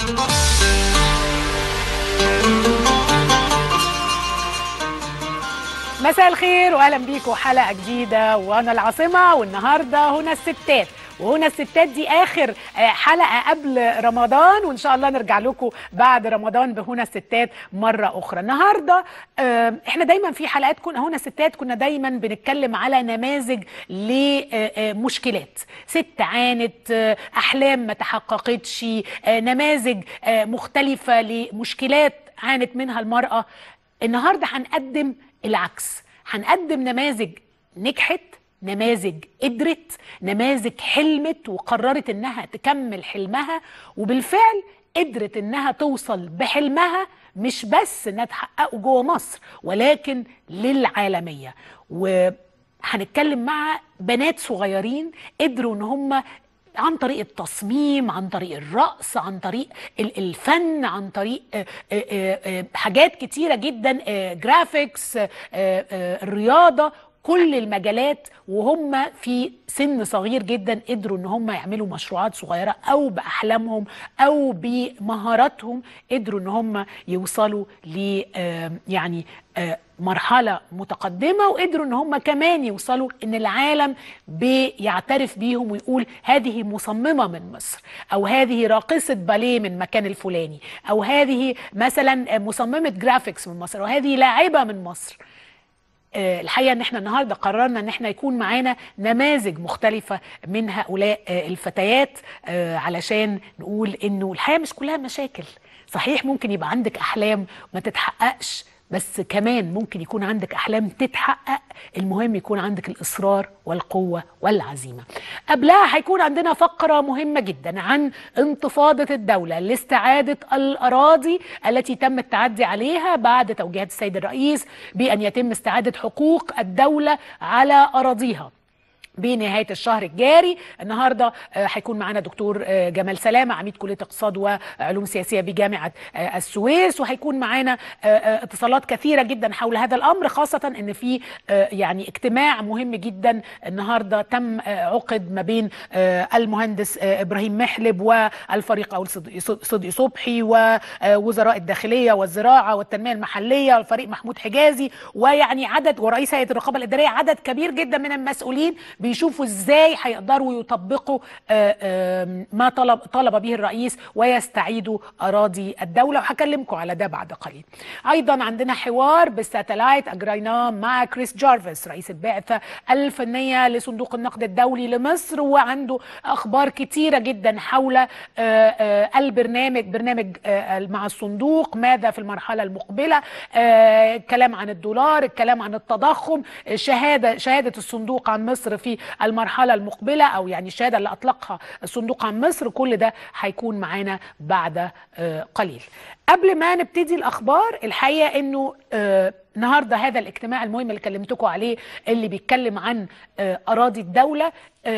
مساء الخير واهلا بيكم حلقه جديده وانا العاصمه والنهارده هنا الستات وهنا الستات دي اخر حلقه قبل رمضان وان شاء الله نرجع لكم بعد رمضان بهنا الستات مره اخرى النهارده احنا دايما في حلقات كنا هنا الستات كنا دايما بنتكلم على نماذج لمشكلات ست عانت احلام ما تحققتش نماذج مختلفه لمشكلات عانت منها المراه النهارده هنقدم العكس هنقدم نماذج نجحت نماذج قدرت نماذج حلمت وقررت انها تكمل حلمها وبالفعل قدرت انها توصل بحلمها مش بس انها تحققه جوه مصر ولكن للعالميه وهنتكلم مع بنات صغيرين قدروا ان هم عن طريق التصميم عن طريق الرقص عن طريق الفن عن طريق حاجات كتيرة جدا جرافيكس الرياضة كل المجالات وهم في سن صغير جدا قدروا ان هم يعملوا مشروعات صغيره او باحلامهم او بمهاراتهم قدروا ان هم يوصلوا ل يعني مرحله متقدمه وقدروا ان هم كمان يوصلوا ان العالم بيعترف بيهم ويقول هذه مصممه من مصر او هذه راقصه باليه من مكان الفلاني او هذه مثلا مصممه جرافيكس من مصر او هذه لاعبه من مصر الحقيقه ان احنا النهارده قررنا ان احنا يكون معانا نماذج مختلفه من هؤلاء الفتيات علشان نقول انه الحياه مش كلها مشاكل صحيح ممكن يبقى عندك احلام ما تتحققش بس كمان ممكن يكون عندك احلام تتحقق المهم يكون عندك الاصرار والقوه والعزيمه قبلها هيكون عندنا فقره مهمه جدا عن انتفاضه الدوله لاستعاده الاراضي التي تم التعدي عليها بعد توجيهات السيد الرئيس بان يتم استعاده حقوق الدوله على اراضيها بنهايه الشهر الجاري النهارده هيكون معانا دكتور جمال سلامه عميد كليه اقتصاد وعلوم سياسيه بجامعه السويس وهيكون معانا اتصالات كثيره جدا حول هذا الامر خاصه ان في يعني اجتماع مهم جدا النهارده تم عقد ما بين المهندس ابراهيم محلب والفريق اول صدقي صبحي ووزراء الداخليه والزراعه والتنميه المحليه والفريق محمود حجازي ويعني عدد ورئيس هيئه الرقابه الاداريه عدد كبير جدا من المسؤولين بيشوفوا ازاي هيقدروا يطبقوا ما طلب طلب به الرئيس ويستعيدوا اراضي الدوله وهكلمكم على ده بعد قليل. ايضا عندنا حوار بالساتلايت اجريناه مع كريس جارفيس رئيس البعثه الفنيه لصندوق النقد الدولي لمصر وعنده اخبار كتيره جدا حول البرنامج برنامج مع الصندوق ماذا في المرحله المقبله كلام عن الدولار الكلام عن التضخم شهاده شهاده الصندوق عن مصر في المرحلة المقبلة أو يعني الشهادة اللي أطلقها الصندوق عن مصر كل ده هيكون معانا بعد قليل قبل ما نبتدي الأخبار الحقيقة أنه النهارده هذا الاجتماع المهم اللي كلمتكم عليه اللي بيتكلم عن أراضي الدولة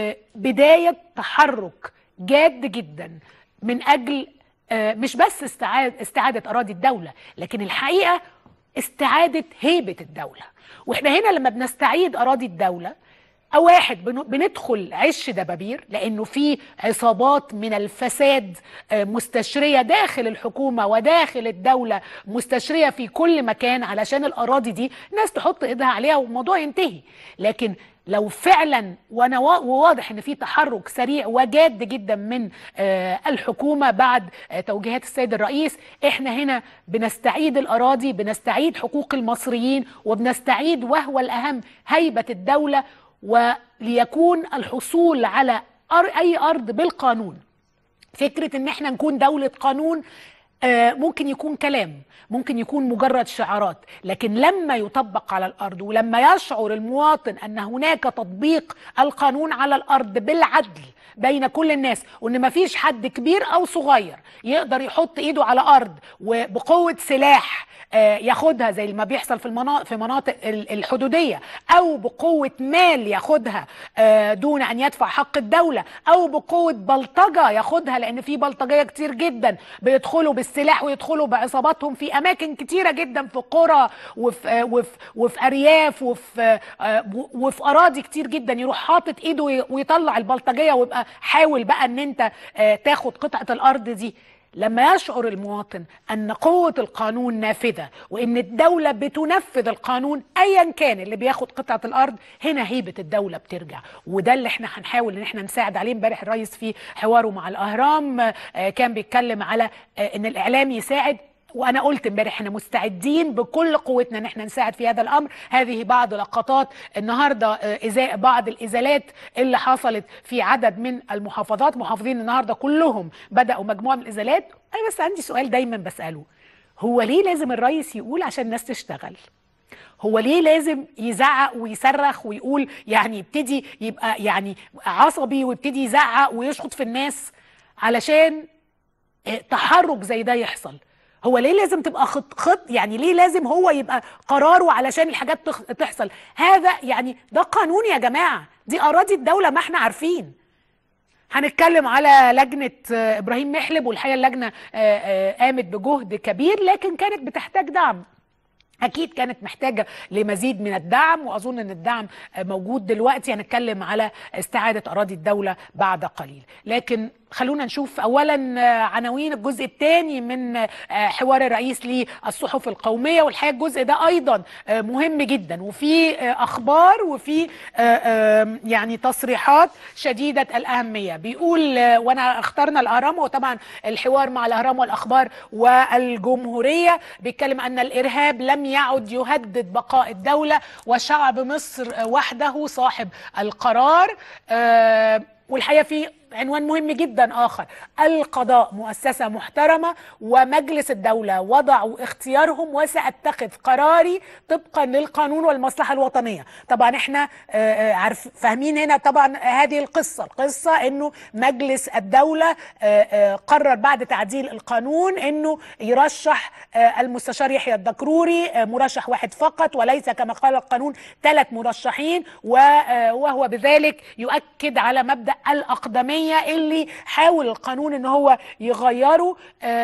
بداية تحرك جاد جدا من أجل مش بس استعادة, استعادة أراضي الدولة لكن الحقيقة استعادة هيبة الدولة واحنا هنا لما بنستعيد أراضي الدولة أو واحد بندخل عش دبابير لأنه في عصابات من الفساد مستشرية داخل الحكومة وداخل الدولة مستشرية في كل مكان علشان الأراضي دي ناس تحط إيدها عليها والموضوع ينتهي لكن لو فعلا وانا واضح ان في تحرك سريع وجاد جدا من الحكومه بعد توجيهات السيد الرئيس احنا هنا بنستعيد الاراضي بنستعيد حقوق المصريين وبنستعيد وهو الاهم هيبه الدوله وليكون الحصول على اي ارض بالقانون فكره ان احنا نكون دوله قانون ممكن يكون كلام ممكن يكون مجرد شعارات لكن لما يطبق على الارض ولما يشعر المواطن ان هناك تطبيق القانون على الارض بالعدل بين كل الناس وان مفيش حد كبير او صغير يقدر يحط ايده على ارض وبقوه سلاح ياخدها زي ما بيحصل في المناطق في مناطق الحدوديه او بقوه مال ياخدها دون ان يدفع حق الدوله او بقوه بلطجه ياخدها لان في بلطجيه كتير جدا بيدخلوا بالسلاح ويدخلوا بعصاباتهم في اماكن كتيره جدا في قرى وفي وفي وفي ارياف وفي وفي اراضي كتير جدا يروح حاطط ايده ويطلع البلطجيه ويبقى حاول بقى ان انت تاخد قطعه الارض دي لما يشعر المواطن ان قوه القانون نافذه وان الدوله بتنفذ القانون ايا كان اللي بياخد قطعه الارض هنا هيبه الدوله بترجع وده اللي احنا هنحاول ان احنا نساعد عليه امبارح الرئيس في حواره مع الاهرام آه، كان بيتكلم على آه، ان الاعلام يساعد وانا قلت امبارح احنا مستعدين بكل قوتنا ان احنا نساعد في هذا الامر هذه بعض لقطات النهارده آه، ازاء بعض الازالات اللي حصلت في عدد من المحافظات محافظين النهارده كلهم بداوا مجموعه من الازالات انا بس عندي سؤال دايما بساله هو ليه لازم الرئيس يقول عشان الناس تشتغل هو ليه لازم يزعق ويصرخ ويقول يعني يبتدي يبقى يعني عصبي ويبتدي يزعق ويشخط في الناس علشان آه، تحرك زي ده يحصل هو ليه لازم تبقى خط خط يعني ليه لازم هو يبقى قراره علشان الحاجات تخ- تحصل هذا يعني ده قانون يا جماعه دي اراضي الدوله ما احنا عارفين هنتكلم على لجنة آه، إبراهيم محلب والحقيقة اللجنة آه، آه، قامت بجهد كبير لكن كانت بتحتاج دعم أكيد كانت محتاجة لمزيد من الدعم وأظن أن الدعم آه، موجود دلوقتي هنتكلم على استعادة أراضي الدولة بعد قليل لكن خلونا نشوف أولا آه، عناوين الجزء الثاني من آه، حوار الرئيس للصحف القومية والحقيقة الجزء ده أيضا آه، مهم جدا وفي آه، أخبار وفي آه، آه، يعني تصريحات شديدة الأهمية بيقول آه، وأنا اخترنا الأهرام وطبعا الحوار مع الأهرام والأخبار والجمهورية بيتكلم أن الإرهاب لم يعد يهدد بقاء الدولة وشعب مصر آه، وحده صاحب القرار آه، والحقيقة في عنوان مهم جدا آخر القضاء مؤسسة محترمة ومجلس الدولة وضعوا اختيارهم وسأتخذ قراري طبقا للقانون والمصلحة الوطنية طبعا احنا آه، آه، عارف فاهمين هنا طبعا هذه القصة القصة انه مجلس الدولة آه، آه، قرر بعد تعديل القانون انه يرشح آه، المستشار يحيى الدكروري آه، مرشح واحد فقط وليس كما قال القانون ثلاث مرشحين و- آه، وهو بذلك يؤكد على مبدأ الأقدمية اللي حاول القانون ان هو يغيره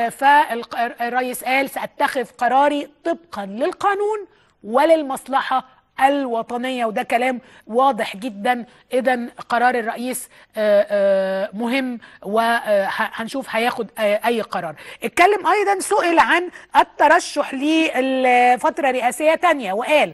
فالرئيس قال سأتخذ قراري طبقا للقانون وللمصلحة الوطنية وده كلام واضح جدا إذا قرار الرئيس آه، آه، مهم وهنشوف هياخد آه، أي قرار اتكلم أيضا سئل عن الترشح لفترة رئاسية تانية وقال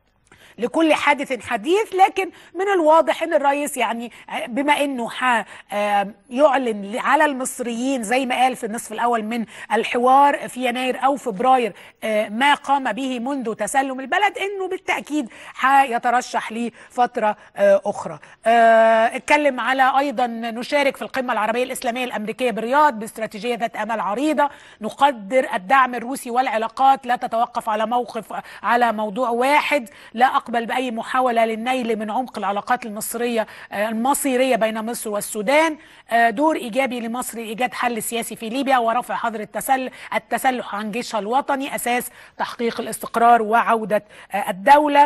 لكل حادث حديث لكن من الواضح ان الرئيس يعني بما انه ح- آه يعلن على المصريين زي ما قال في النصف الاول من الحوار في يناير او فبراير آه ما قام به منذ تسلم البلد انه بالتاكيد هيترشح لفتره آه اخرى آه اتكلم على ايضا نشارك في القمه العربيه الاسلاميه الامريكيه بالرياض باستراتيجيه ذات امل عريضه نقدر الدعم الروسي والعلاقات لا تتوقف على موقف على موضوع واحد لا اقبل باي محاوله للنيل من عمق العلاقات المصريه آه، المصيريه بين مصر والسودان آه، دور ايجابي لمصر لايجاد حل سياسي في ليبيا ورفع حظر التسل التسلح عن جيشها الوطني اساس تحقيق الاستقرار وعوده آه، الدوله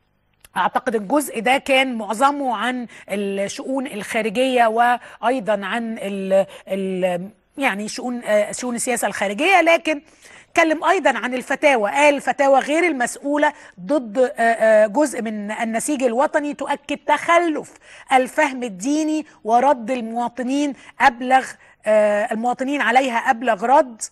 اعتقد الجزء ده كان معظمه عن الشؤون الخارجيه وايضا عن ال ال يعني شؤون آه، شؤون السياسه الخارجيه لكن اتكلم ايضا عن الفتاوى قال الفتاوى غير المسؤوله ضد آه، آه، جزء من النسيج الوطني تؤكد تخلف الفهم الديني ورد المواطنين ابلغ آه، المواطنين عليها ابلغ رد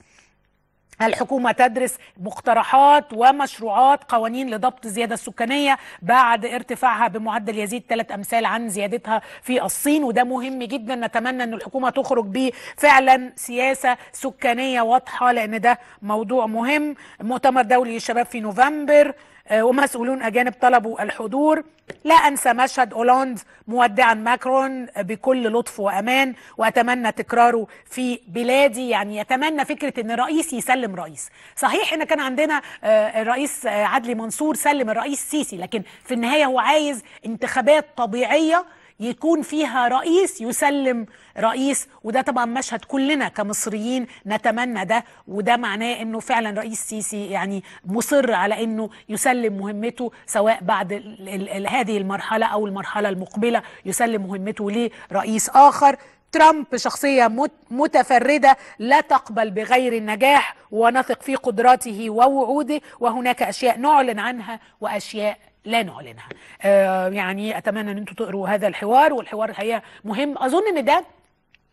الحكومة تدرس مقترحات ومشروعات قوانين لضبط الزيادة السكانية بعد ارتفاعها بمعدل يزيد ثلاث أمثال عن زيادتها في الصين وده مهم جدا نتمنى أن الحكومة تخرج بفعلا سياسة سكانية واضحة لأن ده موضوع مهم مؤتمر دولي للشباب في نوفمبر آه، ومسؤولون أجانب طلبوا الحضور لا أنسى مشهد أولاند مودعا ماكرون بكل لطف وأمان وأتمنى تكراره في بلادي يعني يتمنى فكرة أن رئيس يسلم رئيس صحيح أن كان عندنا آه، الرئيس آه، عدلي منصور سلم الرئيس سيسي لكن في النهاية هو عايز انتخابات طبيعية يكون فيها رئيس يسلم رئيس وده طبعا مشهد كلنا كمصريين نتمنى ده وده معناه انه فعلا رئيس سيسي يعني مصر على انه يسلم مهمته سواء بعد ال ال ال هذه المرحله او المرحله المقبله يسلم مهمته لرئيس اخر ترامب شخصية مت- متفردة لا تقبل بغير النجاح ونثق في قدراته ووعوده وهناك أشياء نعلن عنها وأشياء لا نعلنها آه يعني أتمنى أن أنتم تقروا هذا الحوار والحوار الحقيقة مهم أظن أن ده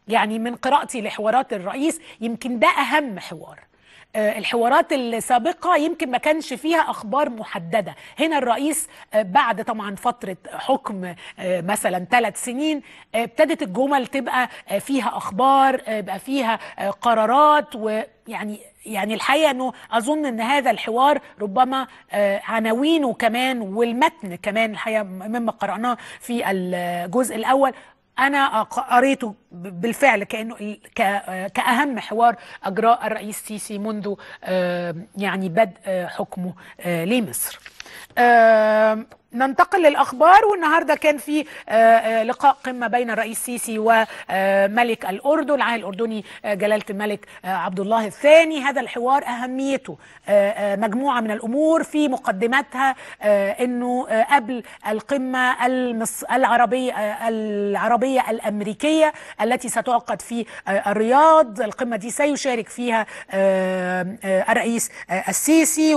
يعني من قراءتي لحوارات الرئيس يمكن ده اهم حوار آه، الحوارات السابقة يمكن ما كانش فيها أخبار محددة هنا الرئيس آه، بعد طبعا فترة حكم آه، مثلا ثلاث سنين آه، ابتدت الجمل تبقى آه، فيها أخبار آه، بقى فيها آه، قرارات ويعني يعني الحقيقة أنه أظن أن هذا الحوار ربما آه، عناوينه كمان والمتن كمان الحقيقة مما قرأناه في الجزء الأول انا قريته بالفعل كانه ال- ك- كاهم حوار اجراه الرئيس السيسي منذ آه، يعني بدء آه، حكمه آه، لمصر آه، ننتقل للاخبار والنهارده كان في آه، آه، لقاء قمه بين الرئيس السيسي وملك الاردن العاهل الاردني آه، جلاله الملك آه، عبد الله الثاني هذا الحوار اهميته آه، آه، مجموعه من الامور في مقدمتها آه، انه آه، قبل القمه المص... العربيه آه، العربيه الامريكيه التي ستعقد في آه، الرياض القمه دي سيشارك فيها آه، آه، الرئيس آه، السيسي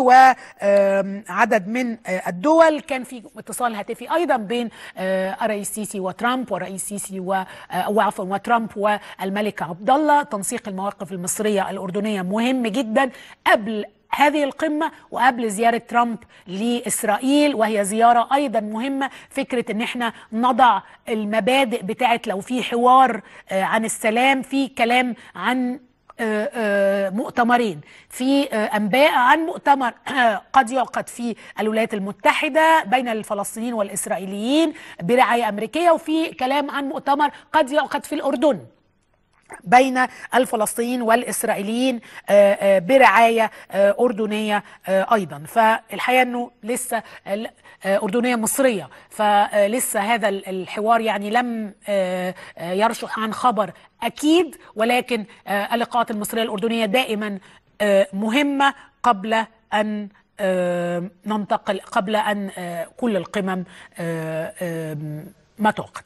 وعدد من آه، الدول كان في اتصال هاتفي ايضا بين آه، الرئيس السيسي وترامب والرئيس السيسي و آه، وعفوا وترامب والملك عبد الله تنسيق المواقف المصريه الاردنيه مهم جدا قبل هذه القمة وقبل زيارة ترامب لإسرائيل وهي زيارة أيضا مهمة فكرة أن احنا نضع المبادئ بتاعت لو في حوار آه، عن السلام في كلام عن آه، آه، مؤتمرين في آه، انباء عن مؤتمر قد يعقد في الولايات المتحده بين الفلسطينيين والاسرائيليين برعايه امريكيه وفي كلام عن مؤتمر قد يعقد في الاردن بين الفلسطينيين والاسرائيليين آه، آه، برعايه آه، اردنيه آه، ايضا فالحقيقه انه لسه ال- آه، اردنيه مصريه فلسه هذا ال- الحوار يعني لم آه، آه، يرشح عن خبر اكيد ولكن آه، اللقاءات المصريه الاردنيه دائما آه، مهمه قبل ان آه، ننتقل قبل ان آه، كل القمم آه، آه، ما تعقد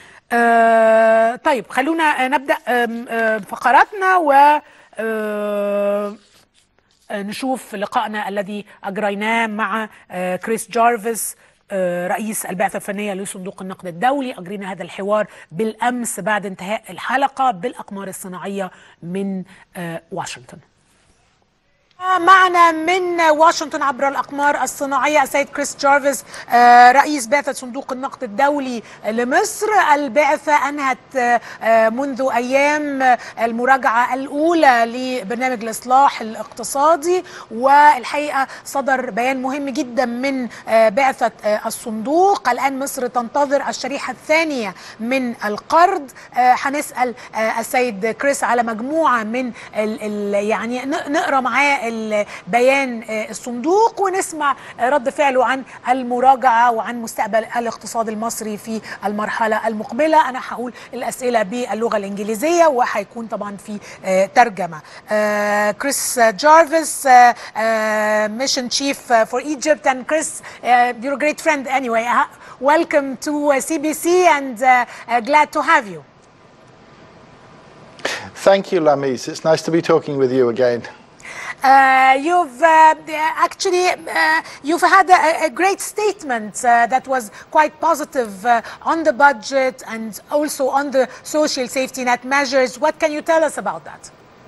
آه طيب خلونا آه، نبدأ آم، آم، فقراتنا و آه، آه، نشوف لقائنا الذي أجريناه مع آه، كريس جارفيس آه، رئيس البعثة الفنية لصندوق النقد الدولي أجرينا هذا الحوار بالأمس بعد انتهاء الحلقة بالأقمار الصناعية من آه، واشنطن معنا من واشنطن عبر الأقمار الصناعية السيد كريس جارفيس آه، رئيس بعثة صندوق النقد الدولي لمصر البعثة أنهت آه، آه، منذ أيام آه، المراجعة الأولى لبرنامج الإصلاح الاقتصادي والحقيقة صدر بيان مهم جدا من آه، بعثة آه، الصندوق الآن مصر تنتظر الشريحة الثانية من القرض آه، هنسأل آه، السيد كريس على مجموعة من ال ال يعني ن- نقرا معاه البيان آه، الصندوق ونسمع آه، رد فعله عن المراجعة وعن مستقبل الاقتصاد المصري في المرحلة المقبلة أنا هقول الأسئلة باللغة الإنجليزية وهيكون طبعا في آه، ترجمة آه، كريس جارفيس ميشن تشيف for Egypt and Chris uh, you're a great friend anyway Uh, welcome to uh, CBC and uh, uh, glad to have you Thank you, Lamis. It's nice to be talking with you again. Uh, you've uh, actually uh, you've had a, a great statement uh, that was quite positive uh, on the budget and also on the social safety net measures. What can you tell us about that?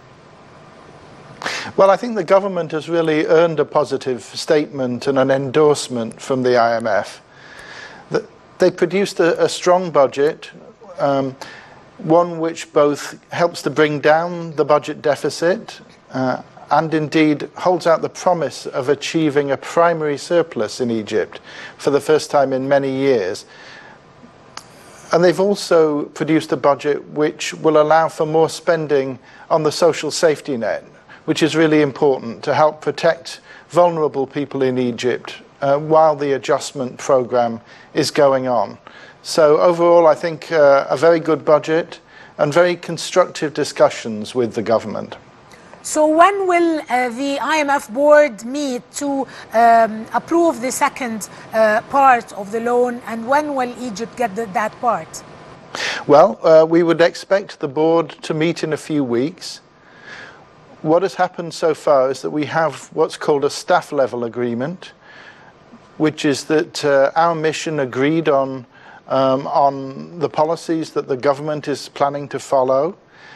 Well, I think the government has really earned a positive statement and an endorsement from the IMF. Th- They produced a, a strong budget, um, one which both helps to bring down the budget deficit uh, and indeed holds out the promise of achieving a primary surplus in Egypt for the first time in many years. And they've also produced a budget which will allow for more spending on the social safety net, which is really important to help protect vulnerable people in Egypt uh, while the adjustment program is going on. So, overall, I think uh, a very good budget and very constructive discussions with the government. So when will uh, the IMF board meet to um, approve the second uh, part of the loan, and when will Egypt get the, that part? Well, uh, we would expect the board to meet in a few weeks. What has happened so far is that we have what's called a staff level agreement, which is that uh, our mission agreed on, um, on the policies that the government is planning to follow.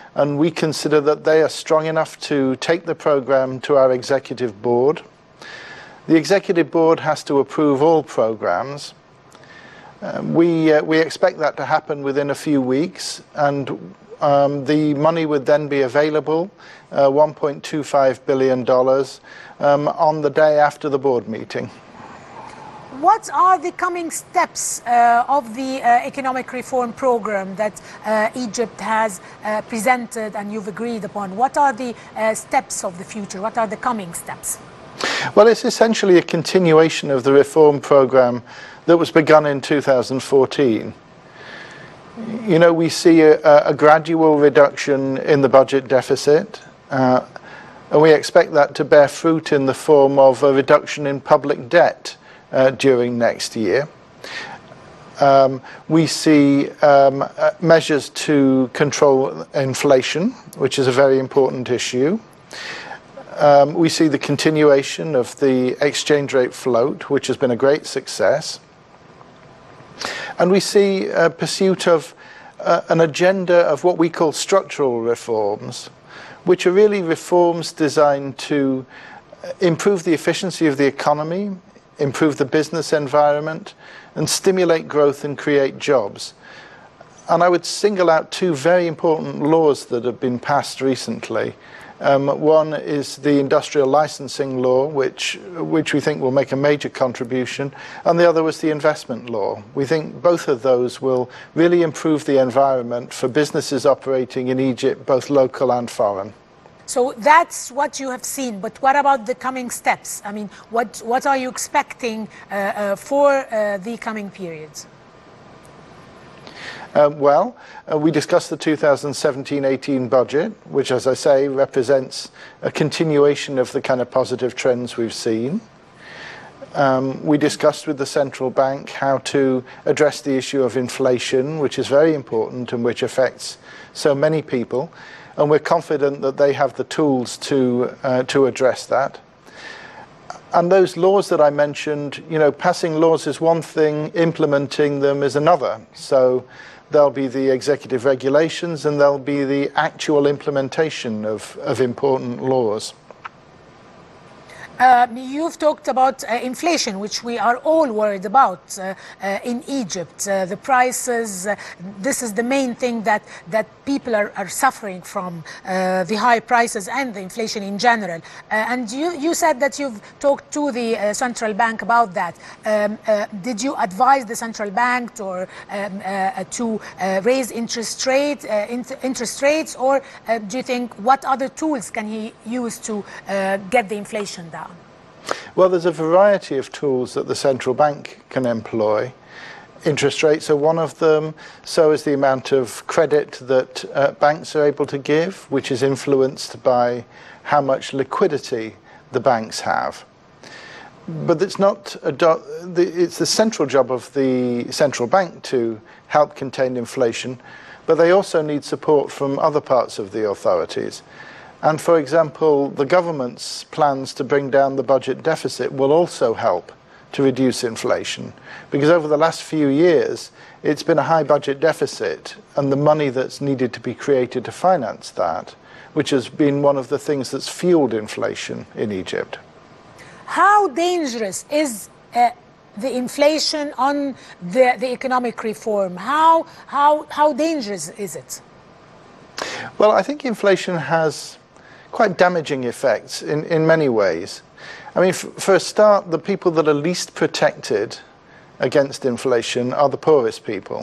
and we consider that they are strong enough to take the program to our executive board. The executive board has to approve all programs. Um, we, uh, we expect that to happen within a few weeks, and um, the money would then be available, uh, $1.25 billion, um, on the day after the board meeting. What are the coming steps uh, of the uh, economic reform program that uh, Egypt has uh, presented and you've agreed upon? What are the uh, steps of the future? What are the coming steps? Well, it's essentially a continuation of the reform program that was begun in 2014. You know, we see a, a gradual reduction in the budget deficit, uh, and we expect that to bear fruit in the form of a reduction in public debt uh, during next year. Um, we see um, uh, measures to control inflation, which is a very important issue. Um, we see the continuation of the exchange rate float, which has been a great success. And we see a pursuit of uh, an agenda of what we call structural reforms, which are really reforms designed to improve the efficiency of the economy, improve the business environment, and stimulate growth and create jobs. And I would single out two very important laws that have been passed recently. Um, one is the industrial licensing law, which, which we think will make a major contribution, and the other was the investment law. We think both of those will really improve the environment for businesses operating in Egypt, both local and foreign. So that's what you have seen. But what about the coming steps? I mean, what, what are you expecting uh, uh, for uh, the coming periods? Um, well, uh, we discussed the 2017-18 budget, which, as I say, represents a continuation of the kind of positive trends we've seen. Um, we discussed with the central bank how to address the issue of inflation, which is very important and which affects so many people. And we're confident that they have the tools to, uh, to address that. And those laws that I mentioned, you know, passing laws is one thing, implementing them is another. So there'll be the executive regulations and there'll be the actual implementation of, of important laws. Uh, you've talked about uh, inflation, which we are all worried about uh, uh in Egypt. Uh, the prices, uh, this is the main thing that, that people are, are suffering from, the high prices and the inflation in general. and you, you said that you've talked to the central bank about that. Um, did you advise the central bank to, or, um, to raise interest, rate, interest rates, or do you think what other tools can he use to get the inflation down? Well, there's a variety of tools that the central bank can employ. Interest rates are one of them. So is the amount of credit that uh, banks are able to give, which is influenced by how much liquidity the banks have. But it's not do- the, it's the central job of the central bank to help contain inflation, but they also need support from other parts of the authorities. And for example, the government's plans to bring down the budget deficit will also help to reduce inflation. Because over the last few years, it's been a high budget deficit, and the money that's needed to be created to finance that, which has been one of the things that's fueled inflation in Egypt. How dangerous is uh, the inflation on the, the economic reform? How, how, how dangerous is it? Well, I think inflation has quite damaging effects in, in many ways. I mean, for a start, the people that are least protected against inflation are the poorest people.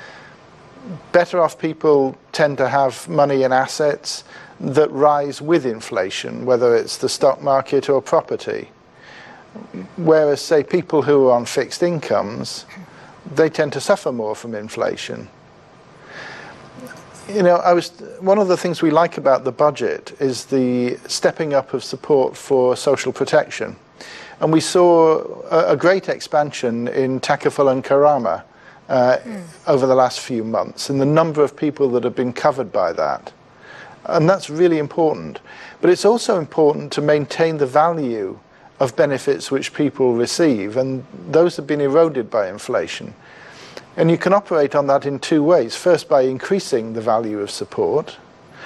Better off people tend to have money and assets that rise with inflation, whether it's the stock market or property. Whereas, say, people who are on fixed incomes, they tend to suffer more from inflation you know, I was one of the things we like about the budget is the stepping up of support for social protection, and we saw a, a great expansion in Takaful and Karama uh, mm. over the last few months, and the number of people that have been covered by that, and that's really important. But it's also important to maintain the value of benefits which people receive, and those have been eroded by inflation. And you can operate on that in two ways. First, by increasing the value of support,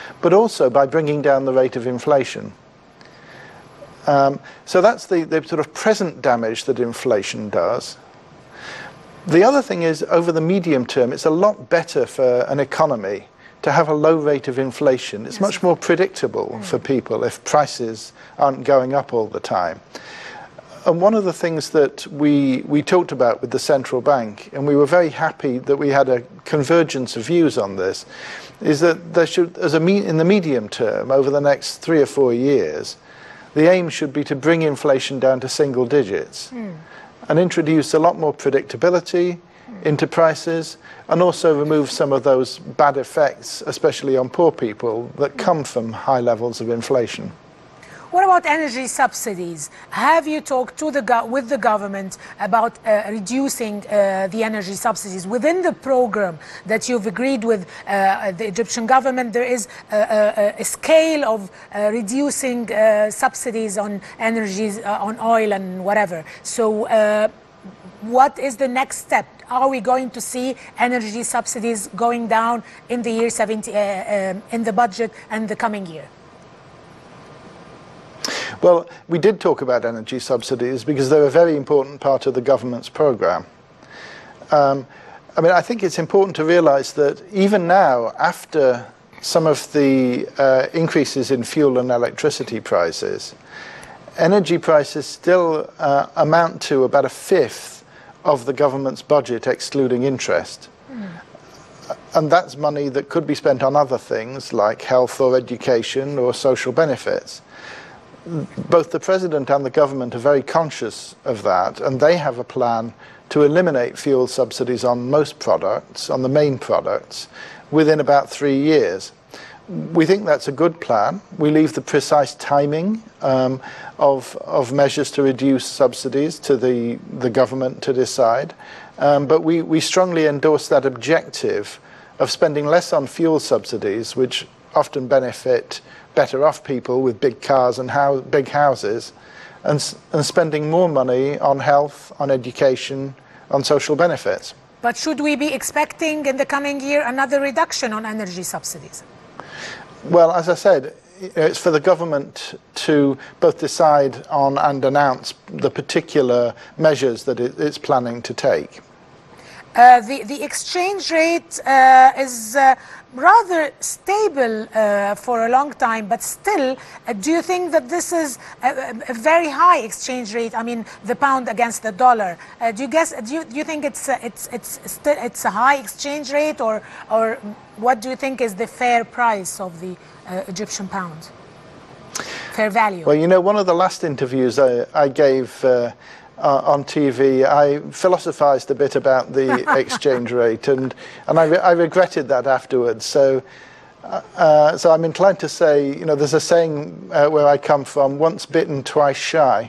but also by bringing down the rate of inflation. Um, so that's the, the sort of present damage that inflation does. The other thing is, over the medium term, it's a lot better for an economy to have a low rate of inflation. It's much more predictable for people if prices aren't going up all the time. And one of the things that we, we talked about with the central bank, and we were very happy that we had a convergence of views on this, is that there should, as a me- in the medium term, over the next three or four years, the aim should be to bring inflation down to single digits and introduce a lot more predictability into prices and also remove some of those bad effects, especially on poor people, that come from high levels of inflation. What about energy subsidies? Have you talked to the go- with the government about uh, reducing uh, the energy subsidies within the program that you've agreed with uh, the Egyptian government? There is a, a, a scale of uh, reducing uh, subsidies on energies, uh, on oil and whatever. So, uh, what is the next step? Are we going to see energy subsidies going down in the year 70 uh, um, in the budget and the coming year? Well, we did talk about energy subsidies because they're a very important part of the government's programme. Um, I mean, I think it's important to realise that even now, after some of the uh, increases in fuel and electricity prices, energy prices still uh, amount to about a fifth of the government's budget, excluding interest. And that's money that could be spent on other things like health or education or social benefits both the president and the government are very conscious of that, and they have a plan to eliminate fuel subsidies on most products, on the main products, within about three years. We think that's a good plan. We leave the precise timing um, of, of measures to reduce subsidies to the, the government to decide. Um, but we, we strongly endorse that objective of spending less on fuel subsidies, which often benefit better off people with big cars and hou- big houses, and, s- and spending more money on health, on education, on social benefits. But should we be expecting in the coming year another reduction on energy subsidies? Well, as I said, i- it's for the government to both decide on and announce the particular measures that it, it's planning to take. Uh, the, the exchange rate uh, is uh, rather stable uh, for a long time, but still, uh, do you think that this is a, a- a very high exchange rate? I mean, the pound against the dollar. Uh, do you guess? Do you, do you think it's uh, it's it's still it's a high exchange rate, or or what do you think is the fair price of the uh, Egyptian pound? Fair value. Well, you know, one of the last interviews I, I gave uh, uh, on TV, I philosophized a bit about the exchange rate, and, and I, re- I regretted that afterwards. So, uh, uh, so I'm inclined to say, you know, there's a saying uh, where I come from once bitten, twice shy.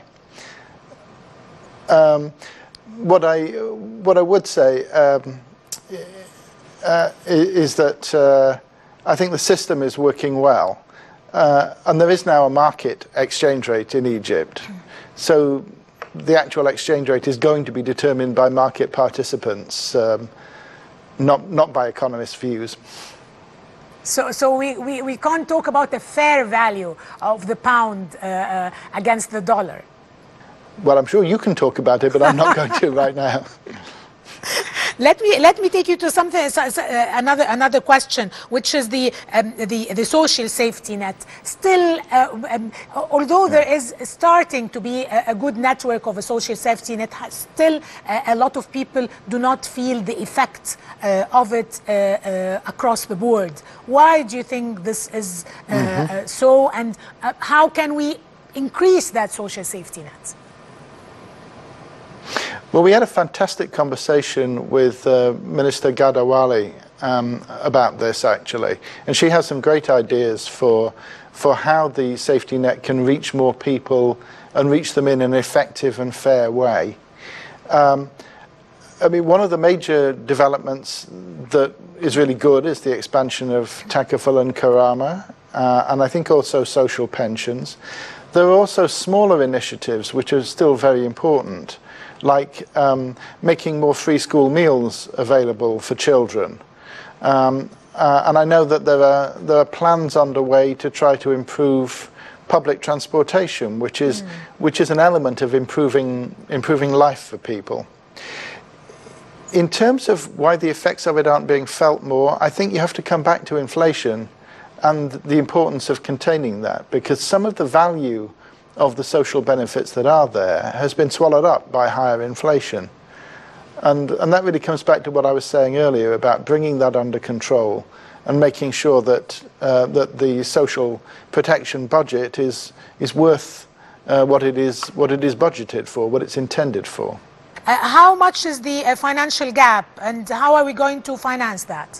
Um, what, I, what I would say um, uh, i- is that uh, I think the system is working well. Uh, and there is now a market exchange rate in Egypt. So the actual exchange rate is going to be determined by market participants, um, not, not by economists' views. So, so we, we, we can't talk about the fair value of the pound uh, uh, against the dollar. Well, I'm sure you can talk about it, but I'm not going to right now. Let me let me take you to something so- so, uh, another another question, which is the um, the the social safety net. Still, uh, um, although there is starting to be a, a good network of a social safety net, ha- still uh, a lot of people do not feel the effect uh, of it uh, uh, across the board. Why do you think this is uh, uh, so, and uh, how can we increase that social safety net? Well, we had a fantastic conversation with uh, Minister Gadawali um, about this actually, and she has some great ideas for for how the safety net can reach more people and reach them in an effective and fair way. Um, I mean, one of the major developments that is really good is the expansion of Takaful and Karama, uh, and I think also social pensions. There are also smaller initiatives which are still very important, like um, making more free school meals available for children. Um, uh, and I know that there are there are plans underway to try to improve public transportation, which is which is an element of improving improving life for people. In terms of why the effects of it aren't being felt more, I think you have to come back to inflation and the importance of containing that, because some of the value of the social benefits that are there has been swallowed up by higher inflation. And, and that really comes back to what I was saying earlier about bringing that under control and making sure that, uh, that the social protection budget is, is worth uh, what, it is, what it is budgeted for, what it's intended for. Uh, how much is the uh, financial gap and how are we going to finance that?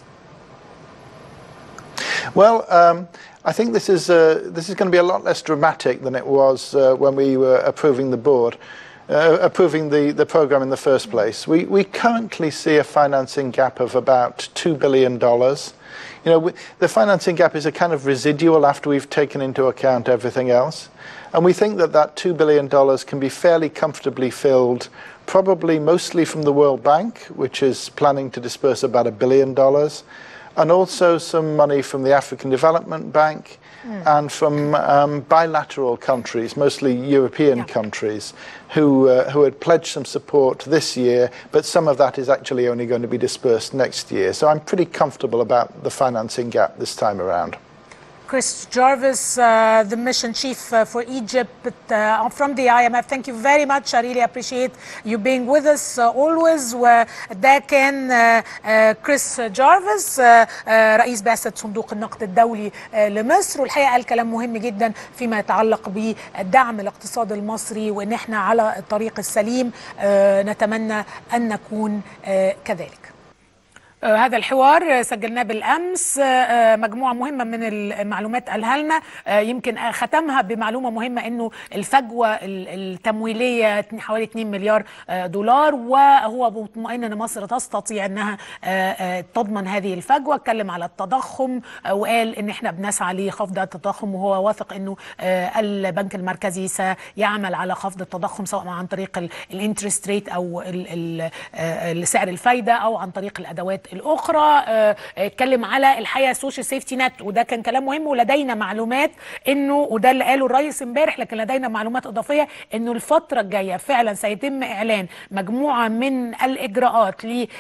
Well, um, I think this is, uh, this is going to be a lot less dramatic than it was uh, when we were approving the board, uh, approving the, the program in the first place. We, we currently see a financing gap of about $2 billion. You know, we, the financing gap is a kind of residual after we've taken into account everything else. And we think that that $2 billion can be fairly comfortably filled, probably mostly from the World Bank, which is planning to disperse about a billion dollars, and also some money from the African Development Bank and from um, bilateral countries, mostly European Yeah. countries, who, uh, who had pledged some support this year, but some of that is actually only going to be dispersed next year. So I'm pretty comfortable about the financing gap this time around. Chris Jarvis, uh, the mission chief uh, for Egypt uh, from the IMF. Thank you very much. I really appreciate you being with us uh, always. وده كان uh, uh, كريس جارفيس uh, uh, رئيس بعثة صندوق النقد الدولي uh, لمصر والحقيقة قال كلام مهم جدا فيما يتعلق بدعم الاقتصاد المصري وان احنا على الطريق السليم uh, نتمنى ان نكون uh, كذلك. آه، هذا الحوار آه، سجلناه بالامس آه، آه، مجموعه مهمه من المعلومات قالها لنا آه، يمكن آه، ختمها بمعلومه مهمه انه الفجوه ال- التمويليه اتنين- حوالي 2 مليار آه، دولار وهو مطمئن ان مصر تستطيع انها آه، آه، تضمن هذه الفجوه اتكلم على التضخم آه، وقال ان احنا بنسعى لخفض التضخم وهو واثق انه آه، البنك المركزي سيعمل على خفض التضخم سواء عن طريق الانترست ريت او ال- ال- آه، سعر الفايده او عن طريق الادوات الاخرى آه، اتكلم على الحقيقه السوشيال سيفتي نت وده كان كلام مهم ولدينا معلومات انه وده اللي قاله الرئيس امبارح لكن لدينا معلومات اضافيه انه الفتره الجايه فعلا سيتم اعلان مجموعه من الاجراءات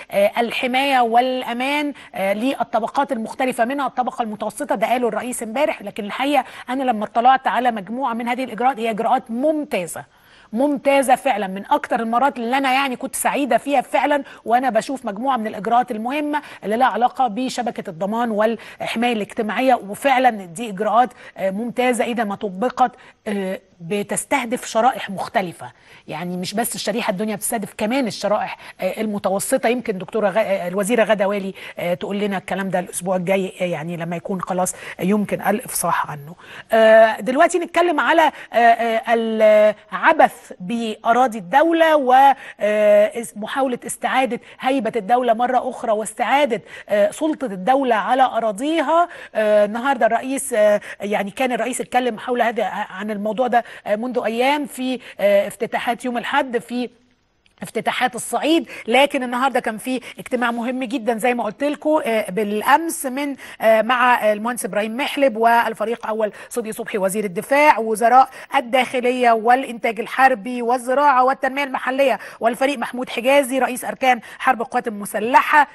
للحمايه والامان آه، للطبقات المختلفه منها الطبقه المتوسطه ده قاله الرئيس امبارح لكن الحقيقه انا لما اطلعت على مجموعه من هذه الاجراءات هي اجراءات ممتازه ممتازه فعلا من اكتر المرات اللي انا يعني كنت سعيده فيها فعلا وانا بشوف مجموعه من الاجراءات المهمه اللي لها علاقه بشبكه الضمان والحمايه الاجتماعيه وفعلا دي اجراءات آه، ممتازه اذا ما طبقت آه، بتستهدف شرائح مختلفه يعني مش بس الشريحه الدنيا بتستهدف كمان الشرائح آه، المتوسطه يمكن دكتوره غ... آه، الوزيره غدا والي آه، تقول لنا الكلام ده الاسبوع الجاي آه، يعني لما يكون خلاص يمكن الافصاح عنه آه، دلوقتي نتكلم على آه، آه، العبث باراضي الدوله ومحاوله استعاده هيبه الدوله مره اخرى واستعاده آه، سلطه الدوله على اراضيها آه، النهارده الرئيس آه، يعني كان الرئيس اتكلم حول هذا عن الموضوع ده آه، منذ ايام في آه، افتتاحات يوم الاحد في افتتاحات الصعيد لكن النهارده كان في اجتماع مهم جدا زي ما قلت لكم بالامس من آه، مع المهندس ابراهيم محلب والفريق اول صدقي صبحي وزير الدفاع وزراء الداخليه والانتاج الحربي والزراعه والتنميه المحليه والفريق محمود حجازي رئيس اركان حرب القوات المسلحه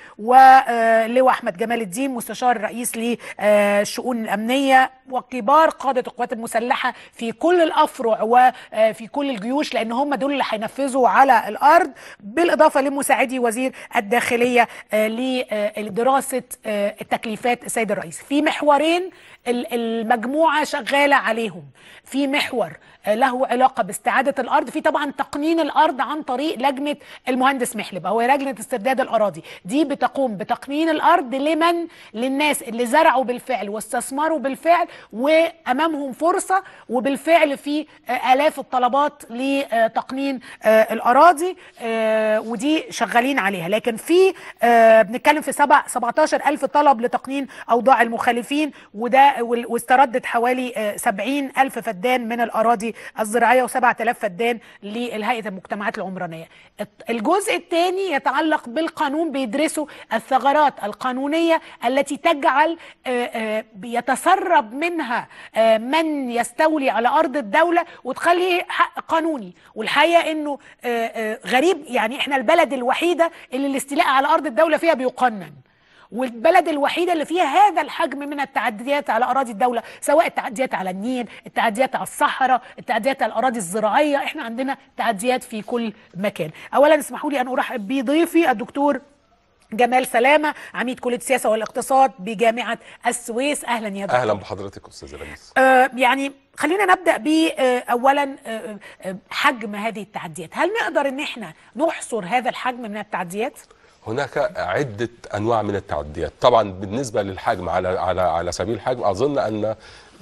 ولواء احمد جمال الدين مستشار الرئيس للشؤون الامنيه وكبار قاده القوات المسلحه في كل الافرع وفي كل الجيوش لان هم دول اللي هينفذوا على الارض بالاضافه لمساعدي وزير الداخليه آه، لدراسه آه، التكليفات السيد الرئيس في محورين ال- المجموعه شغاله عليهم في محور آه، له علاقه باستعاده الارض في طبعا تقنين الارض عن طريق لجنه المهندس محلب هو لجنه استرداد الاراضي دي بتقوم بتقنين الارض لمن للناس اللي زرعوا بالفعل واستثمروا بالفعل وامامهم فرصه وبالفعل في آه، الاف الطلبات لتقنين آه، الاراضي آه، ودي شغالين عليها لكن في آه، بنتكلم في سبع 17 الف طلب لتقنين اوضاع المخالفين وده وال- واستردت حوالي آه، 70 الف فدان من الاراضي الزراعيه و7000 فدان للهيئه المجتمعات العمرانيه الت- الجزء الثاني يتعلق بالقانون بيدرسوا الثغرات القانونيه التي تجعل آه، آه، يتسرب منها آه، من يستولي على ارض الدوله وتخليه حق قانوني والحقيقه انه آه، آه، غريب يعني احنا البلد الوحيده اللي الاستيلاء على ارض الدوله فيها بيقنن والبلد الوحيده اللي فيها هذا الحجم من التعديات على اراضي الدوله سواء التعديات على النيل التعديات على الصحراء التعديات على الاراضي الزراعيه احنا عندنا تعديات في كل مكان اولا اسمحوا لي ان ارحب بضيفي الدكتور جمال سلامه عميد كليه السياسه والاقتصاد بجامعه السويس اهلا يا دكتور اهلا بحضرتك استاذ لميس آه، يعني خلينا نبدا ب آه، اولا آه، آه، حجم هذه التعديات هل نقدر ان احنا نحصر هذا الحجم من التعديات هناك عده انواع من التعديات طبعا بالنسبه للحجم على على على سبيل الحجم اظن ان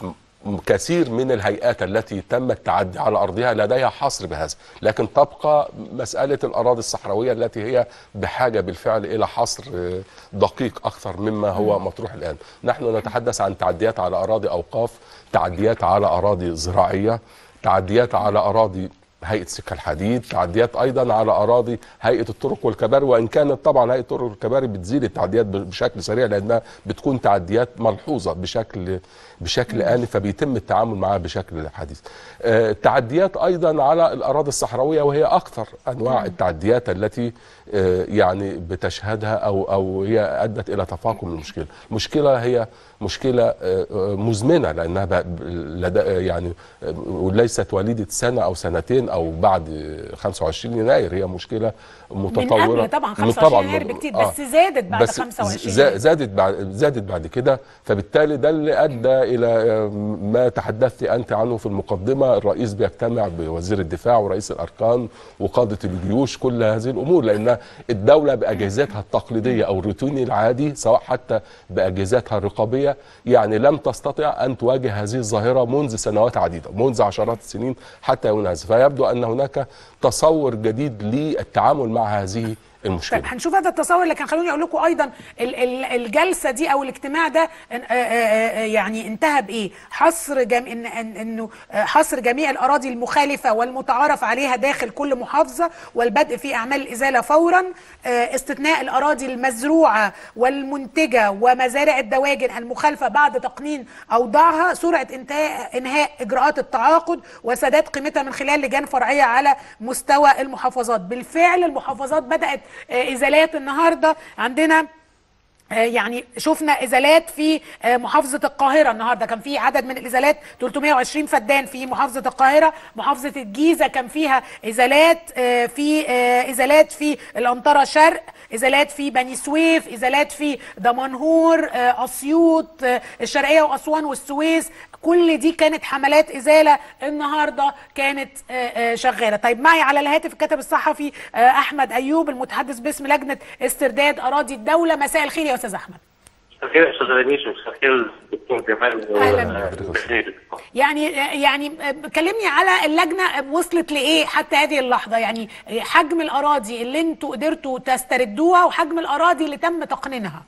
م- كثير من الهيئات التي تم التعدي على ارضها لديها حصر بهذا لكن تبقى مساله الاراضي الصحراويه التي هي بحاجه بالفعل الى حصر آه، دقيق اكثر مما هو مطروح الان نحن نتحدث عن تعديات على اراضي اوقاف تعديات على اراضي زراعيه تعديات على اراضي هيئه سكه الحديد تعديات ايضا على اراضي هيئه الطرق والكباري وان كانت طبعا هيئه الطرق والكباري بتزيد التعديات بشكل سريع لانها بتكون تعديات ملحوظه بشكل بشكل آني فبيتم التعامل معها بشكل حديث. آه، تعديات ايضا على الاراضي الصحراويه وهي اكثر انواع التعديات التي آه، يعني بتشهدها او او هي ادت الى تفاقم المشكله. المشكله هي مشكله آه، آه، مزمنه لانها ب- لدى يعني آه، وليست وليده سنه او سنتين او بعد آه، 25 يناير هي مشكله متطوره من قبل طبعا من 25 يناير بكتير بس زادت بعد بس 25 زا- زادت بعد زادت بعد كده فبالتالي ده اللي ادى الى آه، ما تحدثت انت عنه في المقدمه الرئيس بيجتمع بوزير الدفاع ورئيس الاركان وقاده الجيوش كل هذه الامور لان الدوله باجهزتها التقليديه او الروتيني العادي سواء حتى باجهزتها الرقابيه يعني لم تستطع ان تواجه هذه الظاهره منذ سنوات عديده منذ عشرات السنين حتى يوم هذا فيبدو ان هناك تصور جديد للتعامل مع هذه المشكله طيب هنشوف هذا التصور لكن خلوني اقول لكم ايضا ال- ال- الجلسه دي او الاجتماع ده إن- آه، آه، آه، يعني انتهى بايه؟ حصر جم... إن... إن... انه آه، حصر جميع الاراضي المخالفه والمتعارف عليها داخل كل محافظه والبدء في اعمال الازاله فورا آه، استثناء الاراضي المزروعه والمنتجه ومزارع الدواجن المخالفه بعد تقنين اوضاعها سرعه انتهاء انهاء اجراءات التعاقد وسداد قيمتها من خلال لجان فرعيه على مستوى المحافظات بالفعل المحافظات بدات آه، ازالات النهارده عندنا آه، يعني شفنا ازالات في آه، محافظه القاهره النهارده كان في عدد من الازالات 320 فدان في محافظه القاهره محافظه الجيزه كان فيها ازالات آه، في آه، ازالات في الانطره شرق ازالات في بني سويف ازالات في دمنهور آه، اسيوط آه، الشرقيه واسوان والسويس كل دي كانت حملات ازاله النهارده كانت آه، آه، شغاله طيب معي على الهاتف الكاتب الصحفي آه، احمد ايوب المتحدث باسم لجنه استرداد اراضي الدوله مساء الخير يا استاذ احمد مساء الخير يا استاذ رميس ومساء الخير الدكتور جمال و- أهلاً بخير. يعني يعني كلمني على اللجنه وصلت لايه حتى هذه اللحظه يعني حجم الاراضي اللي انتوا قدرتوا تستردوها وحجم الاراضي اللي تم تقنينها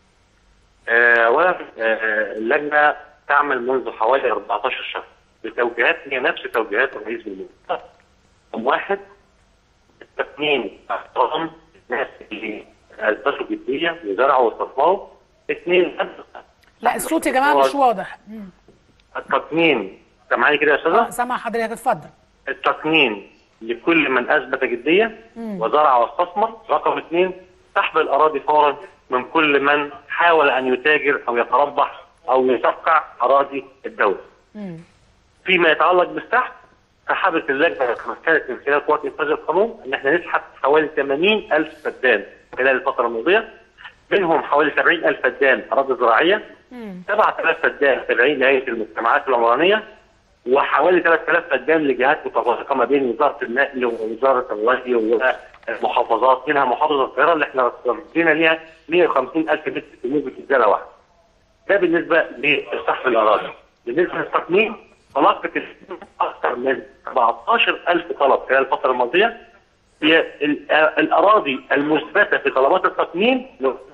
آه، اولا آه، اللجنه تعمل منذ حوالي 14 شهر بتوجيهات هي نفس توجيهات الرئيس بالمنطقه رقم واحد التقنين احترام الناس اللي اثبتوا جديه وزرعوا واستثمروا اثنين لا الصوت يا جماعه مش واضح مم. التقنين سامعاني كده يا آه، استاذه؟ سامع حضرتك اتفضل التقنين لكل من اثبت جديه وزرع واستثمر رقم اثنين سحب الاراضي فورا من كل من حاول ان يتاجر او يتربح او يصفقع اراضي الدوله. فيما يتعلق بالسحب سحبت اللجنه كانت من خلال قوات انفاذ القانون ان احنا نسحب حوالي 80 الف فدان خلال الفتره الماضيه منهم حوالي 70 الف فدان اراضي زراعيه 7000 فدان تابعين لهيئه المجتمعات العمرانيه وحوالي 3000 فدان لجهات متفرقه ما بين وزاره النقل ووزاره الري والمحافظات منها محافظه القاهره اللي احنا ردينا ليها 150 الف متر في موجه ازاله واحده. ده بالنسبه لسحب الاراضي. بالنسبه للتقنين تلقت اكثر من 17000 طلب خلال الفتره الماضيه هي ال- الاراضي المثبته في طلبات التقنين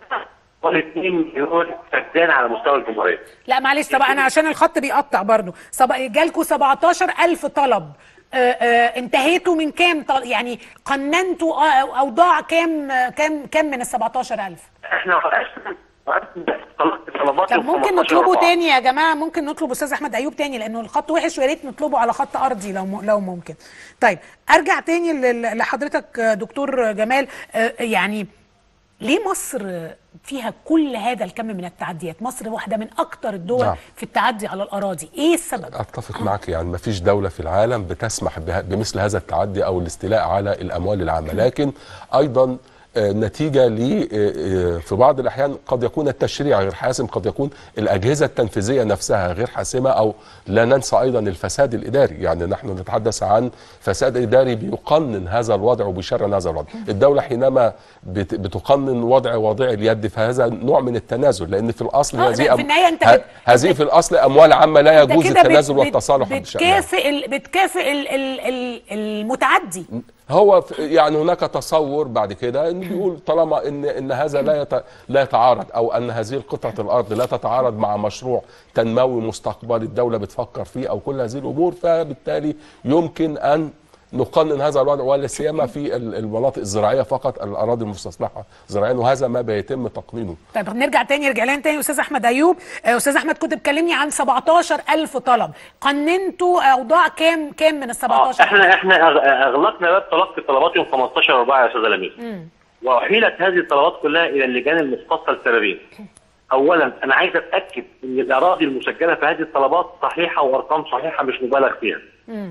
حوالي 2 مليون فدان على مستوى الجمهوريه. لا معلش طب انا عشان الخط بيقطع برضو سب... جالكوا 17000 طلب آه، آه، انتهيتوا من كام طل... يعني قننتوا آه، اوضاع كام آه، كام كام من ال 17000 احنا وقفنا وقفنا طلبت طلبات طب ممكن 15 نطلبه أربعة. تاني يا جماعه ممكن نطلب استاذ احمد ايوب تاني لانه الخط وحش ويا ريت نطلبه على خط ارضي لو م... لو ممكن طيب ارجع تاني لل- لحضرتك آه، دكتور جمال آه، يعني ليه مصر فيها كل هذا الكم من التعديات مصر واحده من اكتر الدول نعم. في التعدي على الاراضي ايه السبب اتفق معك يعني ما فيش دوله في العالم بتسمح به- بمثل هذا التعدي او الاستيلاء على الاموال العامه لكن ايضا آه، نتيجه ل آه، آه، في بعض الاحيان قد يكون التشريع غير حاسم قد يكون الاجهزه التنفيذيه نفسها غير حاسمه او لا ننسى ايضا الفساد الاداري يعني نحن نتحدث عن فساد اداري بيقنن هذا الوضع وبيشرن هذا الوضع الدوله حينما بت- بتقنن وضع واضع اليد فهذا نوع من التنازل لان في الاصل آه، هذه في أم- النهاية أنت ه- بت- هذه في الاصل اموال عامه لا انت يجوز كده بت- التنازل بت- والتصالح عن شأنها بتكافئ ال... بتكافئ ال... ال... ال... المتعدي هو ف- يعني هناك تصور بعد كده ان بيقول طالما ان ان هذا لا يت... لا يتعارض او ان هذه القطعه الارض لا تتعارض مع مشروع تنموي مستقبلي الدوله بتفكر فيه او كل هذه الامور فبالتالي يمكن ان نقنن هذا الوضع ولا سيما في ال- المناطق الزراعيه فقط الاراضي المستصلحه زراعيا وهذا ما بيتم تقنينه طيب نرجع تاني رجع لنا تاني استاذ احمد ايوب آه، استاذ احمد كنت بتكلمني عن 17000 طلب قننتوا اوضاع كام كام من ال اه 17000 احنا احنا أغ- اغلقنا باب تلقي الطلبات يوم 15 4 يا استاذ لميس واحيلت هذه الطلبات كلها الى اللجان المختصه لسببين. اولا انا عايز اتاكد ان الاراضي المسجله في هذه الطلبات صحيحه وارقام صحيحه مش مبالغ فيها.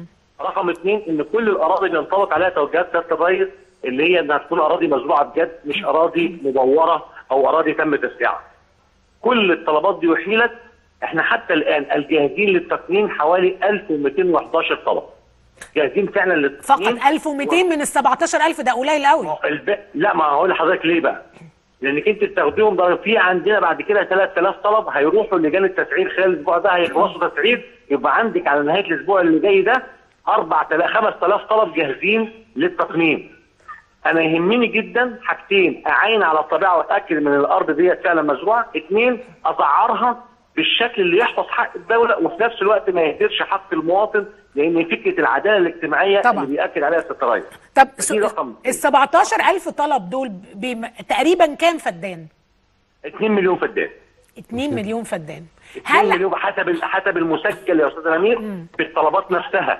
رقم اثنين ان كل الاراضي بينطبق عليها توجيهات سياده الرئيس اللي هي انها تكون اراضي مزروعه بجد مش اراضي مدوره او اراضي تم تسليعها. كل الطلبات دي احيلت احنا حتى الان الجاهزين للتقنين حوالي 1211 طلب. جاهزين فعلا للتقنين فقط 1200 من ال 17000 ده قليل قوي الب... لا ما هقول لحضرتك ليه بقى؟ لانك انت بتاخديهم ده في عندنا بعد كده 3000 طلب هيروحوا لجان التسعير خلال الاسبوع ده هيخلصوا تسعير يبقى عندك على نهايه الاسبوع اللي جاي ده 4000 5000 طلب جاهزين للتقنين. انا يهمني جدا حاجتين اعاين على الطبيعه واتاكد من الارض ديت فعلا مزروعه، اثنين اسعرها بالشكل اللي يحفظ حق الدوله وفي نفس الوقت ما يهدرش حق المواطن لان فكره العداله الاجتماعيه طبعا. اللي بياكد عليها الست رئيس. طب دي رقم ال 17000 طلب دول بم... تقريبا كام فدان 2 مليون فدان 2 مليون فدان 2 هل مليون حسب حسب المسجل يا استاذ امير بالطلبات نفسها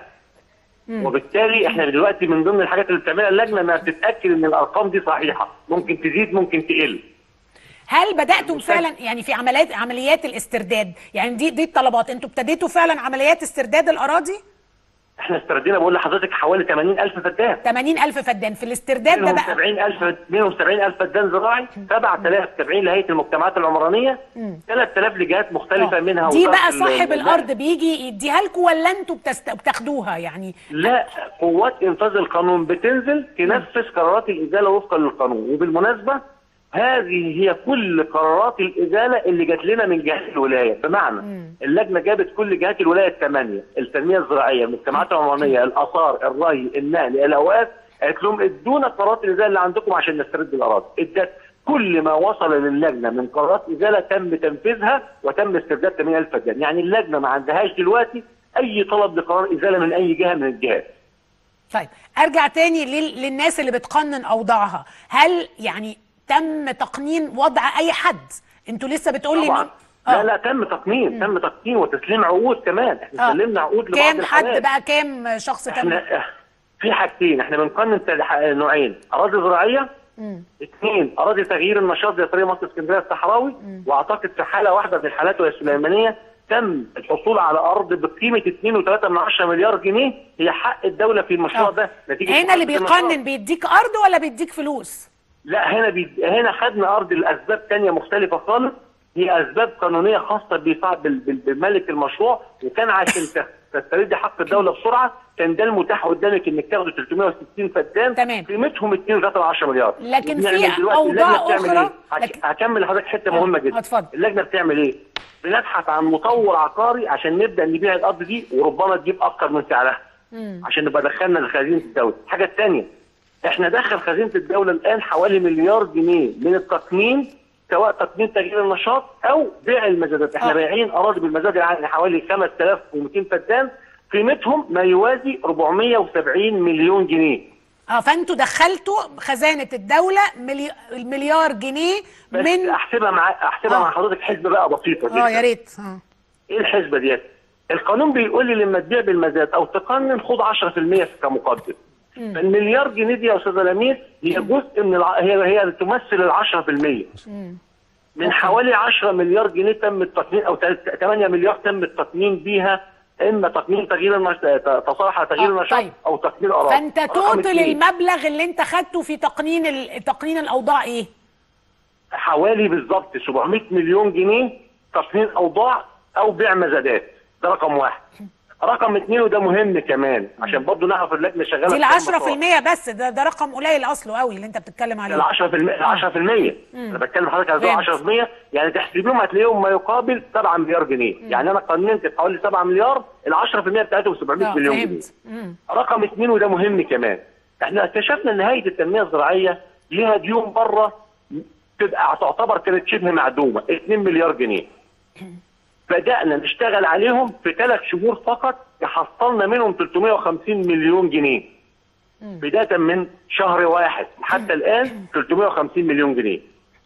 وبالتالي احنا دلوقتي من ضمن الحاجات اللي بتعملها اللجنه انها تتاكد ان الارقام دي صحيحه ممكن تزيد ممكن تقل هل بداتم فعلا يعني في عمليات عمليات الاسترداد يعني دي دي الطلبات انتوا ابتديتوا فعلا عمليات استرداد الاراضي احنا استردينا بقول لحضرتك حوالي 80000 فدان 80000 فدان في الاسترداد ده منهم بقى 70000 منهم 70000 فدان زراعي 7000 تابعين لهيئه المجتمعات العمرانيه 3000 لجهات مختلفه آه. منها دي وزارة بقى ال- صاحب ال- الارض بيجي يديها لكم ولا انتوا بتست... بتاخدوها يعني لا قوات انفاذ القانون بتنزل تنفذ قرارات الازاله وفقا للقانون وبالمناسبه هذه هي كل قرارات الازاله اللي جات لنا من جهات الولايه بمعنى اللجنه جابت كل جهات الولايه الثمانيه التنميه الزراعيه المجتمعات العمرانيه الاثار الري النقل الاوقاف قالت لهم ادونا قرارات الازاله اللي عندكم عشان نسترد الاراضي ادت كل ما وصل للجنه من قرارات ازاله تم تنفيذها وتم استرداد 80000 فدان يعني اللجنه ما عندهاش دلوقتي اي طلب لقرار ازاله من اي جهه من الجهات طيب ارجع تاني لل... للناس اللي بتقنن اوضاعها هل يعني تم تقنين وضع اي حد انتوا لسه بتقولي طبعا إنه- لا لا تم تقنين تم تقنين وتسليم عقود كمان احنا آه. سلمنا عقود لبعض كام حد الحالات. بقى كام شخص تم احنا في حاجتين احنا بنقنن تلح- نوعين اراضي زراعيه اثنين اراضي تغيير النشاط زي طريق مصر اسكندريه الصحراوي واعتقد في حاله واحده من الحالات وهي السليمانيه تم الحصول على ارض بقيمه 2.3 مليار جنيه هي حق الدوله في المشروع آه. ده نتيجه هنا اللي محاسبة النشاط. بيقنن بيديك ارض ولا بيديك فلوس لا هنا بي... هنا خدنا ارض لاسباب تانية مختلفه خالص هي اسباب قانونيه خاصه بفع- بال... بال... بملك المشروع وكان عشان ت- تسترد حق الدوله بسرعه كان ده المتاح قدامك انك تاخد 360 فدان تمام. قيمتهم 2.3 مليار لكن وبنعمل في دلوقتي أوضاع اللجنة بتعمل أخرى، إيه؟ هك- لكن- هكمل لحضرتك حته آه، مهمه جدا اتفضل. اللجنه بتعمل ايه؟ بنبحث عن مطور عقاري عشان نبدا نبيع الارض دي وربما تجيب اكتر من سعرها عشان نبقى دخلنا لخزينه الدوله الحاجه الثانيه احنا دخل خزينه الدوله الان حوالي مليار جنيه من التقنين سواء تقنين تغيير النشاط او بيع المزادات احنا آه. بايعين اراضي بالمزاد العام حوالي 5200 فدان قيمتهم ما يوازي 470 مليون جنيه اه فانتوا دخلتوا خزانه الدوله ملي... المليار جنيه بس من احسبها مع احسبها آه. مع حضرتك حسبه بقى بسيطه جدا اه يا ريت اه ايه الحسبه ديت؟ القانون بيقول لي لما تبيع بالمزاد او تقنن خد 10% كمقدم. فالمليار جنيه دي يا استاذ لميس هي جزء من الع... هي هي تمثل ال 10% من حوالي 10 مليار جنيه تم التقنين او 8 مليار تم التقنين بيها اما تقنين تغيير النشاط تصالح على تغيير آه، النشاط طيب. او تقنين اراضي فانت رقم توتل اتنين، المبلغ اللي انت خدته في تقنين ال... تقنين الاوضاع ايه حوالي بالظبط 700 مليون جنيه تقنين اوضاع او بيع مزادات ده رقم واحد رقم اثنين وده مهم كمان عشان برضه نعرف اللجنه شغاله دي ال بكام مسار. 10% بس ده ده رقم قليل اصله قوي اللي انت بتتكلم عليه ال 10% ال 10% انا بتكلم حضرتك على فهمت. 10% يعني تحسبيهم هتلاقيهم ما يقابل 7 مليار جنيه يعني انا قننت حوالي 7 مليار ال 10% بتاعتهم 700 اه مليون جنيه فهمت مم. رقم اثنين وده مهم كمان احنا اكتشفنا ان هيئه التنميه الزراعيه ليها ديون بره تبقى تعتبر كانت شبه معدومه 2 مليار جنيه بدانا نشتغل عليهم في ثلاث شهور فقط حصلنا منهم 350 مليون جنيه بدايه من شهر واحد حتى الان 350 مليون جنيه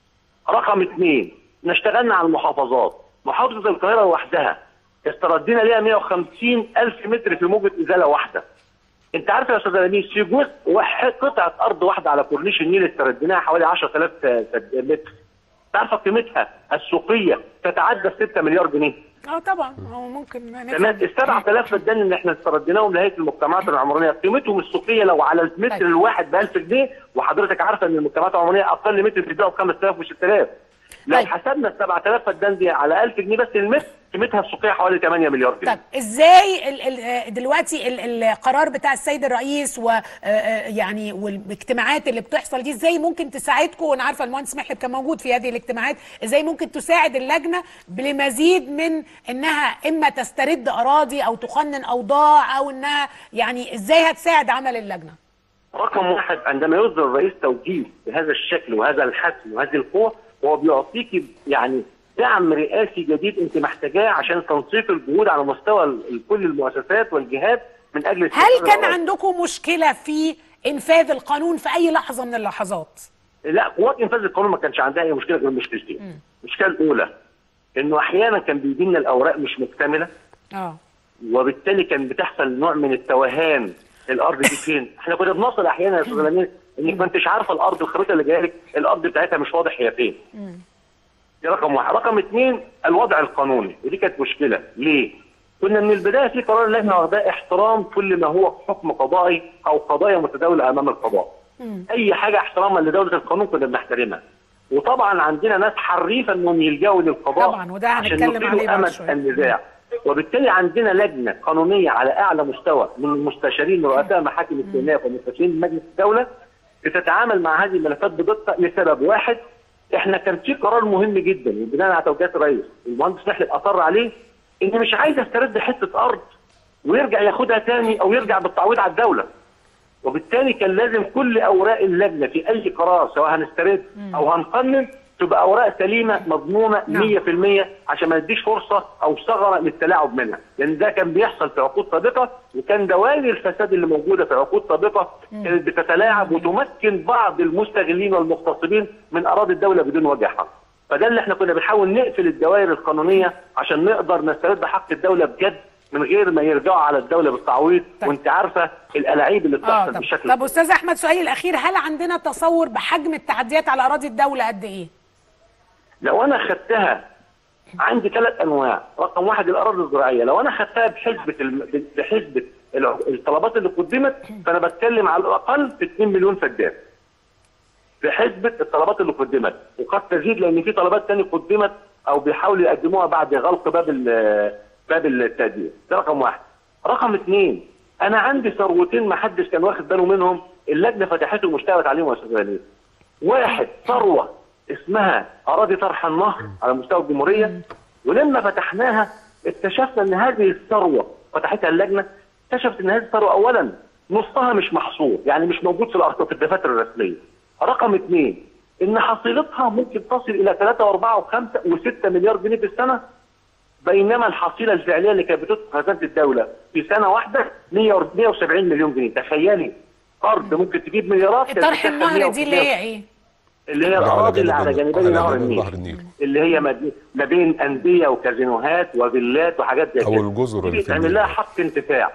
رقم اثنين احنا اشتغلنا على المحافظات محافظه القاهره لوحدها استردينا ليها 150 الف متر في موجه ازاله واحده انت عارف يا استاذ لميس في جزء واحد قطعه ارض واحده على كورنيش النيل استرديناها حوالي 10000 متر تعرف قيمتها السوقيه تتعدى 6 مليار جنيه اه طبعا هو ممكن تمام ال 7000 فدان اللي احنا استرديناهم لهيئه المجتمعات العمرانيه قيمتهم السوقيه لو على المتر طيب. الواحد ب 1000 جنيه وحضرتك عارفه ان المجتمعات العمرانيه اقل متر بتبيعه ب 5000 و 6000 لو طيب. حسبنا ال 7000 فدان دي على 1000 جنيه بس المتر قيمتها السوقيه حوالي 8 مليار جنيه طب ازاي ال ال آه، دلوقتي ال القرار بتاع السيد الرئيس و آه، آه، يعني والاجتماعات اللي بتحصل دي ازاي ممكن تساعدكم وانا عارفه المهندس محلب كان موجود في هذه الاجتماعات ازاي ممكن تساعد اللجنه لمزيد من انها اما تسترد اراضي او تقنن اوضاع او انها يعني ازاي هتساعد عمل اللجنه رقم واحد عندما يصدر الرئيس توجيه بهذا الشكل وهذا الحسم وهذه القوة هو بيعطيك يعني دعم رئاسي جديد انت محتاجاه عشان تنسيق الجهود على مستوى ال- كل المؤسسات والجهات من اجل هل استقرار كان الأراضي. عندكم مشكله في انفاذ القانون في اي لحظه من اللحظات لا قوات انفاذ القانون ما كانش عندها اي مشكله غير مشكلتين المشكله الاولى انه احيانا كان بيجي لنا الاوراق مش مكتمله اه وبالتالي كان بتحصل نوع من التوهان الارض دي فين احنا كنا بنصل احيانا يا استاذ لميس انك ما انتش عارفه الارض الخريطه اللي جايه لك الارض بتاعتها مش واضح هي فين دي رقم واحد رقم اثنين الوضع القانوني ودي كانت مشكله ليه كنا من البدايه في قرار اللي احنا واخداه احترام كل ما هو حكم قضائي او قضايا متداوله امام القضاء اي حاجه احتراما لدوله القانون كنا بنحترمها وطبعا عندنا ناس حريفه انهم يلجأوا للقضاء طبعا، وده عشان هنتكلم يطيلوا عليه بعد امد شوية. النزاع وبالتالي عندنا لجنه قانونيه على اعلى مستوى من المستشارين ورؤساء محاكم الاستئناف ومستشارين مجلس الدوله بتتعامل مع هذه الملفات بدقه لسبب واحد احنا كان في قرار مهم جدا بناء على توجيهات الرئيس المهندس محلب اصر عليه ان مش عايز استرد حته ارض ويرجع ياخدها تاني او يرجع بالتعويض على الدوله وبالتالي كان لازم كل اوراق اللجنه في اي قرار سواء هنسترد او هنقنن تبقى اوراق سليمه مضمونه نعم. 100% عشان ما نديش فرصه او ثغره للتلاعب منها لان ده كان بيحصل في عقود سابقه وكان دوالي الفساد اللي موجوده في عقود سابقه كانت بتتلاعب وتمكن بعض المستغلين والمغتصبين من اراضي الدوله بدون وجه حق فده اللي احنا كنا بنحاول نقفل الدوائر القانونيه عشان نقدر نسترد حق الدوله بجد من غير ما يرجعوا على الدوله بالتعويض طيب. وانت عارفه الالاعيب اللي اه بتحصل طب, بشكل طب استاذ احمد سؤالي الاخير هل عندنا تصور بحجم التعديات على اراضي الدوله قد ايه لو انا خدتها عندي ثلاث انواع رقم واحد الاراضي الزراعيه لو انا خدتها بحسبه الم... بحسبه الع- الطلبات اللي قدمت فانا بتكلم على الاقل في 2 مليون فدان بحسبه الطلبات اللي قدمت وقد تزيد لان في طلبات تانية قدمت او بيحاولوا يقدموها بعد غلق باب ال- باب التقديم ده رقم واحد رقم اثنين انا عندي ثروتين ما حدش كان واخد باله منهم اللجنه فتحتهم واشتغلت عليهم يا استاذ وليد واحد ثروه اسمها اراضي طرح النهر على مستوى الجمهوريه ولما فتحناها اكتشفنا ان هذه الثروه فتحتها اللجنه اكتشفت ان هذه الثروه اولا نصها مش محصور يعني مش موجود في الارقام في الدفاتر الرسميه. رقم اثنين ان حصيلتها ممكن تصل الى 3 و4 و5 و6 مليار جنيه في السنه بينما الحصيله الفعليه اللي كانت بتدخل خزانه الدوله في سنه واحده 100 و- 170 مليون جنيه تخيلي ارض ممكن تجيب مليارات كانت الطرح بتدخل النهر دي اللي 160 هي ايه؟ اللي هي على الاراضي اللي على جانبي- جانبي على نهر جانبي النيل نهر النيل. اللي هي ما بي- ما بين انديه وكازينوهات وفيلات وحاجات زي أو كده الجزر دي اللي في بيتعمل النيل. لها حق انتفاع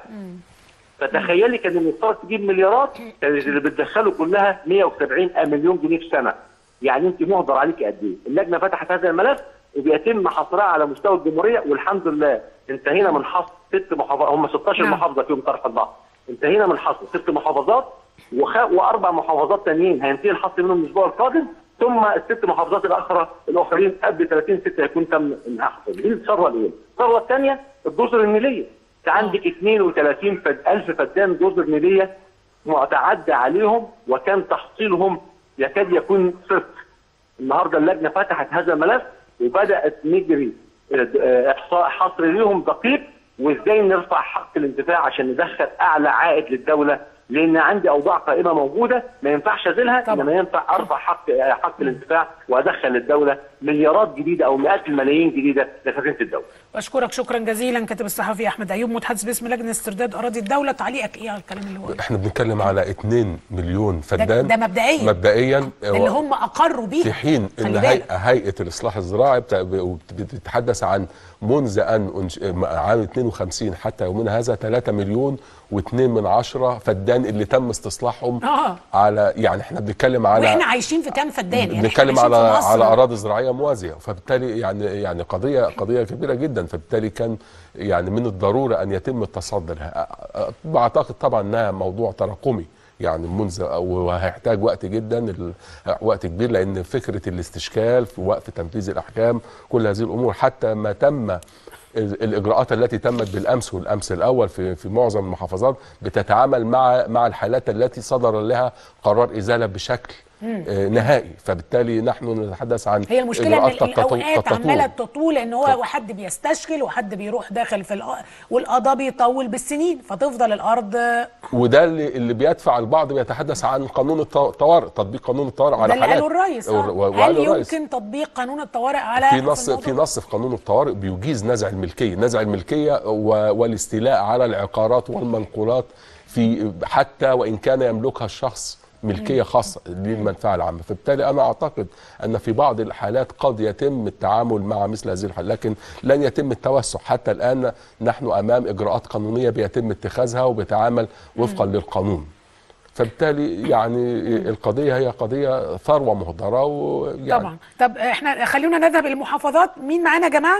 فتخيلي كان المفترض تجيب مليارات كانت اللي بتدخله كلها 170 مليون جنيه في سنه يعني انت مهدر عليك قد ايه اللجنه فتحت هذا الملف وبيتم حصرها على مستوى الجمهوريه والحمد لله انتهينا من حصر ست محافظات هم 16 نعم. محافظه فيهم طرح البحر انتهينا من حصر ست محافظات وخ... واربع محافظات تانيين هينتهي الحصر منهم الاسبوع القادم ثم الست محافظات الاخرى الاخرين قبل 30 6 هيكون تم انهاء حصر دي الثروه الاولى الثروه الثانيه الجزر النيليه انت عندك 32 فد... الف فدان جزر نيليه متعدى عليهم وكان تحصيلهم يكاد يكون صفر النهارده اللجنه فتحت هذا الملف وبدات نجري آه، احصاء حصر ليهم دقيق وازاي نرفع حق الانتفاع عشان ندخل اعلى عائد للدوله لان عندي اوضاع قائمه موجوده ما ينفعش ازيلها طبعا. انما ينفع ارفع حق آه، حق الانتفاع وادخل للدوله مليارات جديده او مئات الملايين جديده لخزينه الدوله. بشكرك شكرا جزيلا كاتب الصحفي احمد ايوب متحدث باسم لجنه استرداد اراضي الدوله تعليقك ايه على الكلام اللي هو احنا بنتكلم على 2 مليون فدان ده مبدئيا. مبدئيا اللي هم اقروا بيه في حين خلي ان بالك. هيئه هيئه الاصلاح الزراعي بتا- ب- بتتحدث عن منذ ان أنش- عام 52 حتى يومنا هذا 3 مليون و2 من عشرة فدان اللي تم استصلاحهم آه. على يعني احنا بنتكلم على واحنا عايشين في كام فدان يعني إحنا بنتكلم عايشين على في مصر. على اراضي زراعيه موازيه فبالتالي يعني يعني قضيه قضيه كبيره جدا فبالتالي كان يعني من الضروره ان يتم التصدي لها أ- أ- بعتقد طبعا انها موضوع تراكمي يعني منذ وهيحتاج وقت جدا ال- وقت كبير لان فكره الاستشكال في وقف تنفيذ الاحكام كل هذه الامور حتى ما تم ال- الاجراءات التي تمت بالامس والامس الاول في في معظم المحافظات بتتعامل مع مع الحالات التي صدر لها قرار ازاله بشكل آه، نهائي فبالتالي نحن نتحدث عن هي المشكله ان إجراءات قد تطول- الاوقات قد تطول. عماله تطول ان هو حد بيستشكل وحد بيروح داخل في الأ... والقضاء بيطول بالسنين فتفضل الارض وده اللي, اللي بيدفع البعض بيتحدث عن قانون الط- الطوارئ تطبيق قانون الطوارئ ده على اللي حالات قاله الرئيس و- آه. و- هل وقاله الرئيس يمكن تطبيق قانون الطوارئ على في نص الموضوع؟ في نص في قانون الطوارئ بيجيز نزع الملكيه نزع الملكيه و- والاستيلاء على العقارات والمنقولات في حتى وان كان يملكها الشخص ملكيه خاصه للمنفعه العامه فبالتالي انا اعتقد ان في بعض الحالات قد يتم التعامل مع مثل هذه الحالات لكن لن يتم التوسع حتى الان نحن امام اجراءات قانونيه بيتم اتخاذها وبيتعامل وفقا للقانون فبالتالي يعني القضيه هي قضيه ثروه مهدره ويعني طبعا طب احنا خلونا نذهب المحافظات مين معانا يا جماعه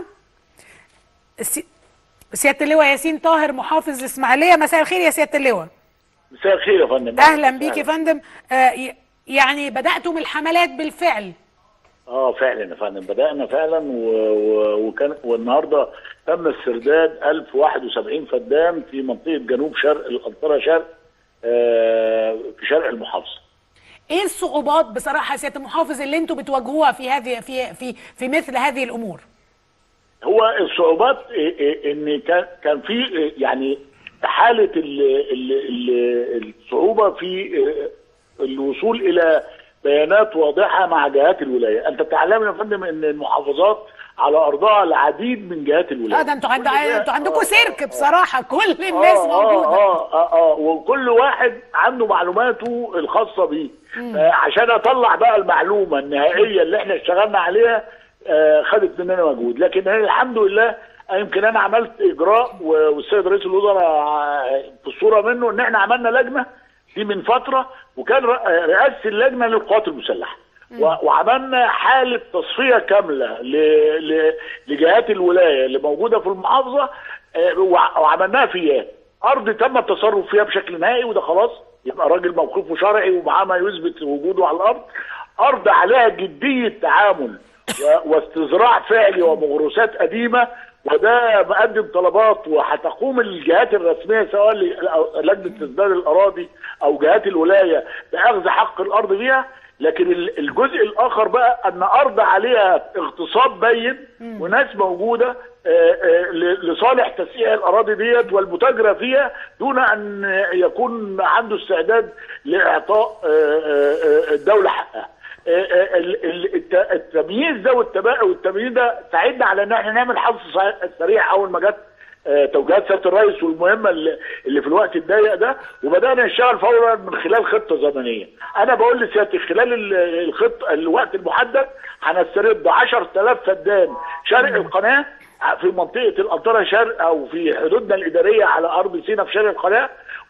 السي... سياده اللواء ياسين طاهر محافظ الاسماعيليه مساء الخير يا سياده اللواء مساء الخير يا فندم اهلا بيك يا فندم آه ي- يعني بداتم الحملات بالفعل اه فعلا يا فندم بدانا فعلا و... و... وكان والنهارده تم استرداد 1071 فدان في منطقه جنوب شرق القنطره شرق آه في شرق المحافظه ايه الصعوبات بصراحه يا سياده المحافظ اللي انتم بتواجهوها في هذه في في في مثل هذه الامور هو الصعوبات إيه إيه ان كان كان في إيه يعني حاله ال ال ال الصعوبه في إيه الوصول الى بيانات واضحه مع جهات الولايه، انت تعلم يا فندم ان المحافظات على ارضها العديد من جهات الولايه. اه ده انتوا عند... كل جهة- انتوا عندكم آه، سيرك آه، بصراحه كل الناس آه موجوده آه, اه اه وكل واحد عنده معلوماته الخاصه بيه آه عشان اطلع بقى المعلومه النهائيه اللي احنا اشتغلنا عليها آه خدت مننا مجهود لكن هي الحمد لله آه، يمكن انا عملت اجراء و- والسيد رئيس الوزراء آه، في الصوره منه ان احنا عملنا لجنه دي من فتره وكان ر- آه، رئاسه اللجنه للقوات المسلحه و- وعملنا حاله تصفيه كامله ل- ل- لجهات الولايه اللي موجوده في المحافظه آه، وع- وعملناها فيها ارض تم التصرف فيها بشكل نهائي وده خلاص يبقى راجل موقفه شرعي ومعاه ما يثبت وجوده على الارض ارض عليها جديه تعامل و- واستزراع فعلي ومغروسات قديمه وده مقدم طلبات وهتقوم الجهات الرسميه سواء ل- أو لجنه تسديد الاراضي او جهات الولايه باخذ حق الارض فيها لكن ال- الجزء الاخر بقى ان ارض عليها اغتصاب بين وناس موجوده آه، آه، ل- لصالح تسييع الاراضي ديت والمتاجره فيها دون ان يكون عنده استعداد لاعطاء آه، آه، آه، الدوله حقها آه، آه، ال- ال- الت- التمييز ده والتبا- والتمييز ده ساعدنا على ان احنا نعمل حظ صع- سريع اول ما جت آه، توجيهات سياده الرئيس والمهمه اللي اللي في الوقت الضيق ده وبدانا نشتغل فورا من خلال خطه زمنيه. انا بقول لسيادتك خلال ال- الخطه الوقت المحدد هنسترد 10000 فدان شرق القناه في منطقه الانطره شرق او في حدودنا الاداريه على ارض سيناء في شرق القناه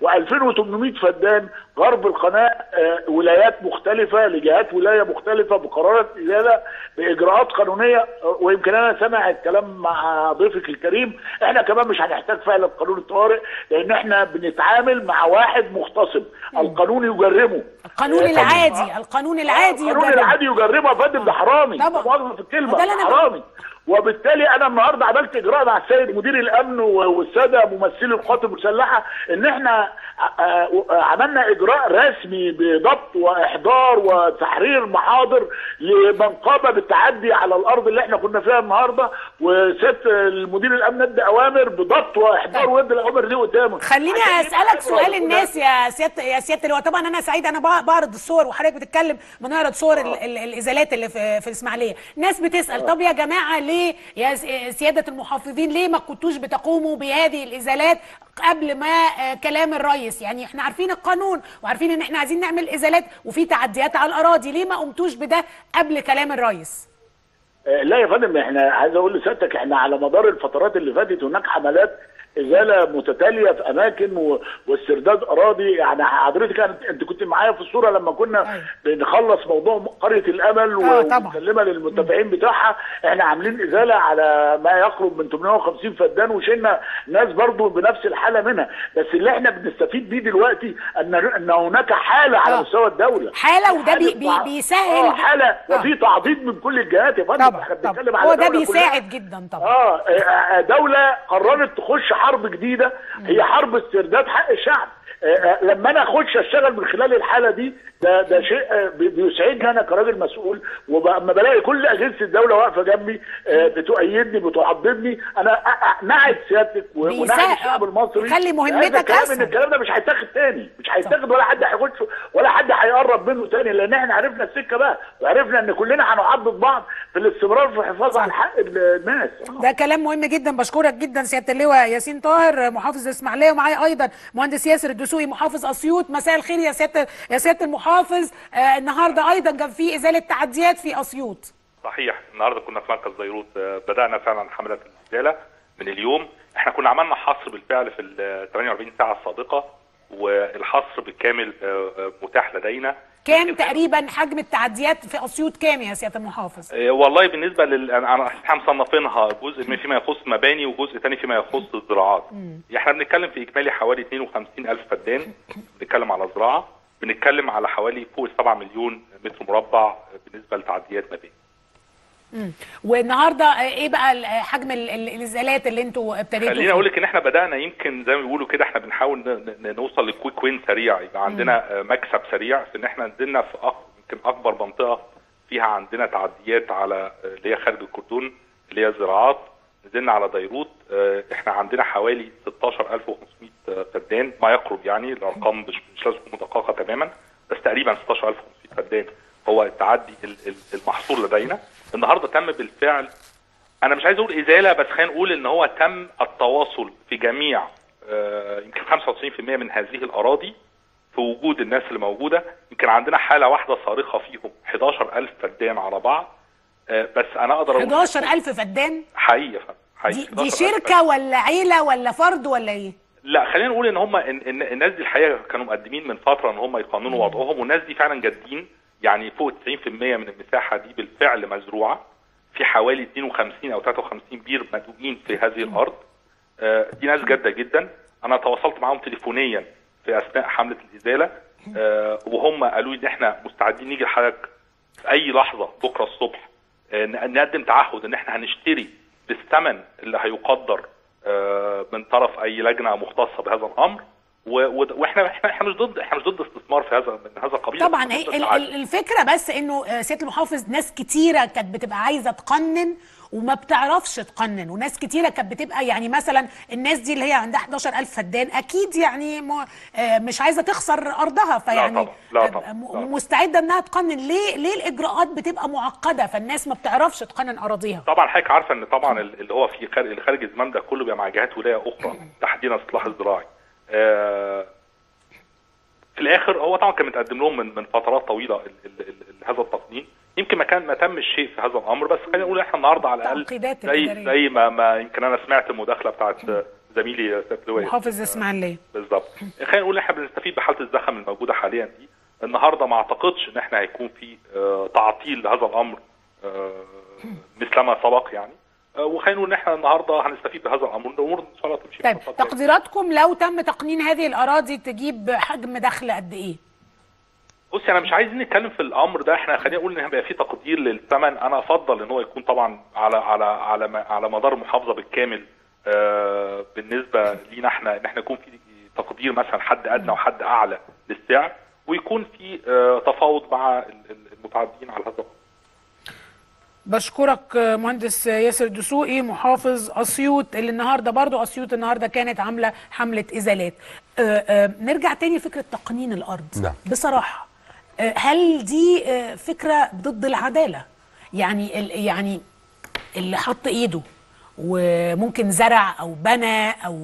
و2800 فدان غرب القناه آه، ولايات مختلفه لجهات ولايه مختلفه بقرارات ازاله باجراءات قانونيه آه، ويمكن انا سامع الكلام مع ضيفك الكريم احنا كمان مش هنحتاج فعلا قانون الطوارئ لان احنا بنتعامل مع واحد مغتصب القانون يجرمه القانون آه، العادي القانون العادي القانون يجرم. العادي يجرمه يا فندم ده حرامي طبعا. لا مؤاخذة في الكلمه ده اللي أنا حرامي وبالتالي انا النهارده عملت اجراء مع السيد مدير الامن و- والساده ممثلي القوات المسلحه ان احنا آه، آه، عملنا اجراء رسمي بضبط واحضار وتحرير محاضر لمن قام بالتعدي على الارض اللي احنا كنا فيها النهارده وسياده المدير الامن ادى اوامر بضبط واحضار طيب. وادى الاوامر دي قدامه خليني عشان اسالك يبقى سؤال كده. الناس يا سياده يا سياده اللواء طبعا انا سعيد انا بع- بعرض الصور وحضرتك بتتكلم بنعرض صور ال- ال- الازالات اللي في في الاسماعيليه ناس بتسال طب يا جماعه ليه يا س- سياده المحافظين ليه ما كنتوش بتقوموا بهذه الازالات قبل ما آه، كلام الرئيس يعني احنا عارفين القانون وعارفين ان احنا عايزين نعمل ازالات وفي تعديات على الاراضي ليه ما قمتوش بده قبل كلام الرئيس آه، لا يا فندم احنا عايز اقول لسيادتك احنا على مدار الفترات اللي فاتت هناك حملات ازاله متتاليه في اماكن و... واسترداد اراضي يعني حضرتك انت انت كنت معايا في الصوره لما كنا أيوة. بنخلص موضوع قريه الامل آه، و- طبعا. ونسلمها للمتابعين بتاعها احنا عاملين ازاله على ما يقرب من 850 فدان وشلنا ناس برضو بنفس الحاله منها بس اللي احنا بنستفيد بيه دلوقتي ان ان هناك حاله على آه. مستوى الدوله حالة وده بي- حالة بي- تع- بيسهل- اه حاله آه. وفي تعضيد من كل الجهات يا فندم طبعا احنا طبعا بنتكلم على هو ده دولة كلها. بيساعد جدا طبعا اه آه، دولة قررت تخش حرب جديدة هي حرب استرداد حق الشعب آه، آه، لما انا اخش اشتغل من خلال الحاله دي ده ده شيء آه، بي- بيسعدني انا كراجل مسؤول ولما بلاقي كل اجهزه الدوله واقفه جنبي آه، بتؤيدني بتعضدني انا أ- أ- نعد سيادتك و- ونعد بيساعد- الشعب المصري خلي مهمتك هذا الكلام أسهل. ان الكلام ده مش هيتاخد تاني مش هيتاخد ولا حد هيخش ولا حد هيقرب منه تاني لان احنا عرفنا السكه بقى وعرفنا ان كلنا هنعضد بعض في الاستمرار في الحفاظ على حق الناس ده كلام مهم جدا بشكرك جدا سياده اللواء ياسين طاهر محافظ الاسماعيليه ومعايا ايضا مهندس ياسر الدسوقي محافظ اسيوط مساء الخير يا سياده يا سياده المحافظ آه النهارده ايضا كان في ازاله تعديات في اسيوط صحيح النهارده كنا في مركز بيروت آه، بدانا فعلا حمله الازاله من اليوم احنا كنا عملنا حصر بالفعل في ال 48 ساعه السابقه والحصر بالكامل آه، آه، متاح لدينا كام تقريبا حجم التعديات في اسيوط كام يا سياده المحافظ آه، والله بالنسبه لل انا أنا احنا مصنفينها جزء من فيما يخص مباني وجزء ثاني فيما يخص الزراعات احنا بنتكلم في اجمالي حوالي 52 الف فدان بنتكلم على زراعه بنتكلم على حوالي فوق 7 مليون متر مربع بالنسبه لتعديات مباني والنهارده آه، ايه بقى ال- آه، حجم ال- ال- الازالات اللي انتوا ابتديتوا خليني فيه؟ اقول لك ان احنا بدانا يمكن زي ما بيقولوا كده احنا بنحاول ن- ن- نوصل لكويك وين سريع يبقى عندنا آه، مكسب سريع في ان احنا نزلنا في أك- يمكن اكبر منطقه فيها عندنا تعديات على آه، اللي هي خارج الكردون اللي هي الزراعات نزلنا على ديروت آه، احنا عندنا حوالي 16500 آه، فدان ما يقرب يعني الارقام مش مش لازم تكون مدققه تماما بس تقريبا 16500 فدان هو التعدي ال- ال- المحصور لدينا النهارده تم بالفعل انا مش عايز اقول ازاله بس خلينا نقول ان هو تم التواصل في جميع آه، يمكن 95% من هذه الاراضي في وجود الناس اللي موجوده يمكن عندنا حاله واحده صارخه فيهم 11000 فدان على بعض آه، بس انا اقدر اقول 11000 فدان حقيقي يا فندم حقيقي دي, دي 11,000 شركه ولا عيله ولا فرد ولا ايه لا خلينا نقول ان هم إن إن الناس دي الحقيقه كانوا مقدمين من فتره ان هم يقننوا وضعهم والناس دي فعلا جادين يعني فوق 90% من المساحه دي بالفعل مزروعه في حوالي 52 او 53 بير مدوقين في هذه الارض آه، دي ناس جاده جدا انا تواصلت معاهم تليفونيا في اثناء حمله الازاله آه، وهم قالوا لي ان احنا مستعدين نيجي لحضرتك في اي لحظه بكره الصبح آه، ن- نقدم تعهد ان احنا هنشتري بالثمن اللي هيقدر آه، من طرف اي لجنه مختصه بهذا الامر و- و- واحنا احنا احنا مش ضد احنا مش ضد استثمار في هذا من هذا القبيل طبعا إحنا هي ضد ال- التعدي. ال- الفكره بس انه آه، سياده المحافظ ناس كتيره كانت بتبقى عايزه تقنن وما بتعرفش تقنن وناس كتيره كانت بتبقى يعني مثلا الناس دي اللي هي عندها 11000 فدان اكيد يعني م- آه، مش عايزه تخسر ارضها فيعني طبعا، لا آه، طبعا، م- لا طبعا. مستعده انها تقنن ليه ليه الاجراءات بتبقى معقده فالناس ما بتعرفش تقنن اراضيها طبعا حضرتك عارفه ان طبعا ال- اللي هو في خارج اللي خارج الزمام ده كله بيبقى مع جهات ولايه اخرى تحديدا الاصلاح الزراعي. آه، في الاخر هو طبعا كان متقدم لهم من من فترات طويله ال ال ال ال هذا التقنين يمكن ما كان ما تمش شيء في هذا الامر بس خلينا نقول احنا النهارده على الاقل التعقيدات زي الإدارية. زي ما, ما يمكن انا سمعت المداخله بتاعت زميلي سيد لوي محافظ اسماعيليه بالظبط خلينا نقول ان احنا بنستفيد بحاله الزخم الموجوده حاليا دي النهارده ما اعتقدش ان احنا هيكون في آه، تعطيل لهذا الامر آه، مثلما سبق يعني آه، وخلينا نقول ان احنا النهارده هنستفيد بهذا الامر الامور ان شاء الله تمشي طيب بخطوات كويسة. تقديراتكم لو تم تقنين هذه الاراضي تجيب حجم دخل قد ايه بصي انا مش عايز نتكلم في الامر ده احنا خلينا نقول ان هيبقى في تقدير للثمن انا افضل ان هو يكون طبعا على على على م- على مدار المحافظه بالكامل آه، بالنسبه لينا احنا ان احنا يكون في تقدير مثلا حد ادنى وحد اعلى للسعر ويكون في آه، تفاوض مع ال- ال- المتعدين على هذا الأمر. بشكرك آه، مهندس ياسر دسوقي محافظ اسيوط اللي النهارده برضو اسيوط النهارده كانت عامله حمله ازالات آه، آه، نرجع تاني لفكره تقنين الارض نعم. بصراحه آه، هل دي آه، فكره ضد العداله يعني ال- يعني اللي حط ايده وممكن زرع او بنى او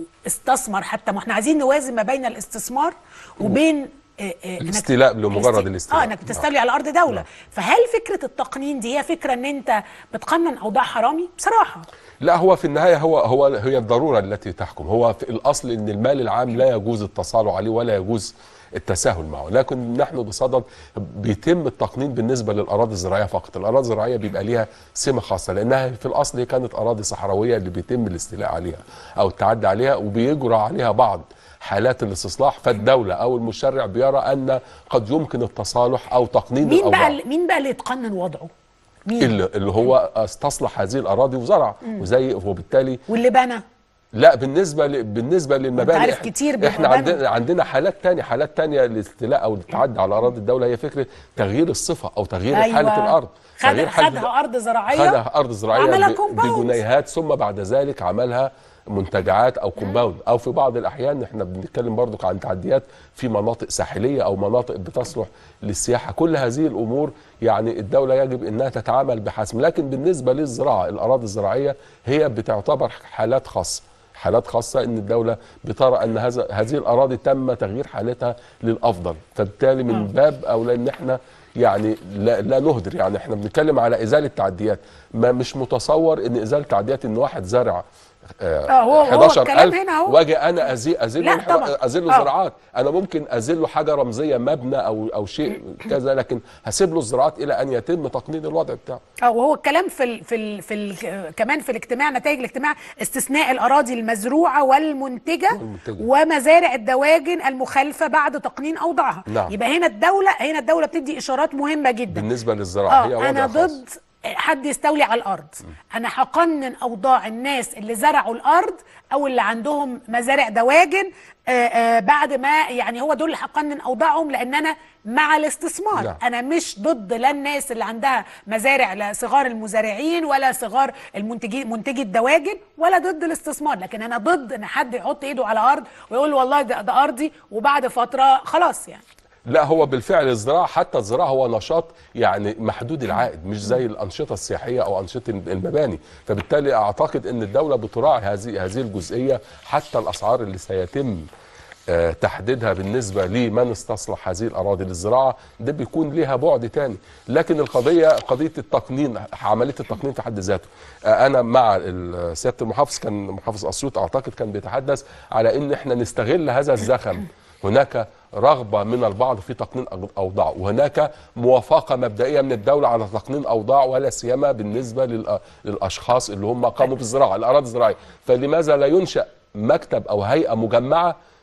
استثمر حتى ما احنا عايزين نوازن ما بين الاستثمار وبين آه، آه، إنك- الاستيلاء لمجرد الاست- الاستيلاء. اه انك بتستولي على ارض دوله فهل فكره التقنين دي هي فكره ان انت بتقنن اوضاع حرامي بصراحه لا هو في النهايه هو هو هي الضروره التي تحكم هو في الاصل ان المال العام لا يجوز التصالح عليه ولا يجوز التساهل معه لكن نحن بصدد بيتم التقنين بالنسبه للاراضي الزراعيه فقط الاراضي الزراعيه بيبقى ليها سمه خاصه لانها في الاصل هي كانت اراضي صحراويه اللي بيتم الاستيلاء عليها او التعدي عليها وبيجرى عليها بعض حالات الاستصلاح فالدوله او المشرع بيرى ان قد يمكن التصالح او تقنين مين الاوضاع بقى مين بقى اللي يتقنن وضعه مين اللي, اللي هو استصلح هذه الاراضي وزرع وزي وبالتالي واللي بنى لا بالنسبه ل... بالنسبه للمباني عارف إحنا- كتير بيبقوا احنا بنوا. عندنا عندنا حالات تانية حالات تانية للاستيلاء او التعدي على اراضي الدوله هي فكره تغيير الصفه او تغيير أيوة. حاله الارض خد تغيير حالة خدها ارض زراعيه خدها ارض زراعيه وعملها ب- compound. بجنيهات ثم بعد ذلك عملها منتجعات او كومباوند او في بعض الاحيان احنا بنتكلم برضو عن تعديات في مناطق ساحليه او مناطق بتصلح للسياحه كل هذه الامور يعني الدوله يجب انها تتعامل بحسم لكن بالنسبه للزراعه الاراضي الزراعيه هي بتعتبر حالات خاصه حالات خاصة ان الدولة بترى ان هذا هذه الاراضي تم تغيير حالتها للافضل فبالتالي من باب اولى ان احنا يعني لا, لا نهدر يعني احنا بنتكلم على ازالة تعديات ما مش متصور ان ازالة تعديات ان واحد زرع آه، هو- هو الكلام هنا أهو. واجي انا ازيل ازيل لا له طبعا. ازيل له آه. زراعات انا ممكن ازيل له حاجه رمزيه مبنى او او شيء كذا لكن هسيب له الزراعات الى ان يتم تقنين الوضع بتاعه اه وهو الكلام في ال في ال في ال كمان في الاجتماع نتائج الاجتماع استثناء الاراضي المزروعه والمنتجه والمنتجة. ومزارع الدواجن المخالفه بعد تقنين اوضاعها نعم. يبقى هنا الدوله هنا الدوله بتدي اشارات مهمه جدا بالنسبه للزراعه هي اه وضع انا خاص. ضد حد يستولي على الارض انا هقنن اوضاع الناس اللي زرعوا الارض او اللي عندهم مزارع دواجن آه آه بعد ما يعني هو دول اللي هقنن اوضاعهم لان انا مع الاستثمار نعم. انا مش ضد لا الناس اللي عندها مزارع لا صغار المزارعين ولا صغار المنتجين منتجي الدواجن ولا ضد الاستثمار لكن انا ضد ان حد يحط ايده على ارض ويقول والله ده, ده ارضي وبعد فتره خلاص يعني لا هو بالفعل الزراعه حتى الزراعه هو نشاط يعني محدود العائد مش زي الانشطه السياحيه او انشطه المباني فبالتالي اعتقد ان الدوله بتراعي هذه هذه الجزئيه حتى الاسعار اللي سيتم آه، تحديدها بالنسبه لمن استصلح هذه الاراضي للزراعه ده بيكون ليها بعد تاني لكن القضيه قضيه التقنين عمليه التقنين في حد ذاته آه، انا مع ال- سياده المحافظ كان محافظ اسيوط اعتقد كان بيتحدث على ان احنا نستغل هذا الزخم هناك رغبة من البعض في تقنين أج- أوضاع وهناك موافقة مبدئية من الدولة على تقنين أوضاع ولا سيما بالنسبة للأ- للأشخاص اللي هم قاموا بالزراعة الأراضي الزراعية فلماذا لا ينشأ مكتب أو هيئة مجمعة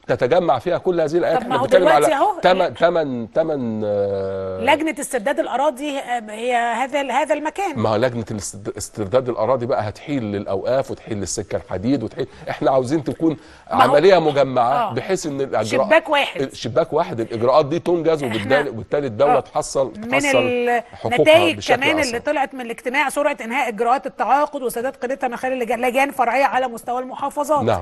تتجمع فيها كل هذه الايات طب ما هو دلوقتي أهو. تمن تمن تمن آه، لجنه استرداد الاراضي آه، هي هذا هذا المكان ما هو لجنه الاست- استرداد الاراضي بقى هتحيل للاوقاف وتحيل للسكه الحديد وتحيل احنا عاوزين تكون ما هو- عمليه مجمعه آه. بحيث ان الاجراء شباك واحد. شباك واحد الاجراءات دي تنجز وبالتالي وبالتالي الدوله آه. تحصل من تحصل حقوقها النتائج بشكل كمان أسرع. اللي طلعت من الاجتماع سرعه انهاء اجراءات التعاقد وسداد قيمتها من خلال لجان- لجان فرعيه على مستوى المحافظات نعم.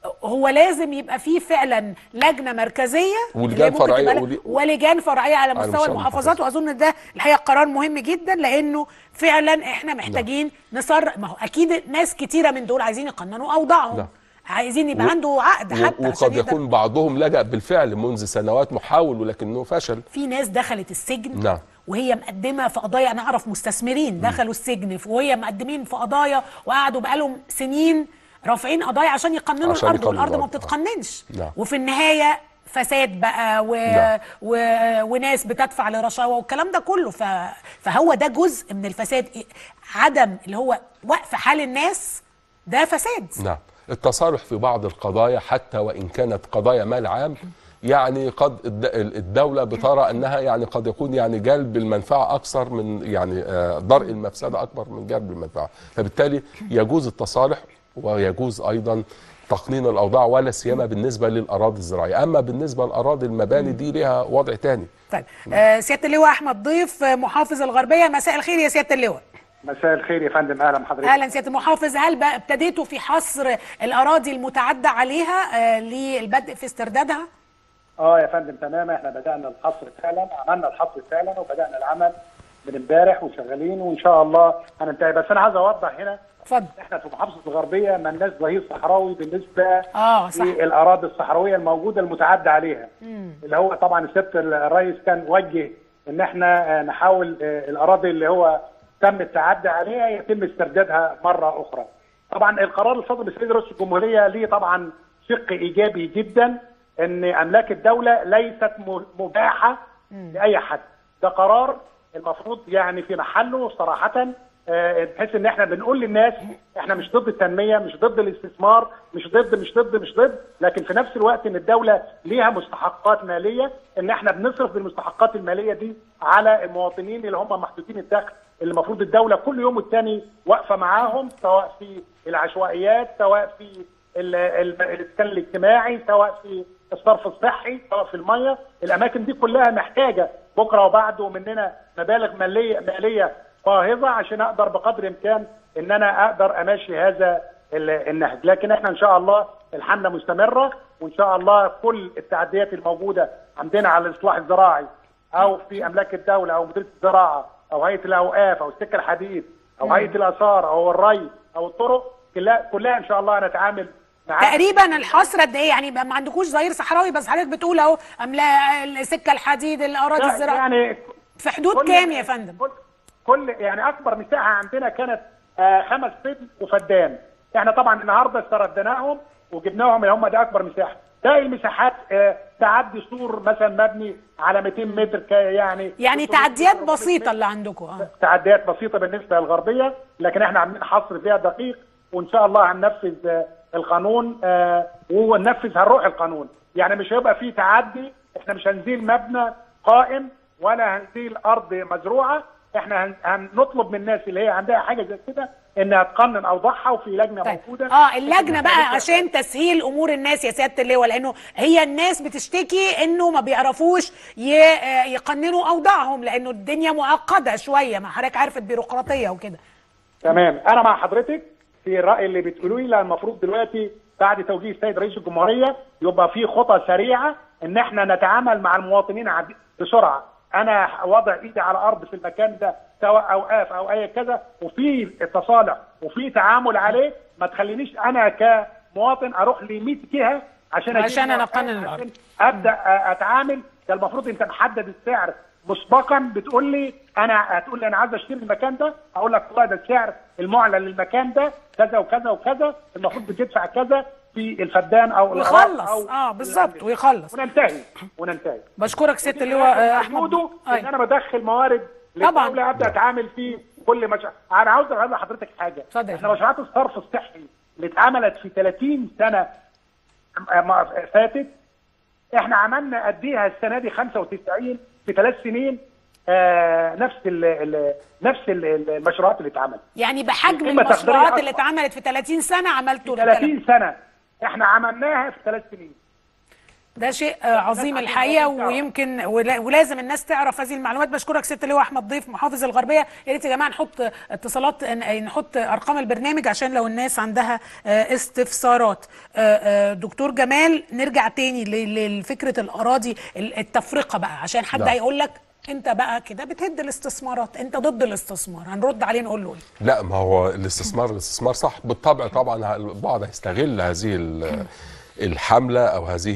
هو لازم يبقى فيه فعلا لجنه مركزيه ولجان اللي ممكن فرعية تبقى- ولي- ولجان فرعيه على مستوى مستوى المحافظات المحافظات. واظن ده الحقيقه قرار مهم جدا لانه فعلا احنا محتاجين نصر ما هو اكيد ناس كتيره من دول عايزين يقننوا اوضاعهم نعم. عايزين يبقى و- عنده عقد و- حتى عشان وقد يقدر- يكون بعضهم لجأ بالفعل منذ سنوات محاول ولكنه فشل في ناس دخلت السجن نعم. وهي مقدمه في قضايا انا اعرف مستثمرين دخلوا السجن وهي مقدمين في قضايا وقعدوا بقالهم سنين رافعين قضايا عشان يقننوا عشان الارض يقننوا والارض ما الأرض. بتتقننش نعم. وفي النهايه فساد بقى و... نعم. و... وناس بتدفع لرشاوى والكلام ده كله ف... فهو ده جزء من الفساد عدم اللي هو وقف حال الناس ده فساد نعم التصالح في بعض القضايا حتى وإن كانت قضايا مال عام يعني قد الد- الدولة بترى أنها يعني قد يكون يعني جلب المنفعة أكثر من يعني آه، درء المفسدة أكبر من جلب المنفعة فبالتالي يجوز التصالح ويجوز أيضا تقنين الأوضاع ولا سيما بالنسبة للأراضي الزراعية أما بالنسبة للأراضي المباني دي لها وضع تاني طيب آه سياده اللواء احمد ضيف آه، محافظ الغربيه مساء الخير يا سياده اللواء مساء الخير يا فندم اهلا بحضرتك اهلا سياده المحافظ هل بقى ابتديتوا في حصر الاراضي المتعدى عليها آه للبدء في استردادها اه يا فندم تمام احنا بدانا الحصر فعلا عملنا الحصر فعلا وبدانا العمل من امبارح وشغالين وان شاء الله هننتهي بس انا عايز اوضح هنا اتفضل احنا في محافظه الغربيه ما لناش ظهير صحراوي بالنسبه اه صح للاراضي الصحراويه الموجوده المتعدى عليها اللي هو طبعا سياده الرئيس كان وجه ان احنا آه، نحاول آه، الاراضي اللي هو تم التعدي عليها يتم استردادها مره اخرى. طبعا القرار اللي صدر بسيد رئيس الجمهوريه ليه طبعا شق ايجابي جدا ان املاك الدوله ليست م- مباحه لاي حد. ده قرار المفروض يعني في محله صراحه آه، بحيث ان احنا بنقول للناس احنا مش ضد التنميه مش ضد الاستثمار مش ضد مش ضد مش ضد لكن في نفس الوقت ان الدوله ليها مستحقات ماليه ان احنا بنصرف بالمستحقات الماليه دي على المواطنين اللي هم محدودين الدخل اللي المفروض الدوله كل يوم والتاني واقفه معاهم سواء في العشوائيات سواء في ال- ال- الاسكان الاجتماعي سواء في الصرف الصحي سواء في الميه الاماكن دي كلها محتاجه بكره وبعده مننا مبالغ ماليه ماليه باهظه عشان اقدر بقدر الامكان ان انا اقدر اماشي هذا ال- النهج لكن احنا ان شاء الله الحمله مستمره وان شاء الله كل التعديات الموجوده عندنا على الاصلاح الزراعي او في املاك الدوله او مديريه الزراعه او هيئه الاوقاف او السكه الحديد او هيئه الاثار او الري او الطرق كلها كلها ان شاء الله هنتعامل معاها تقريبا الحصر قد ايه يعني ما عندكوش ظهير صحراوي بس حضرتك بتقول اهو املا السكه الحديد الاراضي لا، الزراعيه يعني في حدود كل- كام يا فندم كل, كل يعني اكبر مساحه عندنا كانت آه خمس سجن وفدان احنا طبعا النهارده استردناهم وجبناهم اللي هم ده اكبر مساحه باقي المساحات آه تعدي سور مثلا مبني على 200 متر ك- يعني يعني 300 تعديات 400 بسيطه متر. اللي عندكم اه تعديات بسيطه بالنسبه للغربيه لكن احنا عاملين حصر فيها دقيق وان شاء الله هننفذ آه، القانون آه، وننفذ هنروح القانون يعني مش هيبقى في تعدي احنا مش هنزيل مبنى قائم ولا هنزيل ارض مزروعه احنا هن- هنطلب من الناس اللي هي عندها حاجه زي كده انها تقنن اوضاعها وفي لجنه طيب. موجوده اه اللجنه بقى هنبدأ- عشان تسهيل امور الناس يا سياده اللواء لانه هي الناس بتشتكي انه ما بيعرفوش ي- آه، يقننوا اوضاعهم لانه الدنيا معقده شويه ما حضرتك عارف البيروقراطيه وكده تمام انا مع حضرتك في الراي اللي بتقولوه لان المفروض دلوقتي بعد توجيه السيد رئيس الجمهوريه يبقى في خطى سريعه ان احنا نتعامل مع المواطنين عد- بسرعه انا وضع ايدي على ارض في المكان ده سواء اوقاف او اي كذا وفي تصالح وفي تعامل عليه ما تخلينيش انا كمواطن اروح ل 100 جهه عشان أجيب عشان أنا موافقات أقنن الأرض. عشان ابدا أ- اتعامل ده المفروض انت محدد السعر مسبقا بتقول لي انا هتقول لي انا عايز اشتري المكان ده اقول لك والله ده السعر المعلن للمكان ده كذا وكذا وكذا المفروض بتدفع كذا في الفدان او الأراضي ويخلص أو اه بالظبط ويخلص وننتهي وننتهي بشكرك سياده اللواء آه، احمد حدوده ان أيوة. انا بدخل موارد طبعاً. للدوله ابدا اتعامل فيه كل مش... انا عاوز اقول لحضرتك حاجه اتفضل يا احنا مشروعات الصرف الصحي اللي اتعملت في 30 سنه م- م- فاتت احنا عملنا قديها السنه دي 95 في ثلاث سنين آه نفس ال ال نفس ال- المشروعات اللي اتعملت يعني بحجم قيمة تقديرية المشروعات أكبر. اللي اتعملت في 30 سنه عملتوا الكلام 30 سنه احنا عملناها في ثلاث سنين ده شيء آه، عظيم الناس الحقيقه عايزة تعرف. ويمكن ولا- ولازم الناس تعرف هذه المعلومات بشكرك ست لواء احمد ضيف محافظ الغربيه يا ريت يا جماعه نحط اتصالات ن- نحط ارقام البرنامج عشان لو الناس عندها آه، استفسارات آه، آه، دكتور جمال نرجع تاني ل- لفكره الاراضي ال- التفرقه بقى عشان حد نعم. هيقول لك انت بقى كده بتهد الاستثمارات انت ضد الاستثمار هنرد عليه نقول له إيه؟ لا ما هو الاستثمار الاستثمار صح بالطبع طبعا البعض هيستغل هذه ال- الحمله او هذه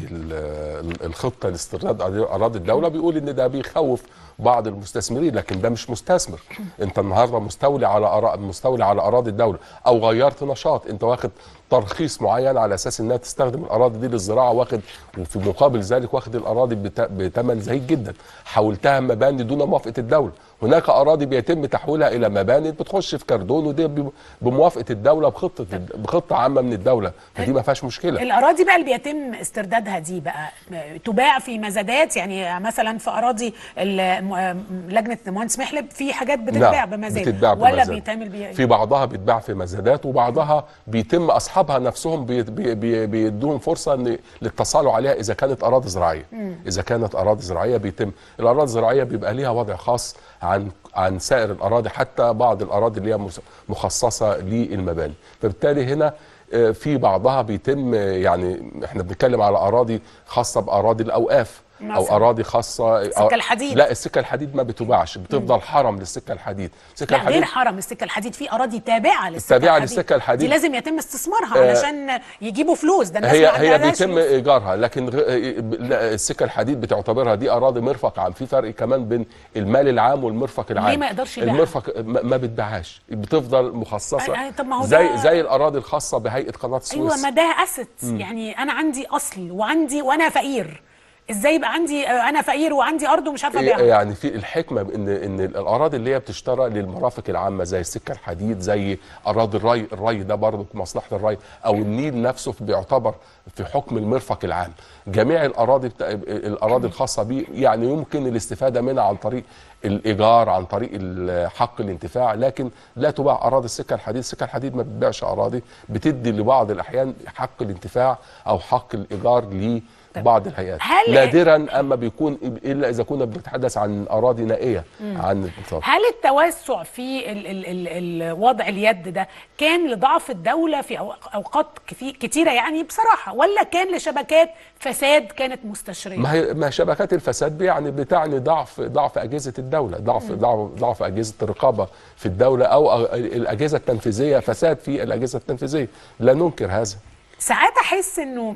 ال- الخطه لاسترداد اراضي الدوله بيقول ان ده بيخوف بعض المستثمرين لكن ده مش مستثمر انت النهارده مستولي على أرا... مستولي على اراضي الدوله او غيرت نشاط انت واخد ترخيص معين على اساس انها تستخدم الاراضي دي للزراعه واخد وفي مقابل ذلك واخد الاراضي بت... بثمن زهيد جدا حولتها مباني دون موافقه الدوله هناك اراضي بيتم تحويلها الى مباني بتخش في كردون ودي ب- بموافقه الدوله بخطه بخطه عامه من الدوله فدي ما فيهاش مشكله الاراضي بقى اللي بيتم استردادها دي بقى تباع في مزادات يعني مثلا في اراضي ال- م- لجنه المهندس محلب في حاجات بتتباع بمزاد بتتباع ولا بمزاد. بيتعمل بيها إيه؟ في بعضها بيتباع في مزادات وبعضها بيتم اصحابها نفسهم بي بي بي بيدوهم فرصه ان للتصالح عليها اذا كانت اراضي زراعيه اذا كانت اراضي زراعيه بيتم الاراضي الزراعيه بيبقى ليها وضع خاص عن عن سائر الاراضي حتى بعض الاراضي اللي هي مس- مخصصه للمباني فبالتالي هنا آه، في بعضها بيتم آه، يعني احنا بنتكلم على اراضي خاصه باراضي الاوقاف او مثلاً. اراضي خاصه سكة الحديد. لا السكه الحديد ما بتباعش بتفضل حرم للسكه الحديد السكه لا غير حرم السكه الحديد في اراضي تابعه للسكه تابعة الحديد. للسكة الحديد. دي لازم يتم استثمارها آه، علشان يجيبوا فلوس ده الناس هي ما هي عندهاش بيتم فلوس. ايجارها لكن غ- لا، السكه الحديد بتعتبرها دي اراضي مرفق عام في فرق كمان بين المال العام والمرفق العام ما يقدرش يبيعها؟ المرفق ما ما بتباعهاش بتفضل مخصصه أي- أي، طب ما هو زي ده- زي الاراضي الخاصه بهيئه قناه السويس ايوه ما ده اسيت يعني انا عندي اصل وعندي وانا فقير ازاي يبقى عندي آه، انا فقير وعندي ارض ومش عارفه ابيعها يعني في الحكمه ان ان الاراضي اللي هي بتشترى للمرافق العامه زي السكه الحديد زي اراضي الري الري ده برضه مصلحه الري او النيل نفسه بيعتبر في حكم المرفق العام جميع الاراضي بتا... الاراضي الخاصه بيه يعني يمكن الاستفاده منها عن طريق الايجار عن طريق ال- حق الانتفاع لكن لا تباع اراضي السكه الحديد السكه الحديد ما بتبيعش اراضي بتدي لبعض الاحيان حق الانتفاع او حق الايجار لبعض الهيئات هل- نادرا اما بيكون الا اذا كنا بنتحدث عن اراضي نائيه عن هل التوسع في ال ال ال ال وضع اليد ده كان لضعف الدولة في أو- أوقات كثي- كتيرة يعني بصراحة ولا كان لشبكات فساد كانت مستشرية؟ ما هي ما شبكات الفساد يعني بتعني ضعف ضعف اجهزه الدوله ضعف ضعف ضعف اجهزه الرقابه في الدوله او أ- الاجهزه التنفيذيه فساد في الاجهزه التنفيذيه لا ننكر هذا ساعات أحس إنه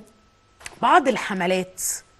بعض الحملات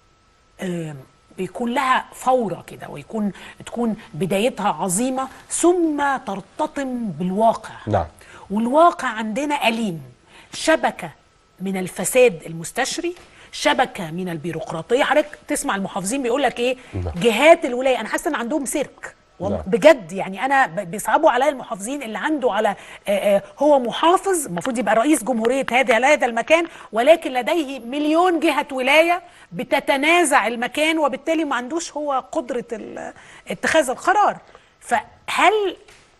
آم، بيكون لها فورة كده ويكون تكون بدايتها عظيمة ثم ترتطم بالواقع نعم والواقع عندنا أليم شبكة من الفساد المستشري شبكة من البيروقراطية حضرتك تسمع المحافظين بيقول لك ايه جهات الولاية انا حاسة ان عندهم سيرك والله نعم. بجد يعني انا ب- بيصعبوا عليا المحافظين اللي عنده على آه، آه، هو محافظ المفروض يبقى رئيس جمهوريه هذا هذا المكان ولكن لديه مليون جهه ولايه بتتنازع المكان وبالتالي ما عندوش هو قدره ال- اتخاذ القرار فهل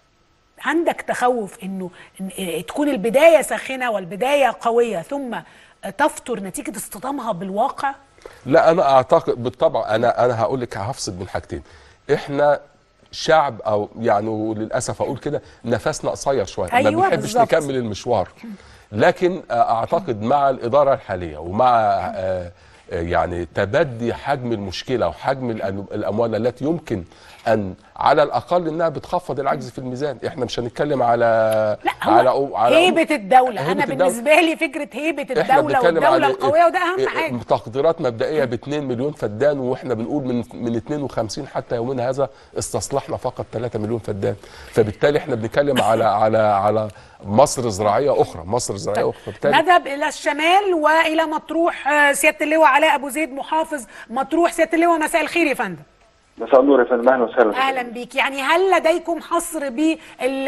عندك تخوف انه إن إيه تكون البدايه ساخنه والبدايه قويه ثم تفتر نتيجه اصطدامها بالواقع لا انا اعتقد بالطبع انا انا هقول لك هفصل بين حاجتين احنا شعب او يعني وللاسف اقول كده نفسنا قصير شويه أيوة ما بنحبش بالظبط. نكمل المشوار لكن اعتقد مع الاداره الحاليه ومع آه، آه، يعني تبدي حجم المشكله وحجم الأن- الاموال التي يمكن ان على الاقل انها بتخفض العجز في الميزان احنا مش هنتكلم على لا على هو على هيبه الدوله هيبة انا الدولة. بالنسبه لي فكره هيبه احنا الدوله بنتكلم والدوله على القويه وده اهم إيه- حاجه تقديرات مبدئيه ب 2 مليون فدان واحنا بنقول من من 52 حتى يومنا هذا استصلحنا فقط 3 مليون فدان فبالتالي احنا بنتكلم على على على مصر زراعيه اخرى مصر زراعيه اخرى فبالتالي نذهب الى الشمال والى مطروح آه، سياده اللواء علاء ابو زيد محافظ مطروح سياده اللواء مساء الخير يا فندم مساء النور يا فندم اهلا وسهلا اهلا بيك يعني هل لديكم حصر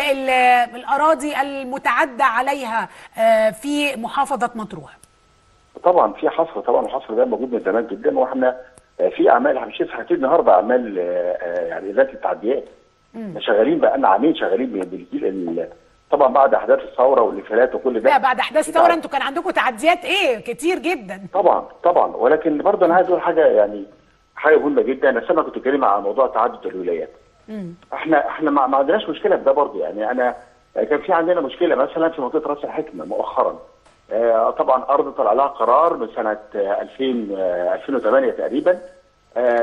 بالاراضي المتعدى عليها آه، في محافظه مطروح طبعا في حصر طبعا الحصر ده موجود من زمان جدا واحنا آه، في اعمال احنا مش هنبتدي النهارده اعمال آه، آه، يعني ذات التعديات احنا شغالين بقى لنا عامين شغالين بال- بالجيل ال- طبعا بعد احداث الثوره والانفلات وكل ده لا بعد احداث في الثوره تعد- انتوا كان عندكم تعديات ايه كتير جدا طبعا طبعا ولكن برضه انا عايز اقول حاجه يعني حاجه مهمه جدا انا سامع كنت بتكلم على موضوع تعدد الولايات احنا احنا ما ما عندناش مشكله في ده برضه يعني انا كان في عندنا مشكله مثلا في منطقه راس الحكمه مؤخرا آه، طبعا ارض طلع لها قرار من سنه آه، 2000 آه، 2008 تقريبا آه،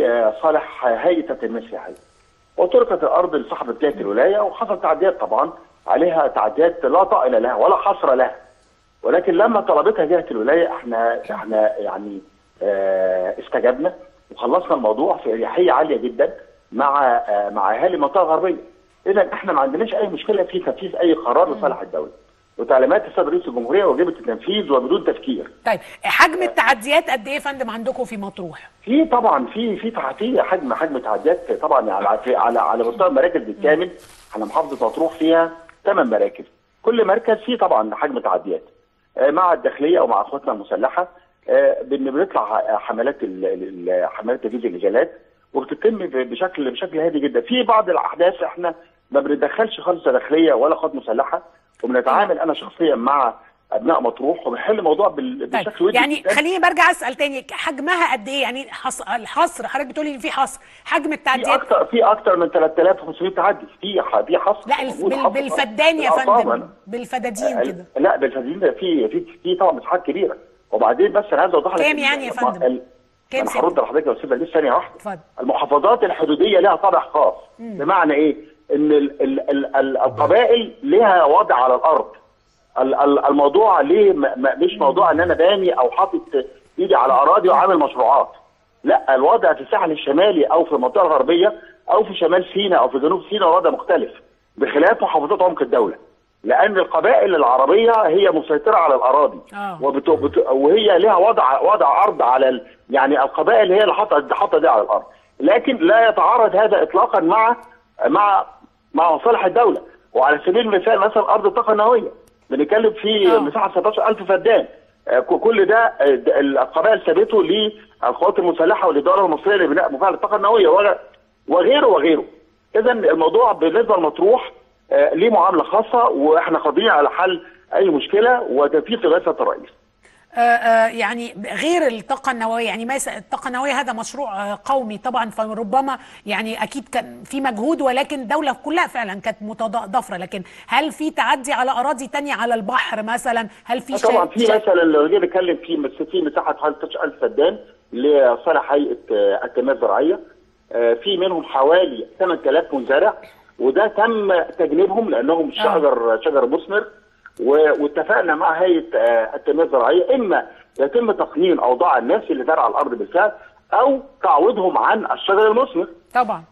لصالح هيئه التنميه السياحيه وتركت الارض لصاحب جهه الولايه وحصل تعديات طبعا عليها تعديات لا طائل لها ولا حصر لها ولكن لما طلبتها جهه الولايه احنا احنا يعني آه، استجبنا وخلصنا الموضوع في اريحيه عاليه جدا مع آه، مع اهالي المنطقه الغربيه. اذا احنا ما عندناش اي مشكله في تنفيذ اي قرار لصالح الدوله. وتعليمات السيد رئيس الجمهوريه واجبه التنفيذ وبدون تفكير. طيب حجم التعديات قد ايه يا فندم عندكم في مطروح في طبعا في في في حجم حجم تعديات طبعا على في- على على مستوى المراكز بالكامل احنا محافظه مطروح فيها ثمان مراكز كل مركز فيه طبعا حجم تعديات آه، مع الداخليه ومع اخواتنا المسلحه آه، بن- بنطلع حملات ال- ال- ال- حملات تنفيذ اللجالات وبتتم ب- بشكل بشكل هادي جدا في بعض الاحداث احنا ما بندخلش خالص لا داخليه ولا قوات مسلحه وبنتعامل انا شخصيا مع ابناء مطروح وبنحل الموضوع بال- بشكل طيب ودي يعني جداً. خليني برجع اسال تاني حجمها قد ايه يعني حص... الحصر حضرتك بتقولي ان في حصر حجم في التعديات اكتر في اكتر من 3500 تعدي في ح- في حصر لا الف... موجود بال... حصر. بالفدان يا بالأرقام فندم أنا. بالفدادين كده لا بالفدادين ده في في في طبعا مساحات كبيره وبعدين بس انا عايز اوضح لك كام إن يعني يا الم- فندم؟ ال- كام انا سنة؟ هرد لحضرتك يا استاذ لسه ثانيه واحده اتفضل. المحافظات الحدوديه لها طابع خاص بمعنى ايه؟ ان ال ال ال ال القبائل لها وضع على الارض ال- ال- الموضوع ليه م- م- مش موضوع ان انا باني او حاطط ايدي على اراضي وعامل مشروعات لا الوضع في الساحل الشمالي او في المنطقه الغربيه او في شمال سيناء او في جنوب سيناء وضع مختلف بخلاف محافظات عمق الدوله لان القبائل العربيه هي مسيطره على الاراضي آه. وبت... بت... وهي لها وضع وضع ارض على ال... يعني القبائل هي اللي حاطه حاطه دي على الارض لكن لا يتعارض هذا اطلاقا مع مع مع مصالح الدوله وعلى سبيل المثال مثلا ارض الطاقه النوويه بنتكلم في آه. مساحه 17000 فدان آه، ك- كل ده آه، د- القبائل سابته للقوات المسلحه وللدوله المصريه لبناء مفاعل الطاقه النوويه وغ- وغيره وغيره اذا الموضوع بالنسبه لمطروح آه، ليه معامله خاصه واحنا قادرين على حل اي مشكله وتنفيذ رئاسه الرئيس آه، آه، يعني غير الطاقة النووية يعني مثلا الطاقة النووية هذا مشروع آه، قومي طبعا فربما يعني أكيد كان في مجهود ولكن الدولة كلها فعلا كانت متضافرة لكن هل في تعدي على أراضي تانية على البحر مثلا هل في طبعا شيء في مثلا لو جينا نتكلم في مس- في مساحه حوالي 16000 فدان لصالح هيئه آه، التنميه الزراعيه آه، في منهم حوالي 8000 منزرع وده تم تجنيبهم لانهم شجر شجر مثمر و- واتفقنا مع هيئه آه، التنميه الزراعيه اما يتم تقنين اوضاع الناس اللي زرع الارض بالفعل او تعويضهم عن الشجر المثمر طبعا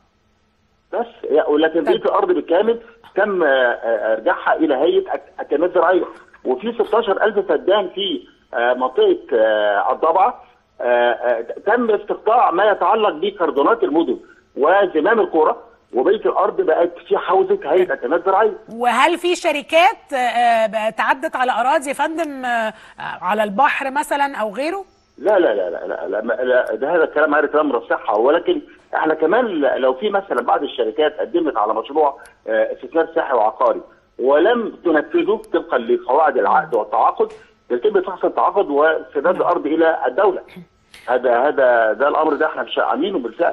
بس ولكن بقيه الارض بالكامل تم آه، آه، ارجاعها الى هيئه الت- التنميه الزراعيه وفي 16000 فدان في آه، منطقه آه، الضبعه آه، آه، تم استقطاع ما يتعلق بكردونات المدن وزمام القرى وبقيه الارض بقت في حوزه هيئه التنميه الزراعيه وهل في شركات آه، آه، تعدت على أراضي يا فندم آه، على البحر مثلا أو غيره؟ لا لا لا لا لا, لا, ما- لا ده هذا الكلام هذا كلام من الصحه ولكن احنا كمان لو في مثلا بعض الشركات قدمت على مشروع آه، استثمار سياحي وعقاري ولم تنفذه طبقا لقواعد العقد والتعاقد يتم فحص التعاقد وسداد الارض الى الدوله هذا هذا ده الامر ده احنا مش عاملينه بالفعل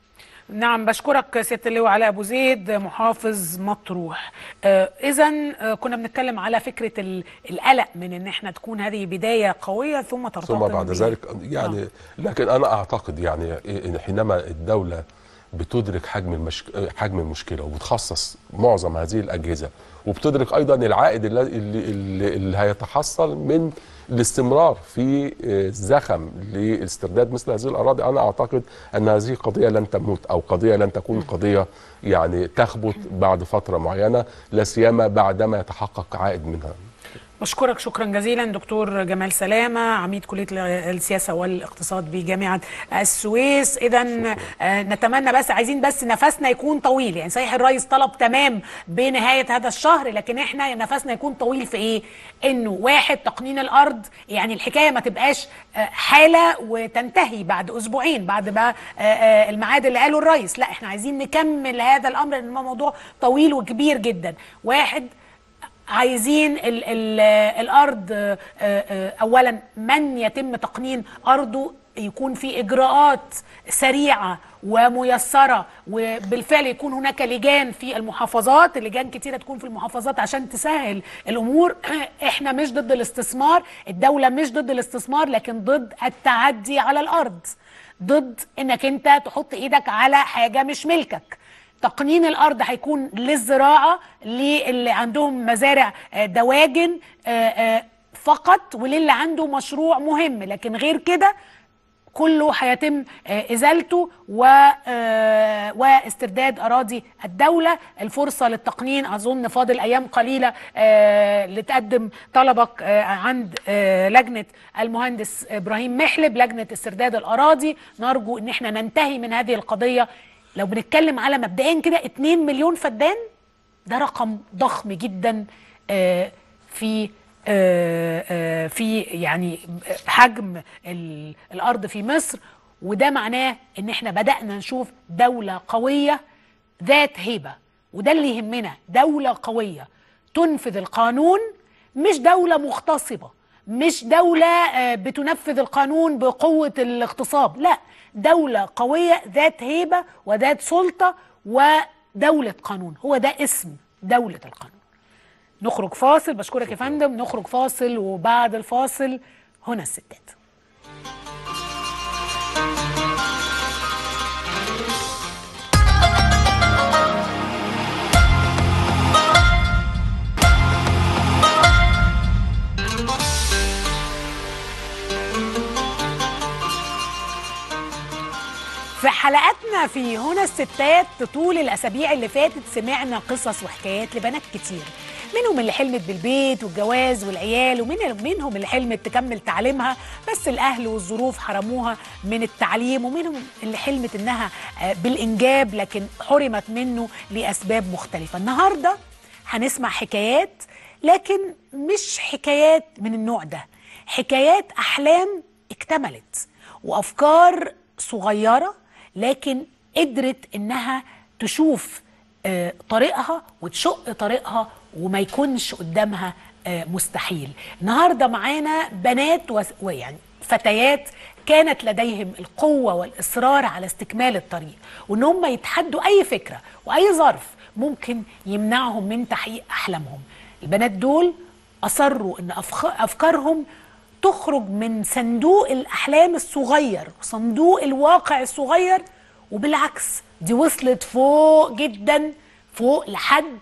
نعم بشكرك سياده اللواء علاء ابو زيد محافظ مطروح آه اذا آه كنا بنتكلم على فكره ال- القلق من ان احنا تكون هذه بدايه قويه ثم ترتقي ثم بعد ذلك يعني لكن انا اعتقد يعني إن حينما الدوله بتدرك حجم المشك... حجم المشكله وبتخصص معظم هذه الاجهزه وبتدرك ايضا العائد اللي, اللي, اللي هيتحصل من الاستمرار في آه، زخم لاسترداد مثل هذه الاراضي انا اعتقد ان هذه قضيه لن تموت او قضيه لن تكون قضيه يعني تخبط بعد فتره معينه لا سيما بعدما يتحقق عائد منها بشكرك شكرا جزيلا دكتور جمال سلامة عميد كلية السياسة والاقتصاد بجامعة السويس إذا نتمنى بس عايزين بس نفسنا يكون طويل يعني صحيح الرئيس طلب تمام بنهاية هذا الشهر لكن احنا نفسنا يكون طويل في إيه؟ إنه واحد تقنين الأرض يعني الحكاية ما تبقاش آه، حالة وتنتهي بعد أسبوعين بعد ما آه، آه، الميعاد اللي قاله الرئيس لا احنا عايزين نكمل هذا الأمر لأن هو موضوع طويل وكبير جدا واحد عايزين ال ال الارض آه، آه، اولا من يتم تقنين ارضه يكون في اجراءات سريعه وميسره وبالفعل يكون هناك لجان في المحافظات لجان كتيره تكون في المحافظات عشان تسهل الامور احنا مش ضد الاستثمار الدوله مش ضد الاستثمار لكن ضد التعدي على الارض ضد انك انت تحط ايدك على حاجه مش ملكك تقنين الارض هيكون للزراعه للي عندهم مزارع آه، دواجن آه، آه، فقط وللي عنده مشروع مهم لكن غير كده كله هيتم آه، ازالته و آه، واسترداد اراضي الدوله الفرصه للتقنين اظن فاضل ايام قليله آه، لتقدم طلبك آه، عند آه، لجنه المهندس ابراهيم محلب لجنه استرداد الاراضي نرجو ان احنا ننتهي من هذه القضيه لو بنتكلم على مبدئيا كده 2 مليون فدان ده رقم ضخم جدا آه، في آه، آه، في يعني حجم ال- الارض في مصر وده معناه ان احنا بدانا نشوف دوله قويه ذات هيبه وده اللي يهمنا دوله قويه تنفذ القانون مش دوله مغتصبه مش دولة آه، بتنفذ القانون بقوة الاغتصاب لا دولة قوية ذات هيبة وذات سلطة ودولة قانون هو ده اسم دولة القانون نخرج فاصل بشكرك يا فندم نخرج فاصل وبعد الفاصل هنا الستات في حلقاتنا في هنا الستات طول الاسابيع اللي فاتت سمعنا قصص وحكايات لبنات كتير منهم اللي حلمت بالبيت والجواز والعيال ومن منهم اللي حلمت تكمل تعليمها بس الاهل والظروف حرموها من التعليم ومنهم اللي حلمت انها آه، بالانجاب لكن حرمت منه لاسباب مختلفه النهارده هنسمع حكايات لكن مش حكايات من النوع ده حكايات احلام اكتملت وافكار صغيره لكن قدرت انها تشوف آه، طريقها وتشق طريقها وما يكونش قدامها آه، مستحيل النهارده معانا بنات وس- ويعني فتيات كانت لديهم القوة والإصرار على استكمال الطريق وإن هم يتحدوا أي فكرة وأي ظرف ممكن يمنعهم من تحقيق أحلامهم البنات دول أصروا إن أفخ- أفكارهم تخرج من صندوق الأحلام الصغير وصندوق الواقع الصغير وبالعكس دي وصلت فوق جدا فوق لحد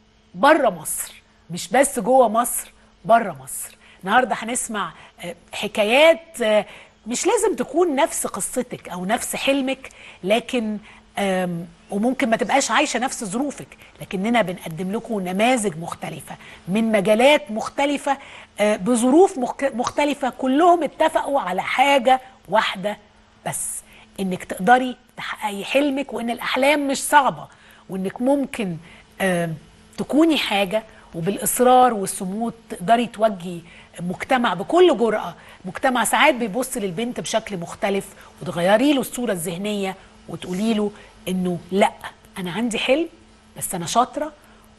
بره مصر مش بس جوه مصر بره مصر النهارده هنسمع آه، حكايات آه، مش لازم تكون نفس قصتك او نفس حلمك لكن آم، وممكن ما تبقاش عايشه نفس ظروفك لكننا بنقدم لكم نماذج مختلفه من مجالات مختلفه آه، بظروف مخ- مختلفه كلهم اتفقوا على حاجه واحده بس انك تقدري تحققي حلمك وان الاحلام مش صعبه وانك ممكن آم، تكوني حاجه وبالاصرار والصمود تقدري توجهي مجتمع بكل جرأه مجتمع ساعات بيبص للبنت بشكل مختلف وتغيري له الصوره الذهنيه وتقولي له انه لا انا عندي حلم بس انا شاطره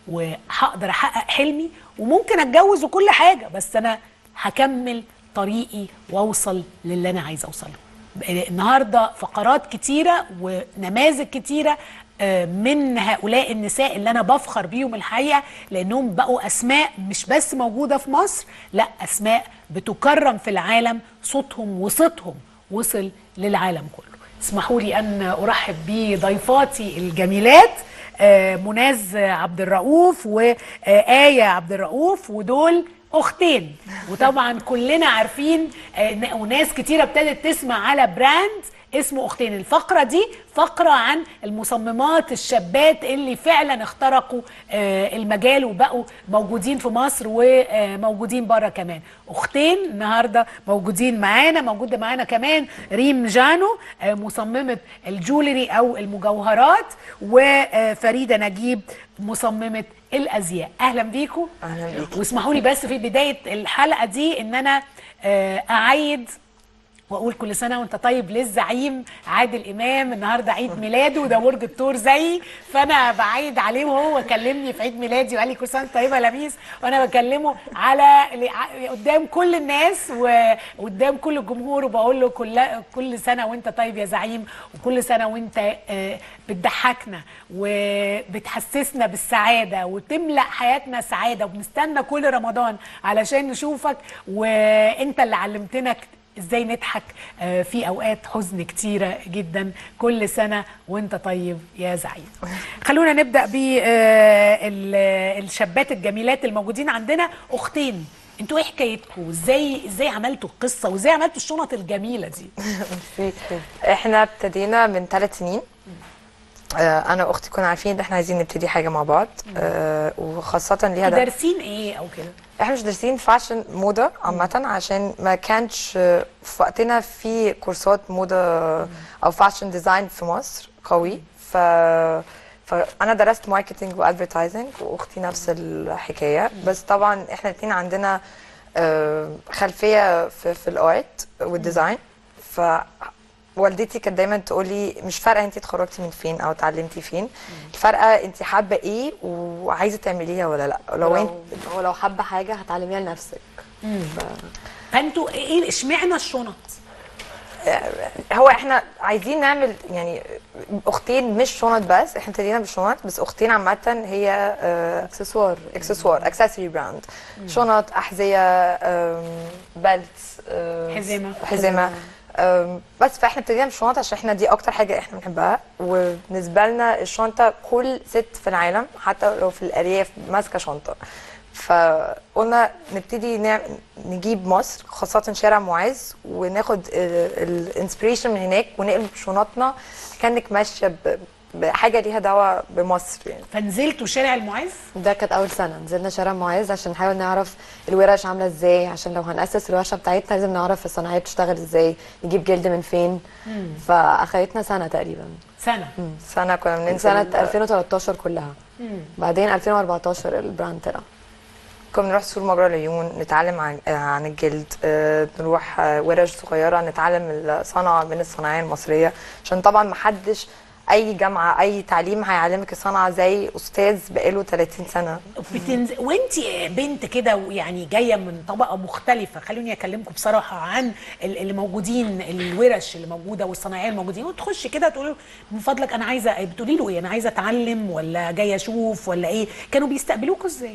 وهقدر احقق حلمي وممكن اتجوز وكل حاجه بس انا هكمل طريقي واوصل للي انا عايزه اوصله النهارده فقرات كتيره ونماذج كتيره آه، من هؤلاء النساء اللي انا بفخر بيهم الحقيقه لانهم بقوا اسماء مش بس موجوده في مصر لا اسماء بتكرم في العالم صوتهم وصوتهم وصل للعالم كله اسمحوا لي ان ارحب بضيفاتي الجميلات آه، مناز عبد الرؤوف وآية عبد الرؤوف ودول اختين وطبعا كلنا عارفين آه، ن- وناس كتيره ابتدت تسمع على براند اسمه اختين الفقره دي فقره عن المصممات الشابات اللي فعلا اخترقوا آه، المجال وبقوا موجودين في مصر وموجودين بره كمان اختين النهارده موجودين معانا موجوده معانا كمان ريم جانو آه، مصممه الجولري او المجوهرات وفريده نجيب مصممه الازياء اهلا بيكم أهلا بيكي. واسمحوا لي بس في بدايه الحلقه دي ان انا آه، اعيد واقول كل سنه وانت طيب للزعيم عادل امام النهارده عيد ميلاده وده برج الثور زيي فانا بعيد عليه وهو كلمني في عيد ميلادي وقال لي كل سنه وانت طيبه يا لميس وانا بكلمه على ل- قدام كل الناس وقدام كل الجمهور وبقول له كل كل سنه وانت طيب يا زعيم وكل سنه وانت آه، بتضحكنا وبتحسسنا بالسعاده وتملا حياتنا سعاده وبنستنى كل رمضان علشان نشوفك وانت اللي علمتنا ازاي نضحك آه، في اوقات حزن كتيره جدا كل سنه وانت طيب يا زعيم خلونا نبدا بالشابات الجميلات الموجودين عندنا اختين انتوا ايه حكايتكم ازاي ازاي عملتوا القصه وازاي عملتوا الشنط الجميله دي احنا ابتدينا من ثلاث سنين آه، انا واختي كنا عارفين ان احنا عايزين نبتدي حاجه مع بعض آه، وخاصه ليها ده دارسين ايه او كده احنا مش دارسين فاشن موضه عامه عشان ما كانش آه، في وقتنا في كورسات موضه او فاشن ديزاين في مصر قوي ف فانا درست ماركتنج وادفرتايزنج واختي نفس الحكايه بس طبعا احنا الاثنين عندنا آه، خلفيه في, في الارت والديزاين ف والدتي كانت دايما تقولي مش فارقه انت اتخرجتي من فين او اتعلمتي فين الفارقه انت حابه ايه وعايزه تعمليها ولا لا لو انت لو ولو حابه حاجه هتعلميها لنفسك فانتوا ايه اشمعنى الشنط هو احنا عايزين نعمل يعني اختين مش شنط بس احنا ابتدينا بالشنط بس اختين عامه هي اكسسوار اكسسوار اكسسوري براند شنط احذيه بلت حزمة. حزمه أم، بس فاحنا ابتدينا بالشنط عشان احنا دي اكتر حاجه احنا بنحبها وبالنسبه لنا الشنطه كل ست في العالم حتى لو في الارياف ماسكه شنطه فقلنا نبتدي نعمل نجيب مصر خاصة شارع معز وناخد الانسبريشن من هناك ونقلب شنطنا كانك ماشية ب- بحاجة ليها دعوة بمصر يعني فنزلتوا شارع المعز ده كانت اول سنه نزلنا شارع معز عشان نحاول نعرف الورش عامله ازاي عشان لو هنأسس الورشه بتاعتنا لازم نعرف الصناعيه بتشتغل ازاي نجيب جلد من فين فاخدتنا سنه تقريبا سنه سنة كنا من بننزل سنه 2013 كلها بعدين 2014 البراند طلع كنا بنروح سوق مجرى العيون نتعلم عن آه، عن الجلد آه، نروح آه، ورش صغيره نتعلم الصنعه من الصناعيه المصريه عشان طبعا محدش اي جامعه اي تعليم هيعلمك الصنعه زي استاذ بقاله 30 سنه بتنزل وانت بنت كده ويعني جايه من طبقه مختلفه خلوني اكلمكم بصراحه عن ال- اللي موجودين الورش اللي موجوده والصناعيه الموجودين وتخشي كده تقول له من فضلك انا عايزه بتقولي له ايه انا عايزه اتعلم ولا جايه اشوف ولا ايه كانوا بيستقبلوكوا ازاي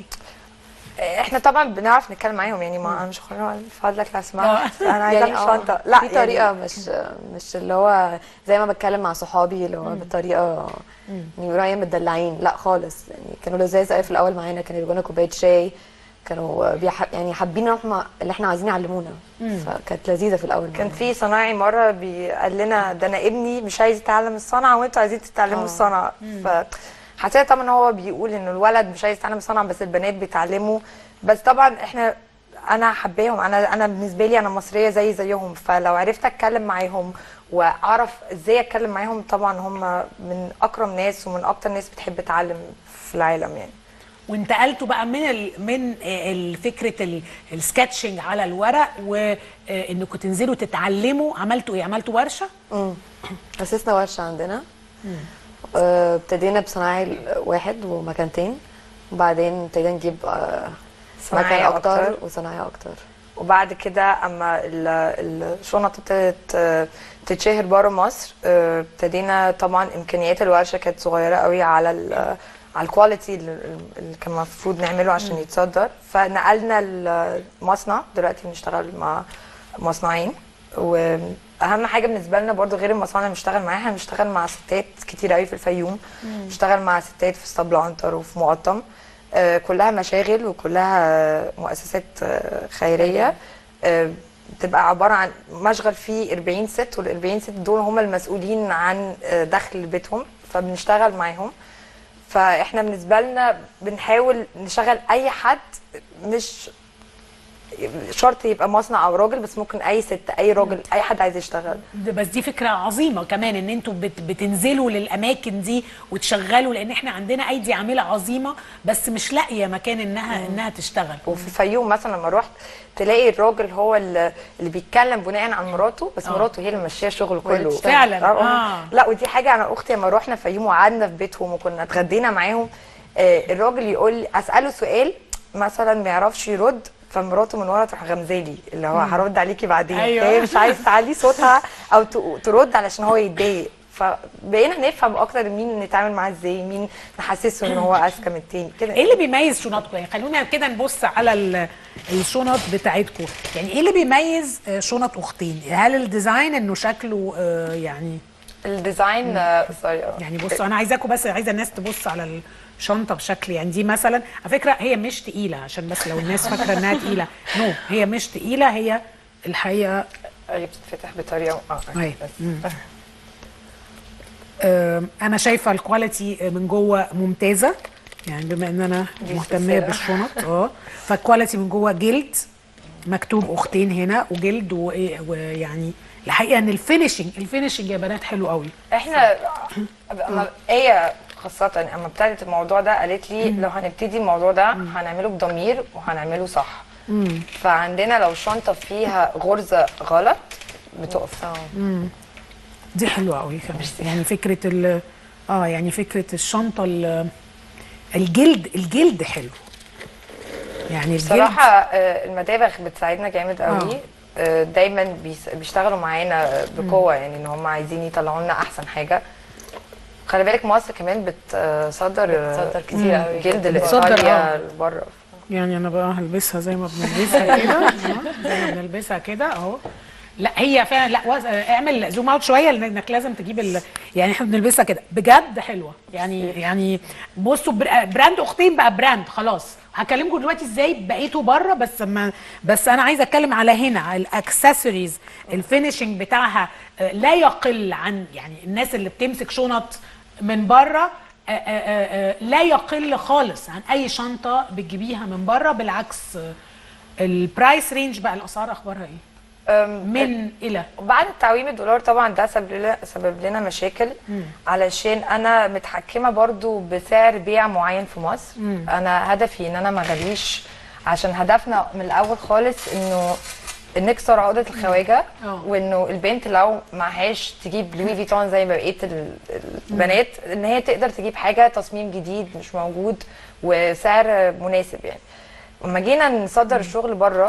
احنا طبعا بنعرف نتكلم معاهم يعني ما انا مش هقول له فضلك لا سمحت آه. انا عايزه يعني يعني اه شنطه لا في يعني طريقه مش مش اللي هو زي ما بتكلم مع صحابي اللي هو بطريقه يعني ورايا متدلعين لا خالص يعني كانوا لذاذ قوي في الاول معانا كانوا يجيبوا لنا كوبايه شاي كانوا بيح... يعني حابين إن هم اللي احنا عايزين يعلمونا فكانت لذيذه في الاول كان في صنايعي مره بي- قال لنا ده انا ابني مش عايز يتعلم الصنعه وانتوا عايزين تتعلموا آه. الصنعه فحسيت طبعا هو بيقول ان الولد مش عايز يتعلم الصنعه بس البنات بيتعلموا بس طبعا احنا انا حباهم انا انا بالنسبه لي انا مصريه زي زيهم فلو عرفت اتكلم معاهم واعرف ازاي اتكلم معاهم طبعا هم من اكرم ناس ومن اكتر ناس بتحب تتعلم في العالم يعني وانتقلتوا بقى من ال من ال- فكره ال- السكتشنج على الورق وانكم تنزلوا تتعلموا عملتوا ايه عملتوا ورشه اسسنا ورشه عندنا آه، ابتدينا بصناعي واحد ومكانتين وبعدين ابتدينا نجيب آه، صناعية مكان اكتر أكتر. وصناعيه اكتر وبعد كده اما ال- الشنط ابتدت آه، تتشهر بره مصر آه، ابتدينا طبعا امكانيات الورشه كانت صغيره قوي على ال على الكواليتي اللي اللي كان المفروض نعمله عشان يتصدر فنقلنا المصنع دلوقتي بنشتغل مع مصنعين واهم حاجه بالنسبه لنا برضو غير المصانع اللي بنشتغل معاها احنا بنشتغل مع ستات كتير قوي في الفيوم بنشتغل مع ستات في اسطبل عنتر وفي مقطم آه، كلها مشاغل وكلها مؤسسات آه، خيريه آه، بتبقى عباره عن مشغل فيه 40 ست وال 40 ست دول هم المسؤولين عن آه، دخل بيتهم فبنشتغل معاهم فاحنا بالنسبه لنا بنحاول نشغل اي حد مش شرط يبقى مصنع او راجل بس ممكن اي ست اي راجل اي حد عايز يشتغل ده- بس دي فكره عظيمه كمان ان انتوا بت بتنزلوا للاماكن دي وتشغلوا لان احنا عندنا ايدي عامله عظيمه بس مش لاقيه مكان انها انها تشتغل وفي الفيوم مثلا لما رحت تلاقي الراجل هو اللي اللي بيتكلم بناء عن مراته بس آه. مراته هي اللي ماشيه الشغل وهي كله بتشتغل. فعلا، آه. آه. لا ودي حاجه انا اختي لما رحنا الفيوم وقعدنا في بيتهم وكنا اتغدينا معاهم آه الراجل يقول لي اساله سؤال مثلا ما يعرفش يرد فمراته من ورا تروح غمزالي اللي هو هرد عليكي بعدين أيوة. هي مش عايز تعلي صوتها او ت- ترد علشان هو يتضايق فبقينا نفهم اكتر مين نتعامل معاه ازاي مين نحسسه ان هو اذكى من التاني كده ايه اللي بيميز شنطكم يعني خلونا كده نبص على ال- الشنط بتاعتكم يعني ايه اللي بيميز آه، شنط اختين هل الديزاين انه شكله آه، يعني الديزاين آه، سوري آه. يعني بصوا انا عايزاكم بس عايزه الناس تبص على الشنطه بشكل يعني دي مثلا على فكره هي مش تقيله عشان بس لو الناس فاكره انها تقيله نو هي مش تقيله هي الحقيقه هي بتتفتح بطريقه اه أيوة. بس. مم. آم، انا شايفه الكواليتي من جوه ممتازه يعني بما ان انا دي مهتميه السلسلة. بالشنط اه فالكواليتي من جوه جلد مكتوب اختين هنا وجلد وإيه- ويعني الحقيقه ان الفينشنج الفينشنج يا بنات حلو قوي احنا أما هي خاصة اما ابتدت الموضوع ده قالت لي لو هنبتدي الموضوع ده هنعمله بضمير وهنعمله صح فعندنا لو شنطة فيها غرزة غلط بتقف دي حلوه قوي كمان يعني فكره ال اه يعني فكره الشنطه ال- الجلد الجلد حلو يعني الجلد بصراحة آه، المدابغ بتساعدنا جامد قوي آه. آه، دايما بيس- بيشتغلوا معانا بقوة يعني ان هم عايزين يطلعوا لنا احسن حاجة خلي بالك مصر كمان بتصدر بتصدر كتير قوي. جلد بتصدر، لايطاليا آه. بره يعني انا بقى هلبسها زي ما بنلبسها كده آه، زي ما بنلبسها كده اهو لا هي فعلا لا وز... اعمل زوم اوت شويه لانك لازم تجيب ال... يعني احنا بنلبسها كده بجد حلوه يعني يعني بصوا بر... براند اختين بقى براند خلاص هكلمكم دلوقتي ازاي بقيتوا بره بس ما بس انا عايزه اتكلم على هنا على الاكسسوارز الفينشنج بتاعها آه، لا يقل عن يعني الناس اللي بتمسك شنط من بره آه، آه، آه، آه، لا يقل خالص عن اي شنطه بتجيبيها من بره بالعكس آه، البرايس رينج بقى الاسعار اخبارها ايه أم، من الى وبعد تعويم الدولار طبعا ده سبب لنا سبب لنا مشاكل علشان انا متحكمه برضو بسعر بيع معين في مصر انا هدفي ان انا ما اغليش عشان هدفنا من الاول خالص انه نكسر عقده الخواجه آه. وانه البنت لو معهاش تجيب لوي فيتون زي ما بقيه ال- البنات ان هي تقدر تجيب حاجه تصميم جديد مش موجود وسعر مناسب يعني لما جينا نصدر الشغل بره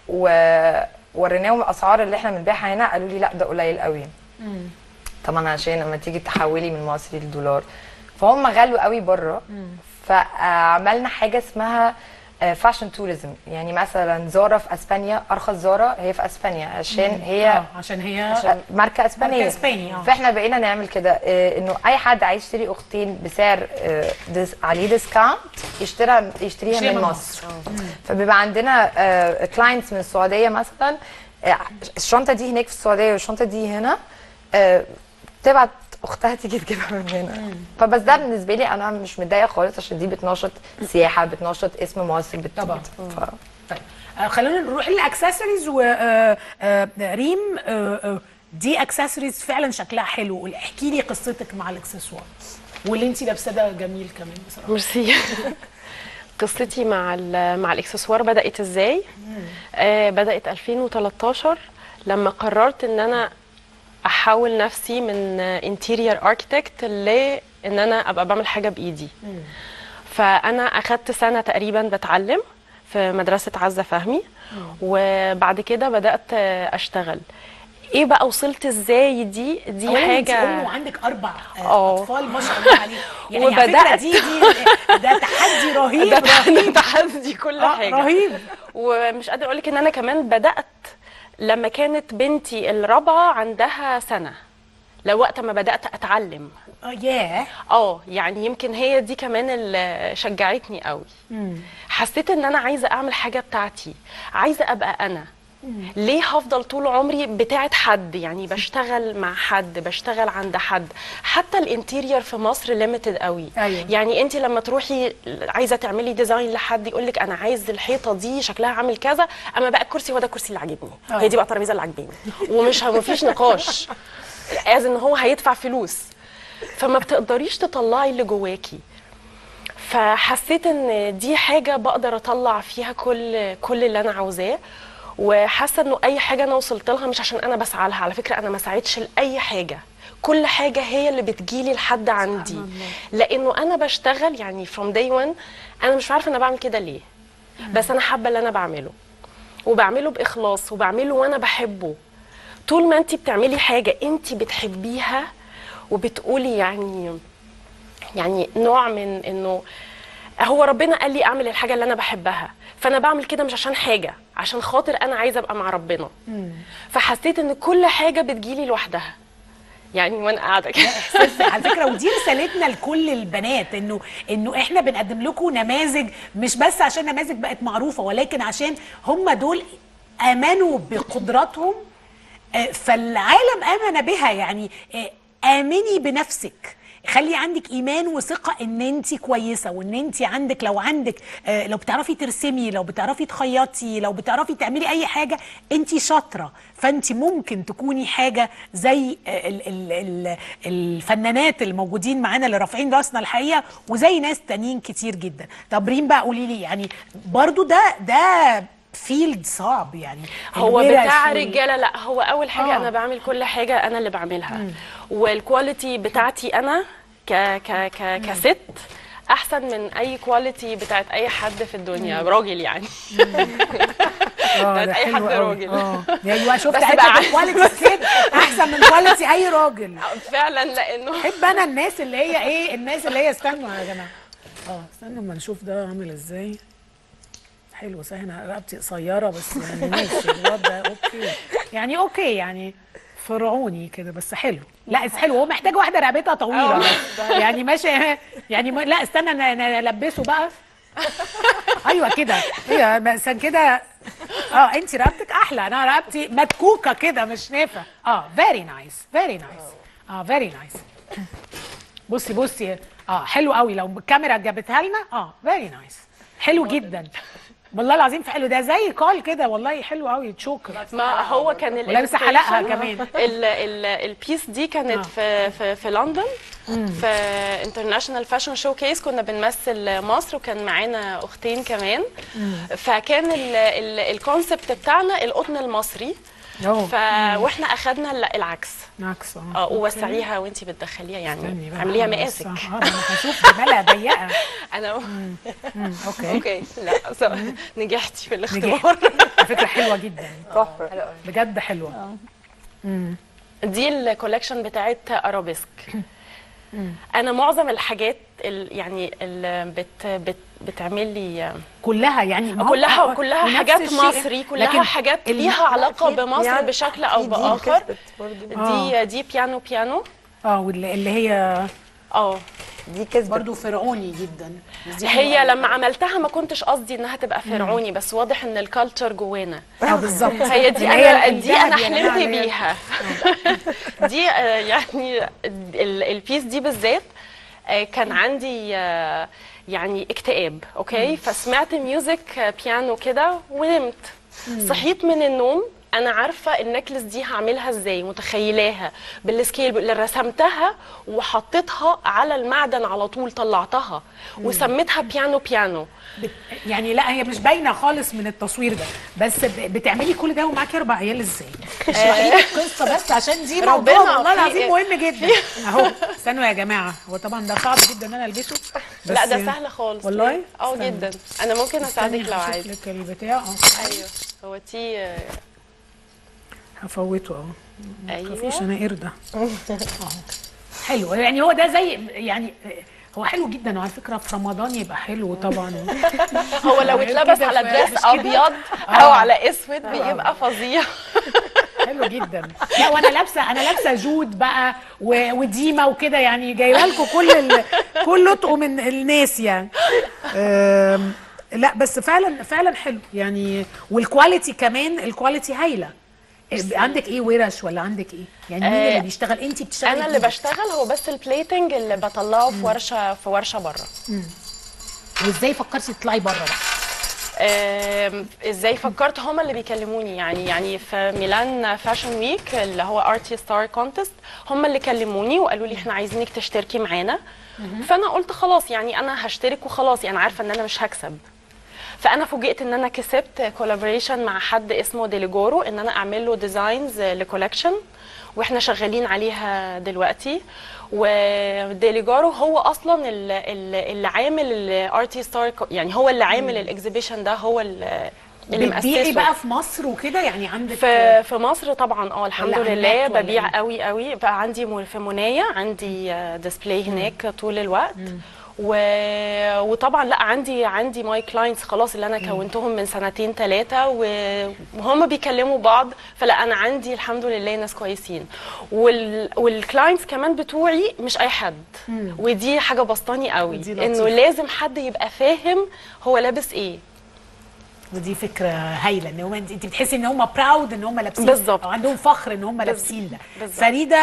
ووريناهم الاسعار اللي احنا بنبيعها هنا قالوا لي لا ده قليل قوي طبعا عشان لما تيجي تحولي من مصري لدولار فهم غلوا قوي بره فعملنا حاجه اسمها فاشن توريزم يعني مثلا زارا في اسبانيا ارخص زارا هي في اسبانيا عشان هي آه، عشان هي عشان ماركه اسبانيه ماركة إسباني، آه. فاحنا بقينا نعمل كده آه، انه اي حد عايز يشتري اختين بسعر آه، ديس عليه ديسكاونت يشتريها يشتريها يشتريها من من مصر فبيبقى عندنا كلاينتس من السعوديه مثلا آه، الشنطه دي هناك في السعوديه والشنطه دي هنا آه، تبعت اختها تيجي تجيبها من هنا فبس ده بالنسبه لي انا مش متضايقه خالص عشان دي بتنشط سياحه بتنشط اسم مصر بت... طبعاً. ف... طيب آه خلينا نروح للاكسسوارز وريم دي اكسسوارز فعلا شكلها حلو احكي لي قصتك مع الاكسسوار واللي انت لابسه ده جميل كمان بصراحه ميرسي قصتي مع ال- مع الاكسسوار بدات ازاي آه بدات 2013 لما قررت ان انا احول نفسي من انتيريور اركتكت لان انا ابقى بعمل حاجه بايدي فانا اخدت سنه تقريبا بتعلم في مدرسه عزه فهمي وبعد كده بدات اشتغل ايه بقى وصلت ازاي دي دي أولاً أنت حاجه ام وعندك اربع آه، آه. اطفال ما شاء الله عليك يعني على فكرة وبدأت- دي دي ده تحدي رهيب ده رهيب تحدي كل آه، حاجه رهيب ومش قادره اقول لك ان انا كمان بدات لما كانت بنتي الرابعه عندها سنه لو وقت ما بدات اتعلم اه ياه اه يعني يمكن هي دي كمان اللي شجعتني قوي حسيت ان انا عايزه اعمل حاجه بتاعتي عايزه ابقى انا ليه هفضل طول عمري بتاعت حد يعني بشتغل مع حد بشتغل عند حد حتى الانتيرير في مصر ليميتد قوي أيوة. يعني انت لما تروحي عايزه تعملي ديزاين لحد يقول لك انا عايز الحيطه دي شكلها عامل كذا اما بقى الكرسي هو ده الكرسي اللي عاجبني آه. هي دي بقى الترابيزه اللي عاجباني ومش مفيش نقاش از ان هو هيدفع فلوس فما بتقدريش تطلعي اللي جواكي فحسيت ان دي حاجه بقدر اطلع فيها كل كل اللي انا عاوزاه وحاسه انه اي حاجه انا وصلت لها مش عشان انا بسعى لها على فكره انا ما سعيتش لاي حاجه كل حاجه هي اللي بتجيلي لحد عندي لانه انا بشتغل يعني from day one انا مش عارفه انا بعمل كده ليه بس انا حابه اللي انا بعمله وبعمله باخلاص وبعمله وانا بحبه طول ما انت بتعملي حاجه انت بتحبيها وبتقولي يعني يعني نوع من انه هو ربنا قال لي اعمل الحاجه اللي انا بحبها فانا بعمل كده مش عشان حاجه عشان خاطر انا عايزه ابقى مع ربنا فحسيت ان كل حاجه بتجيلي لوحدها يعني وانا قاعده كده احساس على فكره ودي رسالتنا لكل البنات انه انه احنا بنقدم لكم نماذج مش بس عشان نماذج بقت معروفه ولكن عشان هم دول امنوا بقدراتهم آه، فالعالم امن بها يعني آه، امني بنفسك خلي عندك ايمان وثقه ان انت كويسه وان انت عندك لو عندك آه، لو بتعرفي ترسمي لو بتعرفي تخيطي لو بتعرفي تعملي اي حاجه انت شاطره فانت ممكن تكوني حاجه زي آه، ال ال ال الفنانات الموجودين معانا اللي رافعين راسنا الحقيقه وزي ناس تانيين كتير جدا طب ريم بقى قولي لي يعني برضو ده ده فيلد صعب يعني هو الورش بتاع وال- رجاله لا هو اول حاجه آه. آه. انا بعمل كل حاجه انا اللي بعملها والكواليتي بتاعتي انا ك ك ك كست احسن من اي كواليتي بتاعت اي حد في الدنيا راجل يعني اه بتاعت ده اي حلو حد قوي. راجل. اه ايوه شفت بس حته بقى- الكواليتي كده احسن من كواليتي اي راجل فعلا لانه بحب انا الناس اللي هي ايه الناس اللي هي استنوا يا جماعه اه استنوا اما نشوف ده عامل ازاي حلو صحيح انا رقبتي قصيره بس يعني ماشي الواد ده اوكي يعني اوكي يعني فرعوني كده بس حلو لا بس حلو هو محتاج واحده رقبتها طويله آه. بس. يعني ماشي يعني ما- لا استنى انا أنا البسه بقى ايوه كده هي بس كده اه انت رقبتك احلى انا رقبتي مدكوكه كده مش نافع اه فيري نايس فيري نايس اه فيري نايس بصي بصي اه حلو قوي لو الكاميرا جابتها لنا اه فيري نايس حلو جدا والله العظيم في حلو ده زي كال كده والله حلو قوي تشوكر ما هو كان ال ولابسه حلقها illustration- كمان ال ال البيس دي كانت آه. في في في لندن في انترناشونال فاشن شو كيس كنا بنمثل مصر وكان معانا اختين كمان فكان الكونسبت بتاعنا القطن المصري أوه. ف واحنا اخدنا ال- العكس عكس اه اه ووسعيها وانت بتدخليها استني يعني بقى اعمليها أنا مقاسك بس- اه ده انا هشوف جمالها ضيقه انا مم، اوكي اوكي لا صح. نجحتي في الاختبار على فكره حلوه جدا تحفه حلو قوي بجد حلوه دي الكولكشن بتاعت ارابيسك انا معظم الحاجات ال يعني ال بت بت بتعمل لي كلها يعني ما هو- كلها آه، كلها ونفس حاجات الشيء، مصري كلها لكن حاجات ال- ليها علاقه في بمصر بيانو- بشكل او في دي باخر كسبت برضو. دي دي بيانو بيانو اه واللي اللي هي اه دي كسبت برضو فرعوني جدا بس دي حلوة هي أوي. لما عملتها ما كنتش قصدي انها تبقى فرعوني بس واضح ان الكالتشر جوانا اه بالظبط هي دي اللي انا ال- دي انا الذهب يا جماعة حلمت اللي هي- بيها دي آه، يعني ال- البيس دي بالذات آه، كان عندي آه، يعني اكتئاب اوكي فسمعت ميوزك آه، بيانو كده ونمت صحيت من النوم انا عارفه النكلس دي هعملها ازاي متخيلاها بالسكيل اللي رسمتها وحطيتها على المعدن على طول طلعتها وسميتها بيانو بيانو بت... يعني لا هي مش باينه خالص من التصوير ده بس ب... بتعملي كل ده ومعاكي اربع عيال ازاي؟ اشرحي لي القصه بس عشان دي موضوع ربنا والله في- العظيم مهم جدا اهو استنوا يا جماعه هو طبعا ده صعب جدا ان انا البسه بس لا ده سهل خالص والله؟ ليه؟ اه استنى. جدا انا ممكن اساعدك استني لو هشوف عايز لك البتاع اه ايوه هو تي آه، هفوته اهو ايوه مفيش انا قرده اهو حلو يعني هو ده زي يعني هو حلو جدا وعلى فكره في رمضان يبقى حلو طبعا هو لو غير اتلبس كده على ف- مش دريس كده؟ ابيض آه. او على اسود بيبقى فظيع حلو جدا لا وانا لابسه انا لابسه جود بقى و- وديما وكده يعني جايبه لكم كل ال... كل اطقم من الناس يعني أم، لا بس فعلا فعلا حلو يعني والكواليتي كمان الكواليتي هايله عندك ايه ورش ولا عندك ايه يعني مين آه، اللي بيشتغل انت بتشتغلي انا اللي بإيدك؟ بشتغل هو بس البليتنج اللي بطلعه في ورشه في ورشه بره وازاي فكرتي تطلعي بره بقى آم، ازاي فكرت هما اللي بيكلموني يعني يعني في ميلان فاشن ويك اللي هو ارتي ستار كونتست هما اللي كلموني وقالوا لي احنا عايزينك تشتركي معانا فانا قلت خلاص يعني انا هشترك وخلاص يعني عارفه ان انا مش هكسب فانا فوجئت ان انا كسبت كولابوريشن مع حد اسمه ديليجورو ان انا اعمل له ديزاينز لكولكشن واحنا شغالين عليها دلوقتي وديليجارو هو اصلا ال- ال- اللي عامل الارتي ستار يعني هو اللي عامل الاكزيبيشن ده هو اللي اللي بتبيعي مؤسسه بقى في مصر وكده يعني عندك في في مصر طبعا اه الحمد ولا لله هناك ولا ببيع إيه؟ قوي قوي بقى عندي م- في منايا عندي ديسبلاي هناك طول الوقت و... وطبعا لا عندي عندي ماي كلاينتس خلاص اللي انا كونتهم من سنتين ثلاثه و... وهم بيكلموا بعض فلا انا عندي الحمد لله ناس كويسين وال... والكلاينتس كمان بتوعي مش اي حد ودي حاجه بسطاني قوي ودي انه لطيفة. لازم حد يبقى فاهم هو لابس ايه ودي فكره هايله ان هم انت بتحسي ان هم براود ان هم لابسين بالظبط. او عندهم فخر ان هم لابسين ده بالظبط. فريده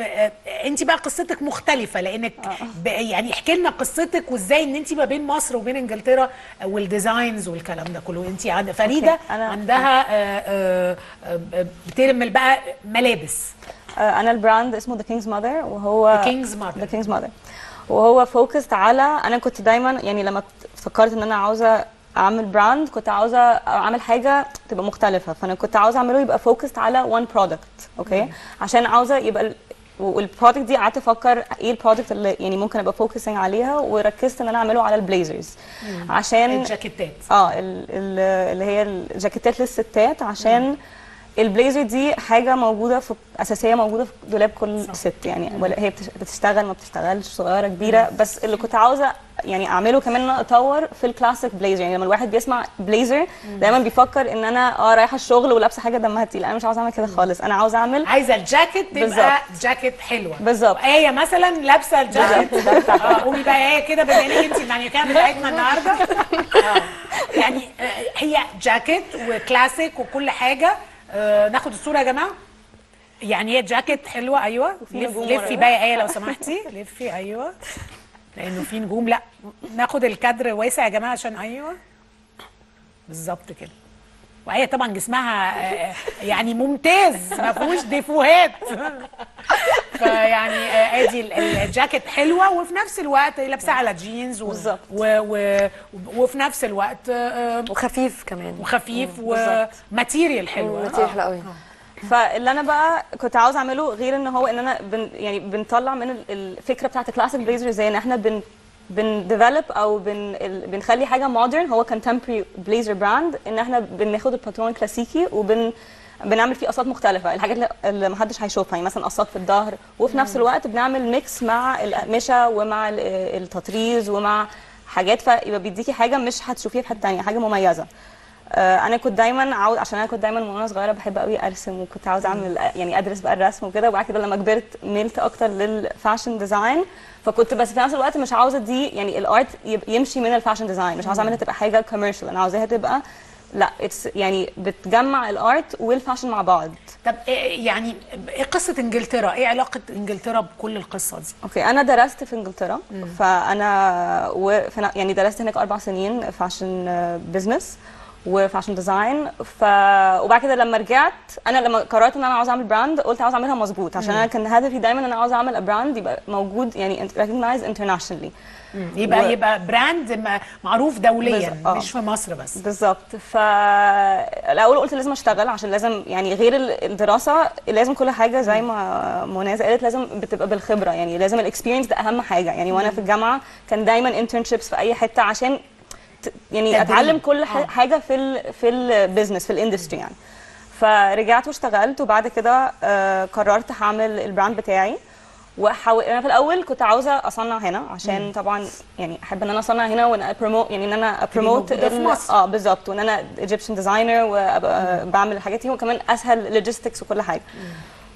انت بقى قصتك مختلفه لانك ب- يعني احكي لنا قصتك وازاي ان انت ما بين مصر وبين انجلترا والديزاينز والكلام ده كله انت عند فريده أوكي، أنا- عندها آه، آه، آه، بتعمل بقى ملابس آه، انا البراند اسمه ذا كينجز ماذر وهو The King's Mother. ذا كينجز ماذر وهو فوكسد على انا كنت دايما يعني لما فكرت ان انا عاوزه اعمل براند كنت عاوزه اعمل حاجه تبقى مختلفه فانا كنت عاوزه اعمله يبقى فوكسد على وان برودكت اوكي عشان عاوزه يبقى ال- والبرودكت دي قعدت افكر ايه البرودكت اللي يعني ممكن ابقى فوكسنج عليها وركزت ان انا اعمله على البليزرز عشان الجاكيتات اه ال- ال- اللي هي الجاكيتات للستات عشان البليزر دي حاجه موجوده في اساسيه موجوده في دولاب كل صح. ست يعني ولا هي بتش- بتشتغل ما بتشتغلش صغيره كبيره بس اللي كنت عاوزه يعني اعمله كمان ان انا اطور في الكلاسيك بليزر يعني لما الواحد بيسمع بليزر دايما بيفكر ان انا اه رايحه الشغل ولابسه حاجه دمها تقيل انا مش عاوزه اعمل كده خالص انا عاوزه اعمل عايزه الجاكيت تبقى بالظبط. جاكيت حلوه بالظبط. ايه مثلا لابسه الجاكيت اه قومي بقى ايه كده بما انك انت المانيكان بتاعتنا النهارده آه. يعني آه، هي جاكيت وكلاسيك وكل حاجه آه ناخد الصوره يا جماعه يعني هي جاكيت حلوه ايوه لف نجوم لفي ورا. بقى ايه لو سمحتي لفي ايوه لانه في نجوم لا ناخد الكادر واسع يا جماعه عشان ايوه بالظبط كده وهي طبعا جسمها آه، يعني ممتاز ما فيهوش ديفوهات فيعني آه، ادي ال- الجاكيت حلوه وفي نفس الوقت لابسه على جينز و بالظبط. و و وفي نفس الوقت آه، وخفيف كمان وخفيف بالظبط. وماتيريال حلوه ماتيريال حلو قوي فاللي انا بقى كنت عاوز اعمله غير ان هو ان انا بن يعني بنطلع من ال- الفكره بتاعت الكلاسيك بليزر زي ان احنا بن بنديفلوب او بن ال- بنخلي حاجه مودرن هو كونتمبري بليزر براند ان احنا بناخد الباترون الكلاسيكي وبن بنعمل فيه قصات مختلفه الحاجات اللي- اللي محدش هيشوفها يعني مثلا قصات في الظهر وفي نفس الوقت بنعمل ميكس مع الاقمشه ومع ال- التطريز ومع حاجات فيبقى بيديكي حاجه مش هتشوفيها في حته ثانيه حاجه مميزه آه، انا كنت دايما عاوز عشان انا كنت دايما وانا صغيره بحب قوي ارسم وكنت عاوزه اعمل يعني ادرس بقى الرسم وكده وبعد كده لما كبرت ميلت اكتر للفاشن ديزاين فكنت بس في نفس الوقت مش عاوزه دي يعني الارت يب- يمشي من الفاشن ديزاين مش عاوزه اعملها تبقى حاجه كوميرشال انا عاوزاها تبقى لا اتس يعني بتجمع الارت والفاشن مع بعض طب إيه يعني ايه قصه انجلترا ايه علاقه انجلترا بكل القصه دي اوكي انا درست في انجلترا فانا وفي يعني درست هناك اربع سنين فاشن بزنس وفاشن ديزاين ف وبعد كده لما رجعت انا لما قررت ان انا عاوز اعمل براند قلت عاوز اعملها مظبوط عشان انا كان هدفي دايما ان انا عاوز اعمل براند يبقى موجود يعني ريكوجنايز انترناشونالي يبقى و- يبقى براند م- معروف دوليا بالظبط. آه. مش في مصر بس بالظبط فالاول قلت لازم اشتغل عشان لازم يعني غير ال- الدراسه لازم كل حاجه زي ما منى قالت لازم بتبقى بالخبره يعني لازم الاكسبيرينس ده اهم حاجه يعني وانا في الجامعه كان دايما انترنشيبس في اي حته عشان ت- يعني تدريب. اتعلم كل آه. ح- حاجه في ال في البيزنس في الاندستري يعني فرجعت واشتغلت وبعد كده آه، قررت هعمل البراند بتاعي وحاول انا في الاول كنت عاوزه اصنع هنا عشان طبعا يعني احب ان انا اصنع هنا وان بروموت يعني ان انا بروموت موجودة في مصر. اه بالظبط وان انا ايجيبشن ديزاينر وابقى بعمل الحاجات دي وكمان اسهل لوجيستكس وكل حاجه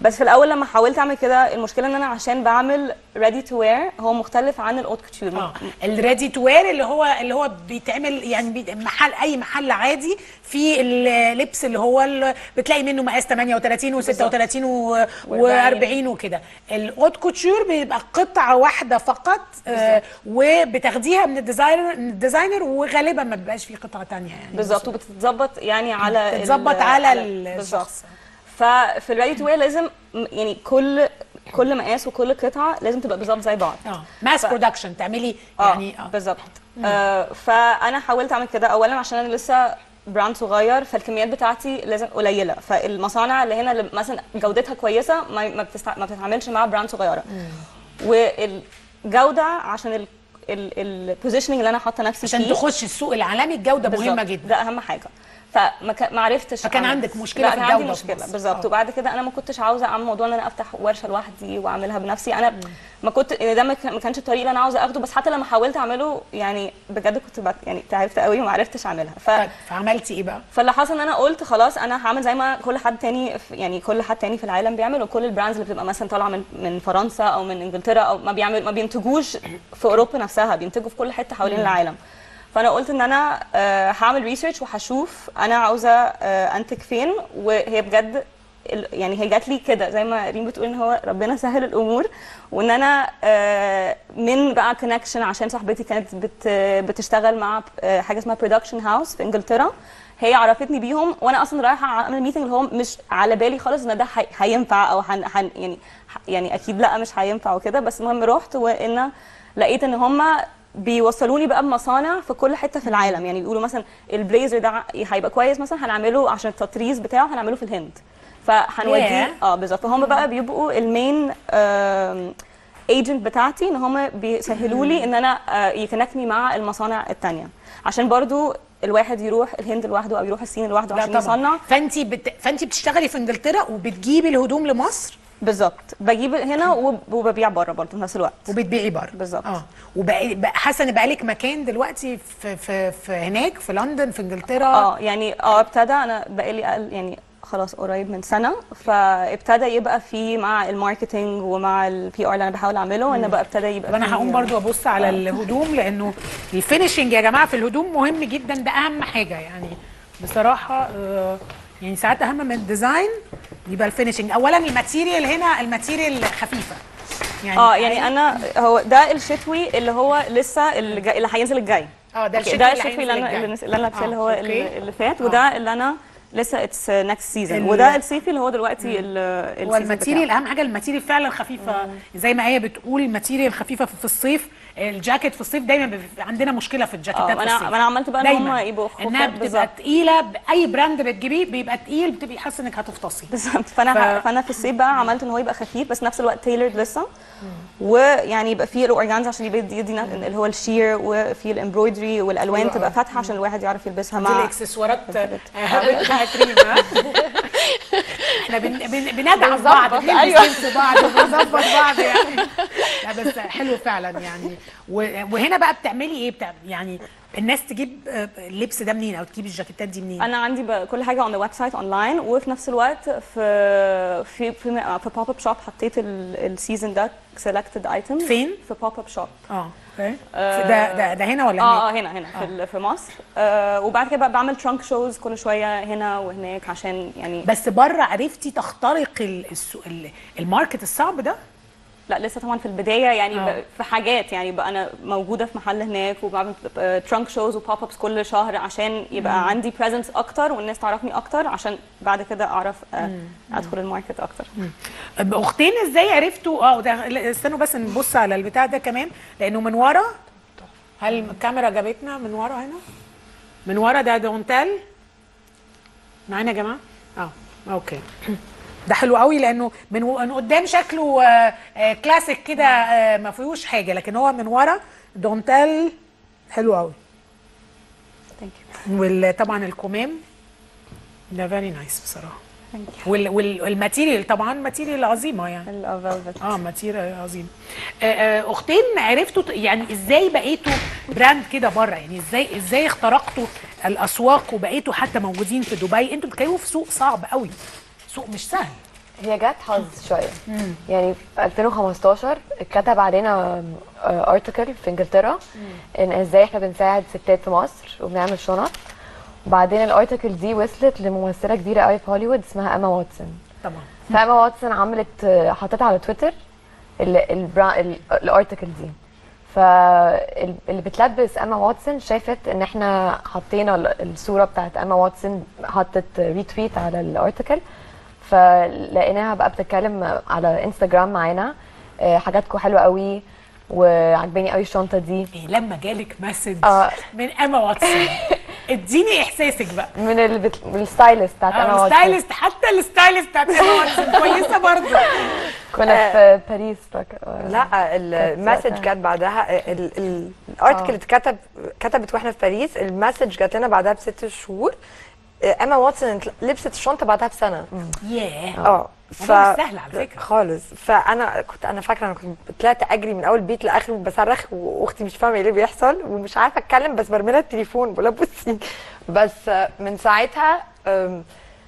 بس في الاول لما حاولت اعمل كده المشكله ان انا عشان بعمل ريدي تو وير هو مختلف عن الاوت كوتشور اه الريدي تو وير اللي هو اللي هو بيتعمل يعني بي- محل اي محل عادي في اللبس اللي هو اللي بتلاقي منه مقاس 38 و36 و40 وكده الاوت كوتشور بيبقى قطعه واحده فقط آه وبتاخديها من الديزاينر من الديزاينر وغالبا ما بيبقاش في قطعه تانية يعني بالظبط وبتتظبط يعني على ال- بتتظبط على الشخص. بالظبط ففي الريدي تو وير لازم م- يعني كل كل مقاس وكل قطعه لازم تبقى بالظبط زي بعض اه ماس ف- برودكشن تعملي اه يعني اه بالظبط آه فانا حاولت اعمل كده اولا عشان انا لسه براند صغير فالكميات بتاعتي لازم قليله فالمصانع اللي هنا اللي مثلا جودتها كويسه ما ما, بتستع... ما بتتعاملش مع براند صغيره والجوده عشان ال البوزيشننج اللي انا حاطه نفسي عشان فيه تخش السوق العالمي الجوده مهمه بالظبط. جدا ده اهم حاجه فما كا- ما عرفتش فكان أعمل- عندك مشكلة لا، في كان عندي الجودة في مشكله مصر. بالظبط آه. وبعد كده انا ما كنتش عاوزه اعمل موضوع ان انا افتح ورشه لوحدي واعملها بنفسي انا ما كنت يعني ده ما كان- ما كانش الطريق اللي انا عاوزه اخده بس حتى لما حاولت اعمله يعني بجد كنت بت... يعني تعبت قوي وما عرفتش اعملها ف... فعملتي ايه بقى فاللي حصل ان انا قلت خلاص انا هعمل زي ما كل حد تاني في- يعني كل حد تاني في العالم بيعمل وكل البراندز اللي بتبقى مثلا طالعه من من فرنسا او من انجلترا او ما بيعمل ما بينتجوش في اوروبا نفسها بينتجوا في كل حته حوالين مم. العالم فانا قلت ان انا آه، هعمل ريسيرش وهشوف انا عاوزه آه، انتج فين وهي بجد ال- يعني هي جات لي كده زي ما ريم بتقول ان هو ربنا سهل الامور وان انا آه، من بقى كونكشن عشان صاحبتي كانت بت بتشتغل مع آه، حاجه اسمها برودكشن هاوس في انجلترا هي عرفتني بيهم وانا اصلا رايحه اعمل ميتنج اللي هو مش على بالي خالص ان ده هي- هينفع او هن هن يعني ه- يعني اكيد لا مش هينفع وكده بس المهم رحت وان لقيت ان هم بيوصلوني بقى بمصانع في كل حته في العالم يعني بيقولوا مثلا البليزر ده هيبقى كويس مثلا هنعمله عشان التطريز بتاعه هنعمله في الهند فهنوديه Yeah. اه بالظبط فهم بقى بيبقوا المين ايجنت بتاعتي ان هم بيسهلوا لي ان انا آه، يكونكتني مع المصانع التانية عشان برضو الواحد يروح الهند لوحده او يروح الصين لوحده لا عشان طبعا يصنع فانت بت... فانت بتشتغلي في انجلترا وبتجيبي الهدوم لمصر بالظبط بجيب هنا وب- وببيع بره برضه في نفس الوقت وبتبيعي بره بالظبط اه وبقى بقى- حاسه ان بقى لك مكان دلوقتي في في في هناك في لندن في انجلترا اه يعني اه ابتدى انا بقالي أقل يعني خلاص قريب من سنه فابتدى يبقى في مع الماركتينج ومع البي ار اللي انا بحاول اعمله ان مم. بقى ابتدى يبقى طب انا في- هقوم برضو ابص على الهدوم لانه الفينشنج يا جماعه في الهدوم مهم جدا ده اهم حاجه يعني بصراحه آه، يعني ساعات اهم من الديزاين يبقى الفينشنج اولا الماتيريال هنا الماتيريال خفيفه يعني اه يعني انا هو ده الشتوي اللي هو لسه اللي, جاي اللي هينزل الجاي اه ده أوكي، الشتوي ده اللي الشتوي اللي هينزل انا الجاي. اللي انا لابساه آه، اللي هو أوكي. اللي اللي فات آه. وده اللي انا لسه اتس نكست سيزون ال- وده الصيفي اللي هو دلوقتي ال- هو السيزون الماتيريال بتاعه. اهم حاجه الماتيريال فعلا خفيفه زي ما هي بتقول الماتيريال خفيفه في في الصيف الجاكيت في الصيف دايما بيبقى عندنا مشكله في الجاكيتات اه في انا الصيف انا عملت بقى ان دايماً. هم يبقوا خفاف انها بتبقى بالظبط. تقيله باي براند بتجيبيه بيبقى تقيل بتبقي حاسه انك هتفطسي بالظبط فانا ف- فانا في الصيف بقى عملت ان هو يبقى خفيف بس نفس الوقت تailored لسه ويعني يبقى فيه الاورجانزا عشان يبقى يدي يدي اللي هو الشير وفي الامبرويدري والالوان حلو تبقى أوي. فاتحه عشان الواحد يعرف يلبسها دي مع الاكسسوارات آه، بتاعت ريم ها؟ احنا بن بن بندعم بنظبط، بعض بنلبس أيوة. لبس بعض وبنظبط بعض يعني لا بس حلو فعلا يعني و- وهنا بقى بتعملي ايه بتاع يعني الناس تجيب آه، اللبس ده منين او تجيب الجاكيتات دي منين انا عندي بقى كل حاجه on the website اونلاين وفي نفس الوقت في في في, في بوب اب شوب حطيت السيزون ده selected items فين؟ في بوب اب شوب اه اوكي ده ده ده هنا ولا اه اه هناك؟ هنا هنا في, ال- في مصر آه وبعد كده بقى بعمل ترانك شوز كل شويه هنا وهناك عشان يعني بس بره عرفتي تخترقي ال- السوق- ال- الماركت الصعب ده لا لسه طبعا في البدايه يعني آه. ب- في حاجات يعني بقى انا موجوده في محل هناك وبعمل ترانك شوز وبوب ابس كل شهر عشان يبقى مم. عندي بريزنس اكتر والناس تعرفني اكتر عشان بعد كده اعرف آه، مم. ادخل الماركت اكتر اختين ازاي عرفتوا اه ده لا، استنوا بس نبص على البتاع ده كمان لانه من ورا هل الكاميرا جابتنا من ورا هنا من ورا ده دونتال معانا يا جماعه اه اوكي ده حلو قوي لانه من و- من قدام شكله آه، آه، كلاسيك كده آه، ما فيهوش حاجه لكن هو من ورا دونتال حلو قوي وطبعا الكمام ده فيري نايس بصراحه وال وال والماتيريال طبعا ماتيريال عظيمه يعني الفلفت اه ماتيريال عظيم آه، آه، اختين عرفتوا ت- يعني ازاي بقيتوا براند كده بره يعني ازاي ازاي اخترقتوا الاسواق وبقيتوا حتى موجودين في دبي انتوا بتتكلموا في سوق صعب قوي سوق مش سهل هي جت حظ شويه يعني في 2015 اتكتب علينا ارتكل في انجلترا ان ازاي احنا بنساعد ستات في مصر وبنعمل شنط وبعدين الارتكل دي وصلت لممثله كبيره قوي في هوليوود اسمها اما واتسون طبعا فاما واتسون عملت حطتها على تويتر ال- البرا- ال- الارتكل دي فاللي بتلبس اما واتسون شافت ان احنا حطينا ال- الصوره بتاعت اما واتسون حطت ريتويت على الارتكل فلقيناها بقى بتتكلم على انستجرام معانا آه، حاجاتكم حلوه قوي وعجباني قوي الشنطه دي إيه لما جالك مسج آه. من اما واتسون اديني احساسك بقى من ال- بت- من الستايلست بتاعت اما آه، واتسون الستايلست حتى الستايلست بتاعت اما واتسون كويسه برضه كنا في باريس فاكرة. لا المسج جت بعدها ال- ال- الارتكل اللي اتكتب كتبت واحنا في باريس المسج جات لنا بعدها بست شهور اما واتسون لبست الشنطه بعدها بسنه ياه اه الموضوع مش سهل على فكرة. خالص فانا كنت انا فاكره انا كنت طلعت اجري من اول بيت لاخر بصرخ واختي مش فاهمه ايه اللي بيحصل ومش عارفه اتكلم بس برمي لها التليفون بقول لها بصي بس آه، من ساعتها آم،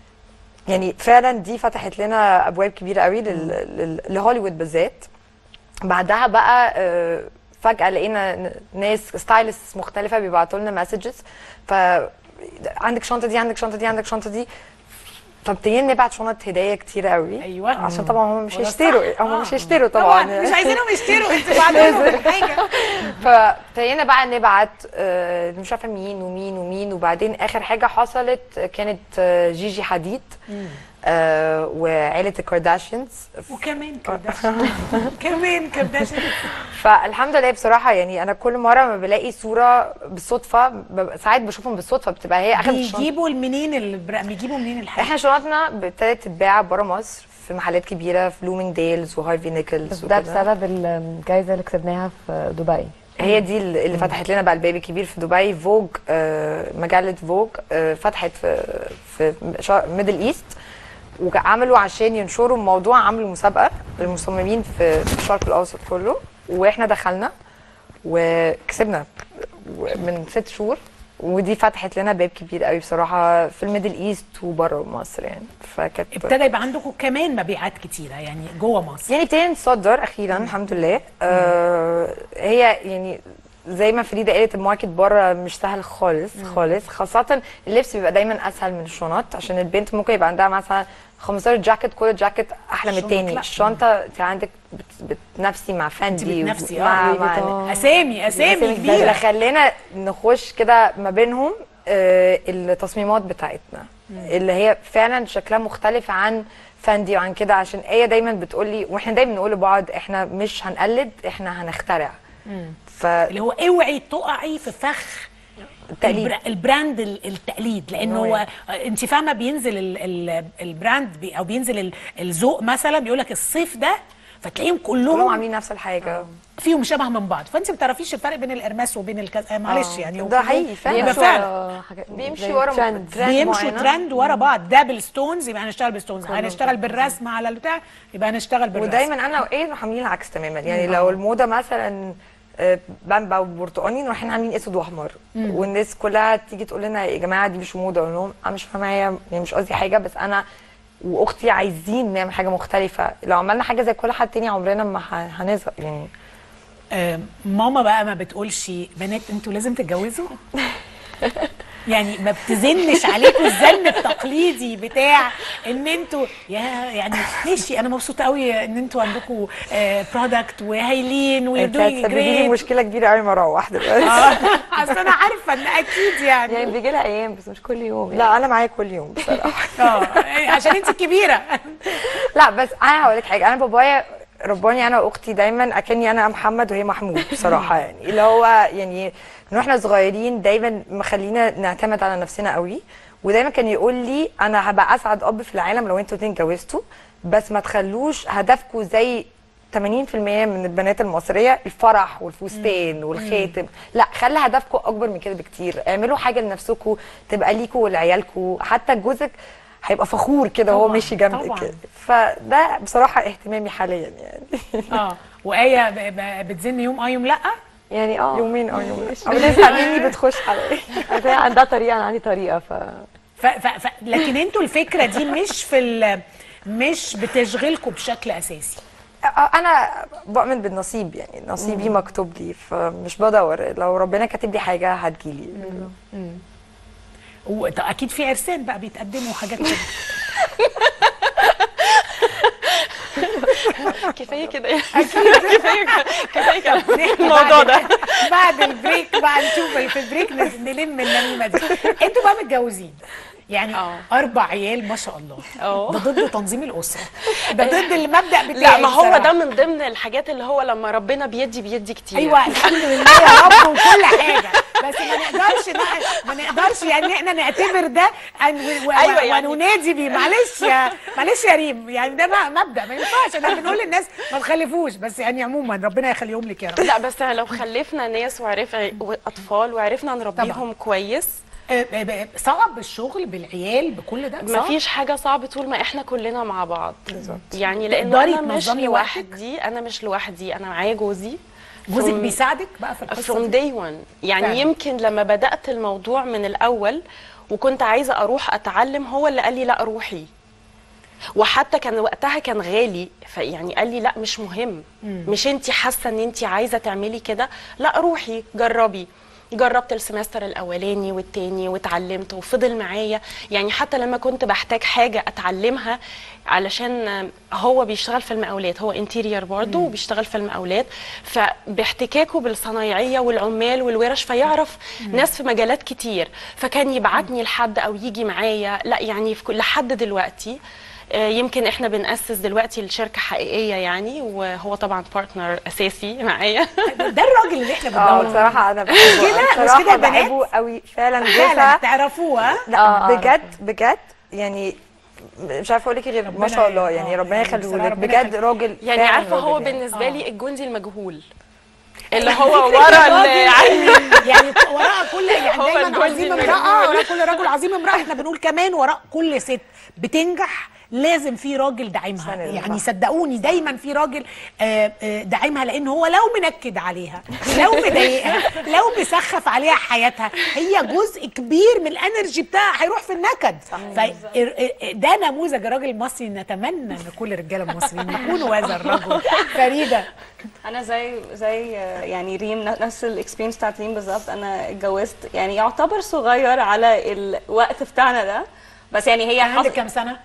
يعني فعلا دي فتحت لنا ابواب كبيره قوي لل- لل- لهوليوود بالذات بعدها بقى آه، فجاه لقينا ن- ناس ستايلست مختلفه بيبعتوا لنا مسجز ف عندك شنطه دي عندك شنطه دي عندك شنطه دي فابتدينا نبعت شنط هدايا كتير قوي ايوه عشان طبعا هم مش وده هيشتروا صح. هم آه. مش هيشتروا طبعا, طبعا مش عايزينهم يشتروا انتوا بعدين حاجه فابتدينا بقى نبعت آه، مش عارفه مين ومين ومين وبعدين اخر حاجه حصلت كانت آه، جيجي حديد آه، وعيله الكارداشيانز وكمان كرداشيان كمان كرداشيان فالحمد لله بصراحه يعني انا كل مره ما بلاقي صوره بالصدفه ببقى ساعات بشوفهم بالصدفه بتبقى هي اخر بيجيبوا منين البر... بيجيبوا منين الحاجه احنا شنطنا ابتدت تتباع بره مصر في محلات كبيره في لومينج ديلز وهارفي نيكلز ده وكده. بسبب الجائزه اللي كسبناها في دبي هي دي اللي اللي فتحت لنا بقى الباب الكبير في دبي فوج آه، مجله فوج آه، فتحت في في ميدل ايست وعملوا عشان ينشروا الموضوع عملوا مسابقه للمصممين في في الشرق الاوسط كله واحنا دخلنا وكسبنا من ست شهور ودي فتحت لنا باب كبير قوي بصراحه في الميدل ايست وبره مصر يعني فكانت ابتدى يبقى عندكم كمان مبيعات كتيره يعني جوه مصر يعني ابتدينا نصدر اخيرا الحمد لله آه هي يعني زي ما فريده قالت الماركت بره مش سهل خالص خالص خاصه اللبس بيبقى دايما اسهل من الشنط عشان البنت ممكن يبقى عندها مثلا 15 جاكيت كل جاكيت احلى من الشنط التاني لا. الشنطه انت عندك بت- بتنافسي مع فاندي بتنافسي، مع, آه. مع اسامي اسامي اللي كبيره خلينا نخش كده ما بينهم آه، التصميمات بتاعتنا اللي هي فعلا شكلها مختلف عن فاندي وعن كده عشان ايه دايما بتقول لي واحنا دايما نقول لبعض احنا مش هنقلد احنا هنخترع ف اللي هو اوعي تقعي في فخ التقليد. البر... البراند ال- التقليد لانه أيوة. هو انت فاهمه بينزل ال... ال... البراند بي... او بينزل ال... الذوق مثلا بيقول لك الصيف ده فتلاقيهم كلهم كلهم عاملين نفس الحاجه فيهم شبه من بعض فانت ما بتعرفيش الفرق بين الارماس وبين الكذا آه معلش آه. يعني ده وكلهم- حقيقي فعلا. يبقى بيمشوا فعلا بيمشي ورا ترند بيمشوا معينة. ترند ورا بعض ده بالستونز يبقى هنشتغل بالستونز هنشتغل بالرسم على البتاع يبقى هنشتغل بالرسم ودايما انا وايه نروح عاملين العكس تماما يعني لو الموضه مثلا آه، بامبا وبرتقاني نروح احنا عاملين اسود واحمر مم. والناس كلها تيجي تقول لنا يا جماعه دي مش موضه اقول لهم انا مش فاهمه هي يعني مش قصدي حاجه بس انا واختي عايزين نعمل حاجه مختلفه لو عملنا حاجه زي كل حد تاني عمرنا ما ه- هنزهق يعني آه، ماما بقى ما بتقولش بنات انتوا لازم تتجوزوا يعني ما بتزنش عليكم الزن التقليدي بتاع ان انتوا يا يعني ماشي انا مبسوطه قوي ان انتوا عندكم برودكت وهايلين وير انت دوينج هتسببي لي جريت مشكله كبيره قوي ما اروح دلوقتي اصل انا عارفه ان اكيد يعني يعني بيجي لها ايام بس مش كل يوم لا انا معايا كل يوم بصراحه اه عشان انت الكبيره لا بس انا هقول لك حاجه انا بابايا رباني انا واختي دايما اكني انا محمد وهي محمود بصراحه يعني اللي هو يعني من واحنا صغيرين دايما مخلينا نعتمد على نفسنا قوي ودايما كان يقول لي انا هبقى اسعد اب في العالم لو انتوا اتنين اتجوزتوا بس ما تخلوش هدفكم زي 80% من البنات المصريه الفرح والفستان والخاتم لا خلي هدفكم اكبر من كده بكتير اعملوا حاجه لنفسكم تبقى ليكوا ولعيالكم حتى جوزك هيبقى فخور كده وهو طبعاً، ماشي جنبك طبعاً. كده فده بصراحه اهتمامي حاليا يعني اه وايه ب- ب- بتزن يوم اه يوم لا يعني اه يومين اه يومين او تسعة مني بتخش عليا هي عندها طريقه انا عندي طريقه ف ف... ف... ف... لكن انتوا الفكره دي مش في ال... مش بتشغلكم بشكل اساسي انا بؤمن بالنصيب يعني نصيبي مكتوب لي فمش بدور لو ربنا كاتب لي حاجه هتجيلي واكيد في عرسان بقى بيتقدموا حاجات كده كفايه كده كفايه كفايه كده الموضوع الموضوع ده بعد البريك بقى نشوف في البريك نلم النميمه دي انتوا بقى متجوزين يعني اه. اربع عيال ما شاء الله اه. ده ضد تنظيم الاسره ده ضد المبدا بتاعي لا ما هو بصراحة. ده من ضمن الحاجات اللي هو لما ربنا بيدي بيدي كتير ايوه الحمد لله يا رب وكل حاجه بس ما نقدرش نق- ما نقدرش يعني احنا نعتبر ده أن و- و- أيوة يعني. وننادي بيه معلش يا معلش يا ريم يعني ده بقى مبدا ما ينفعش احنا بنقول للناس ما تخلفوش بس يعني عموما ربنا يخليهم لك يا رب لا بس لو خلفنا ناس وعرف اطفال وعرفنا نربيهم كويس آه، آه، آه، صعب الشغل بالعيال بكل ده صعب؟ مفيش حاجه صعب طول ما احنا كلنا مع بعض بالظبط يعني لانه تقدري انا مش تنظمي وقتك؟ لوحدي انا مش لوحدي انا معايا جوزي جوزك from- بيساعدك بقى في القصه from دي؟ day one يعني فعلا. يمكن لما بدات الموضوع من الاول وكنت عايزه اروح اتعلم هو اللي قال لي لا روحي وحتى كان وقتها كان غالي فيعني قال لي لا مش مهم مش انت حاسه ان انت عايزه تعملي كده لا روحي جربي جربت السمستر الاولاني والتاني واتعلمت وفضل معايا يعني حتى لما كنت بحتاج حاجه اتعلمها علشان هو بيشتغل في المقاولات هو انتيرير برضه وبيشتغل في المقاولات فباحتكاكه بالصنايعيه والعمال والورش فيعرف ناس في مجالات كتير فكان يبعتني لحد او يجي معايا لا يعني في كل لحد دلوقتي آه، يمكن احنا بنأسس دلوقتي الشركة حقيقية يعني وهو طبعا بارتنر أساسي معايا ده الراجل اللي احنا اه بندور بصراحه انا كده؟ بحبه مش بصراحه كده يا بنات؟ بحبه قوي فعلا فعلا جوزها تعرفوها لا بجد بجد يعني مش عارفه اقول لك غير ما ربنا شاء الله ي- يعني آه، ربنا يعني يخليه بصراحة لك ربنا بجد يخليه. راجل يعني فعلاً عارفة هو راجل يعني. بالنسبة آه. لي الجندي المجهول اللي هو ورا الراجل ال- يعني وراء كل يعني هو دايما الجندي عظيم المجهول. امراه وراء كل رجل عظيم امراه احنا بنقول كمان وراء كل ست بتنجح لازم في راجل داعمها سند. يعني صدقوني دايما في راجل آه، آه، داعمها لان هو لو منكد عليها لو مضايقها لو بيسخف عليها حياتها هي جزء كبير من الانرجي بتاعها هيروح في النكد ف- ده نموذج الراجل المصري نتمنى ان كل الرجاله المصريين يكونوا هذا الرجل فريده انا زي زي آه، يعني ريم ن- نفس الاكسبيرينس بتاعت ريم بالظبط انا اتجوزت يعني يعتبر صغير على الوقت بتاعنا ده بس يعني هي عندك حصل كام سنه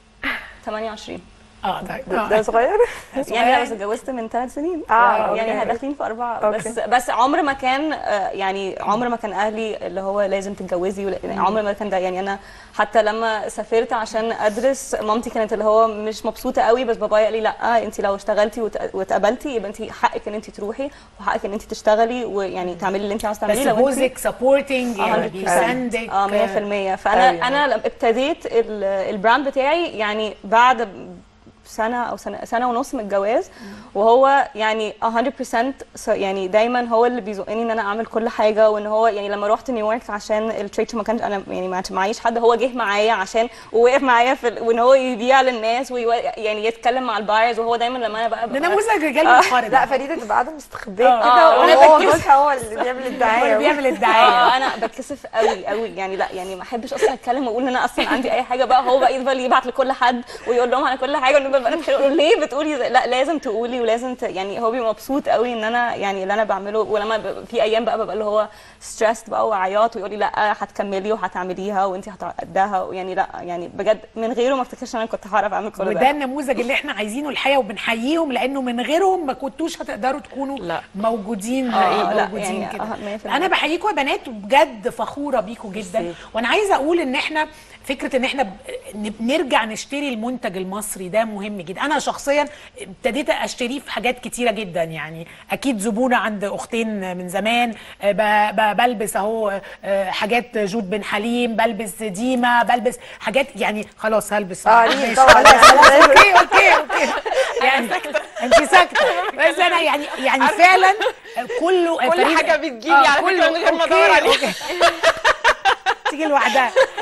28 اه طيب ده آه. صغير يعني لا بس اتجوزت من ثلاث سنين آه، يعني أوكي. داخلين في اربعه أوكي. بس بس عمر ما كان آه، يعني عمر ما كان اهلي اللي هو لازم تتجوزي ولا- يعني عمر ما كان ده يعني انا حتى لما سافرت عشان ادرس مامتي كانت اللي هو مش مبسوطه قوي بس بابايا قال لي لا انت لو اشتغلتي وت- واتقبلتي يبقى انت حقك ان انت تروحي وحقك ان انت تشتغلي ويعني تعملي اللي انت عاوزه بس تعمليه لو انت جوزك سبورتنج يعني 100%. بيساندك اه 100% فانا أيوة. انا لما ابتديت ال- البراند بتاعي يعني بعد سنه او سنه سنه ونص من الجواز وهو يعني 100% س- يعني دايما هو اللي بيزقني ان انا اعمل كل حاجه وان هو يعني لما رحت نيويورك عشان التريد ما كانش انا يعني ما معيش حد هو جه معايا عشان ووقف معايا في ال- وان هو يبيع للناس ويو يعني يتكلم مع البايرز وهو دايما لما انا بقى ده ببقى- نموذج رجال آه. منفرد لا فريده تبقى قاعده مستخبيه آه. كده آه، وأنا وهو بتكسف. جوزها هو اللي بيعمل هو اللي الدعايه بيعمل الدعايه اه انا بتكسف قوي قوي يعني لا يعني ما احبش اصلا اتكلم واقول ان انا اصلا عندي اي حاجه بقى هو بقى يفضل يبعت لكل حد ويقول لهم على كل حاجه ونبقى انا بتخيل اقول ليه بتقولي زي- لا لازم تقولي ولازم ت... يعني هو بيبقى مبسوط قوي ان انا يعني اللي انا بعمله ولما ب... في ايام بقى ببقى اللي هو ستريسد بقى وعياط ويقول لي لا هتكملي وهتعمليها وانت هتقدها يعني لا يعني بجد من غيره ما افتكرش ان انا كنت هعرف اعمل كل وده ده النموذج اللي احنا عايزينه الحقيقه وبنحييهم لانه من غيرهم ما كنتوش هتقدروا تكونوا لا. موجودين آه، لا، موجودين يعني كده آه، مية في المية. انا بحييكم يا بنات وبجد فخوره بيكم جدا وانا عايزه اقول ان احنا فكره ان احنا ب- ن- نرجع نشتري المنتج المصري ده مهم جدا انا شخصيا ابتديت اشتريه في حاجات كتيره جدا يعني اكيد زبونه عند اختين من زمان آه، ب- ب- بلبس اهو آه، حاجات جود بن حليم بلبس ديما بلبس حاجات يعني خلاص هلبس آه، ليه ماشي، طبعاً. خلاص خلاص اوكي اوكي اوكي يعني انت ساكته بس انا يعني يعني فعلا كله كل فريدة- حاجة بتجيلي آه، على فكرة كله- من غير ما أوكي، أدور عليها. أوكي. تيجي لوحدها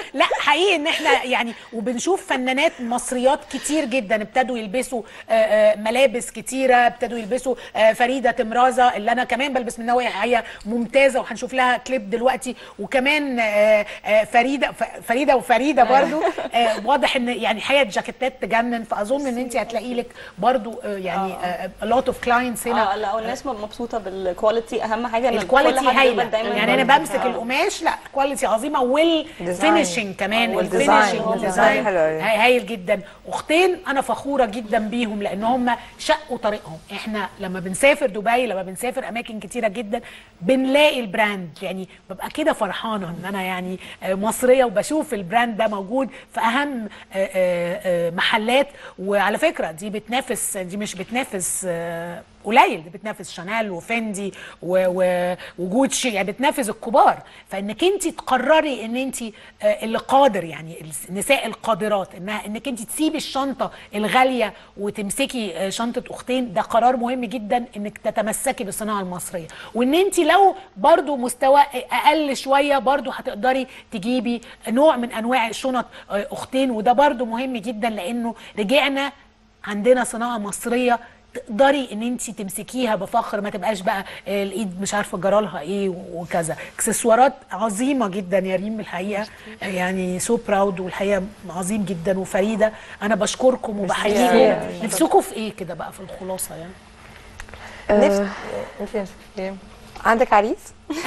لا حقيقي ان احنا يعني وبنشوف فنانات مصريات كتير جدا ابتدوا يلبسوا آه، آه، ملابس كتيره ابتدوا يلبسوا آه، فريده تمرازه اللي انا كمان بلبس منها وهي هي ممتازه وهنشوف لها كليب دلوقتي وكمان آه، آه، فريده ف- فريده وفريده برضو آه، واضح ان يعني حقيقه جاكيتات تجنن فاظن ان انت هتلاقي لك برضو آه، يعني a lot of clients هنا اه لا والناس مبسوطه بالكواليتي اهم حاجه ان كل الكواليتي حد هايله يفضل دايما يعني انا يبقى- بمسك آه. القماش لا كواليتي عظيمه والفينشنج كمان والديزاين. الفينشنج والديزاين والديزاين حلو أوي. هاي- هايل جدا اختين انا فخوره جدا بيهم لان هم شقوا طريقهم احنا لما بنسافر دبي لما بنسافر اماكن كتيره جدا بنلاقي البراند يعني ببقى كده فرحانه ان انا يعني آه، مصريه وبشوف البراند ده موجود في اهم آه، آه، آه، محلات وعلى فكره دي بتنافس دي مش بتنافس آه، قليل دي بتنافس شانيل وفندي و- و- وجوتشي يعني بتنافس الكبار فانك انت تقرري ان انت اللي قادر يعني النساء القادرات انها انك انت تسيبي الشنطه الغاليه وتمسكي آه، شنطه اختين ده قرار مهم جدا انك تتمسكي بالصناعه المصريه وان انت لو برضو مستوى اقل شويه برضو هتقدري تجيبي نوع من انواع شنط آه، اختين وده برضو مهم جدا لانه رجعنا عندنا صناعه مصريه تقدري ان انت تمسكيها بفخر ما تبقاش بقى آه، الايد مش عارفه جرالها ايه وكذا اكسسوارات عظيمه جدا يا ريم الحقيقه آه، يعني سو براود والحقيقه عظيم جدا وفريده انا بشكركم وبحييكم ميرسي. نفسكم في ايه كده بقى في الخلاصه يعني نفسي انت نفسك في ايه؟ عندك عريس؟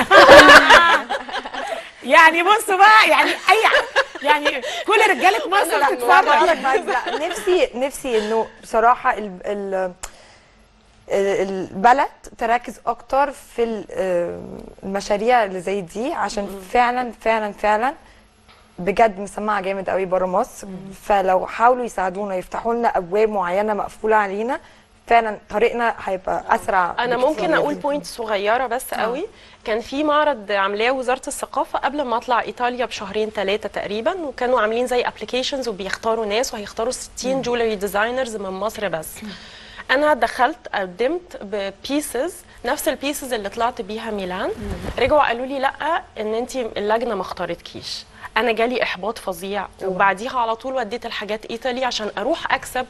يعني بصوا بقى يعني اي يعني كل رجاله مصر لا بتتفرج لا لا نفسي نفسي انه بصراحه ال ال البلد تركز اكتر في ال- المشاريع اللي زي دي عشان فعلا فعلا فعلا بجد مسمعه جامد قوي بره مصر فلو حاولوا يساعدونا يفتحوا لنا ابواب معينه مقفوله علينا فعلا طريقنا هيبقى اسرع انا بكتير. ممكن اقول بوينت صغيره بس قوي كان في معرض عاملاه وزاره الثقافه قبل ما اطلع ايطاليا بشهرين ثلاثه تقريبا وكانوا عاملين زي ابلكيشنز وبيختاروا ناس وهيختاروا 60 جولري ديزاينرز من مصر بس انا دخلت قدمت ببيسز نفس البيسز اللي طلعت بيها ميلان رجعوا قالوا لي لا ان انت اللجنه ما اختارتكيش انا جالي احباط فظيع وبعديها على طول وديت الحاجات ايطالي عشان اروح اكسب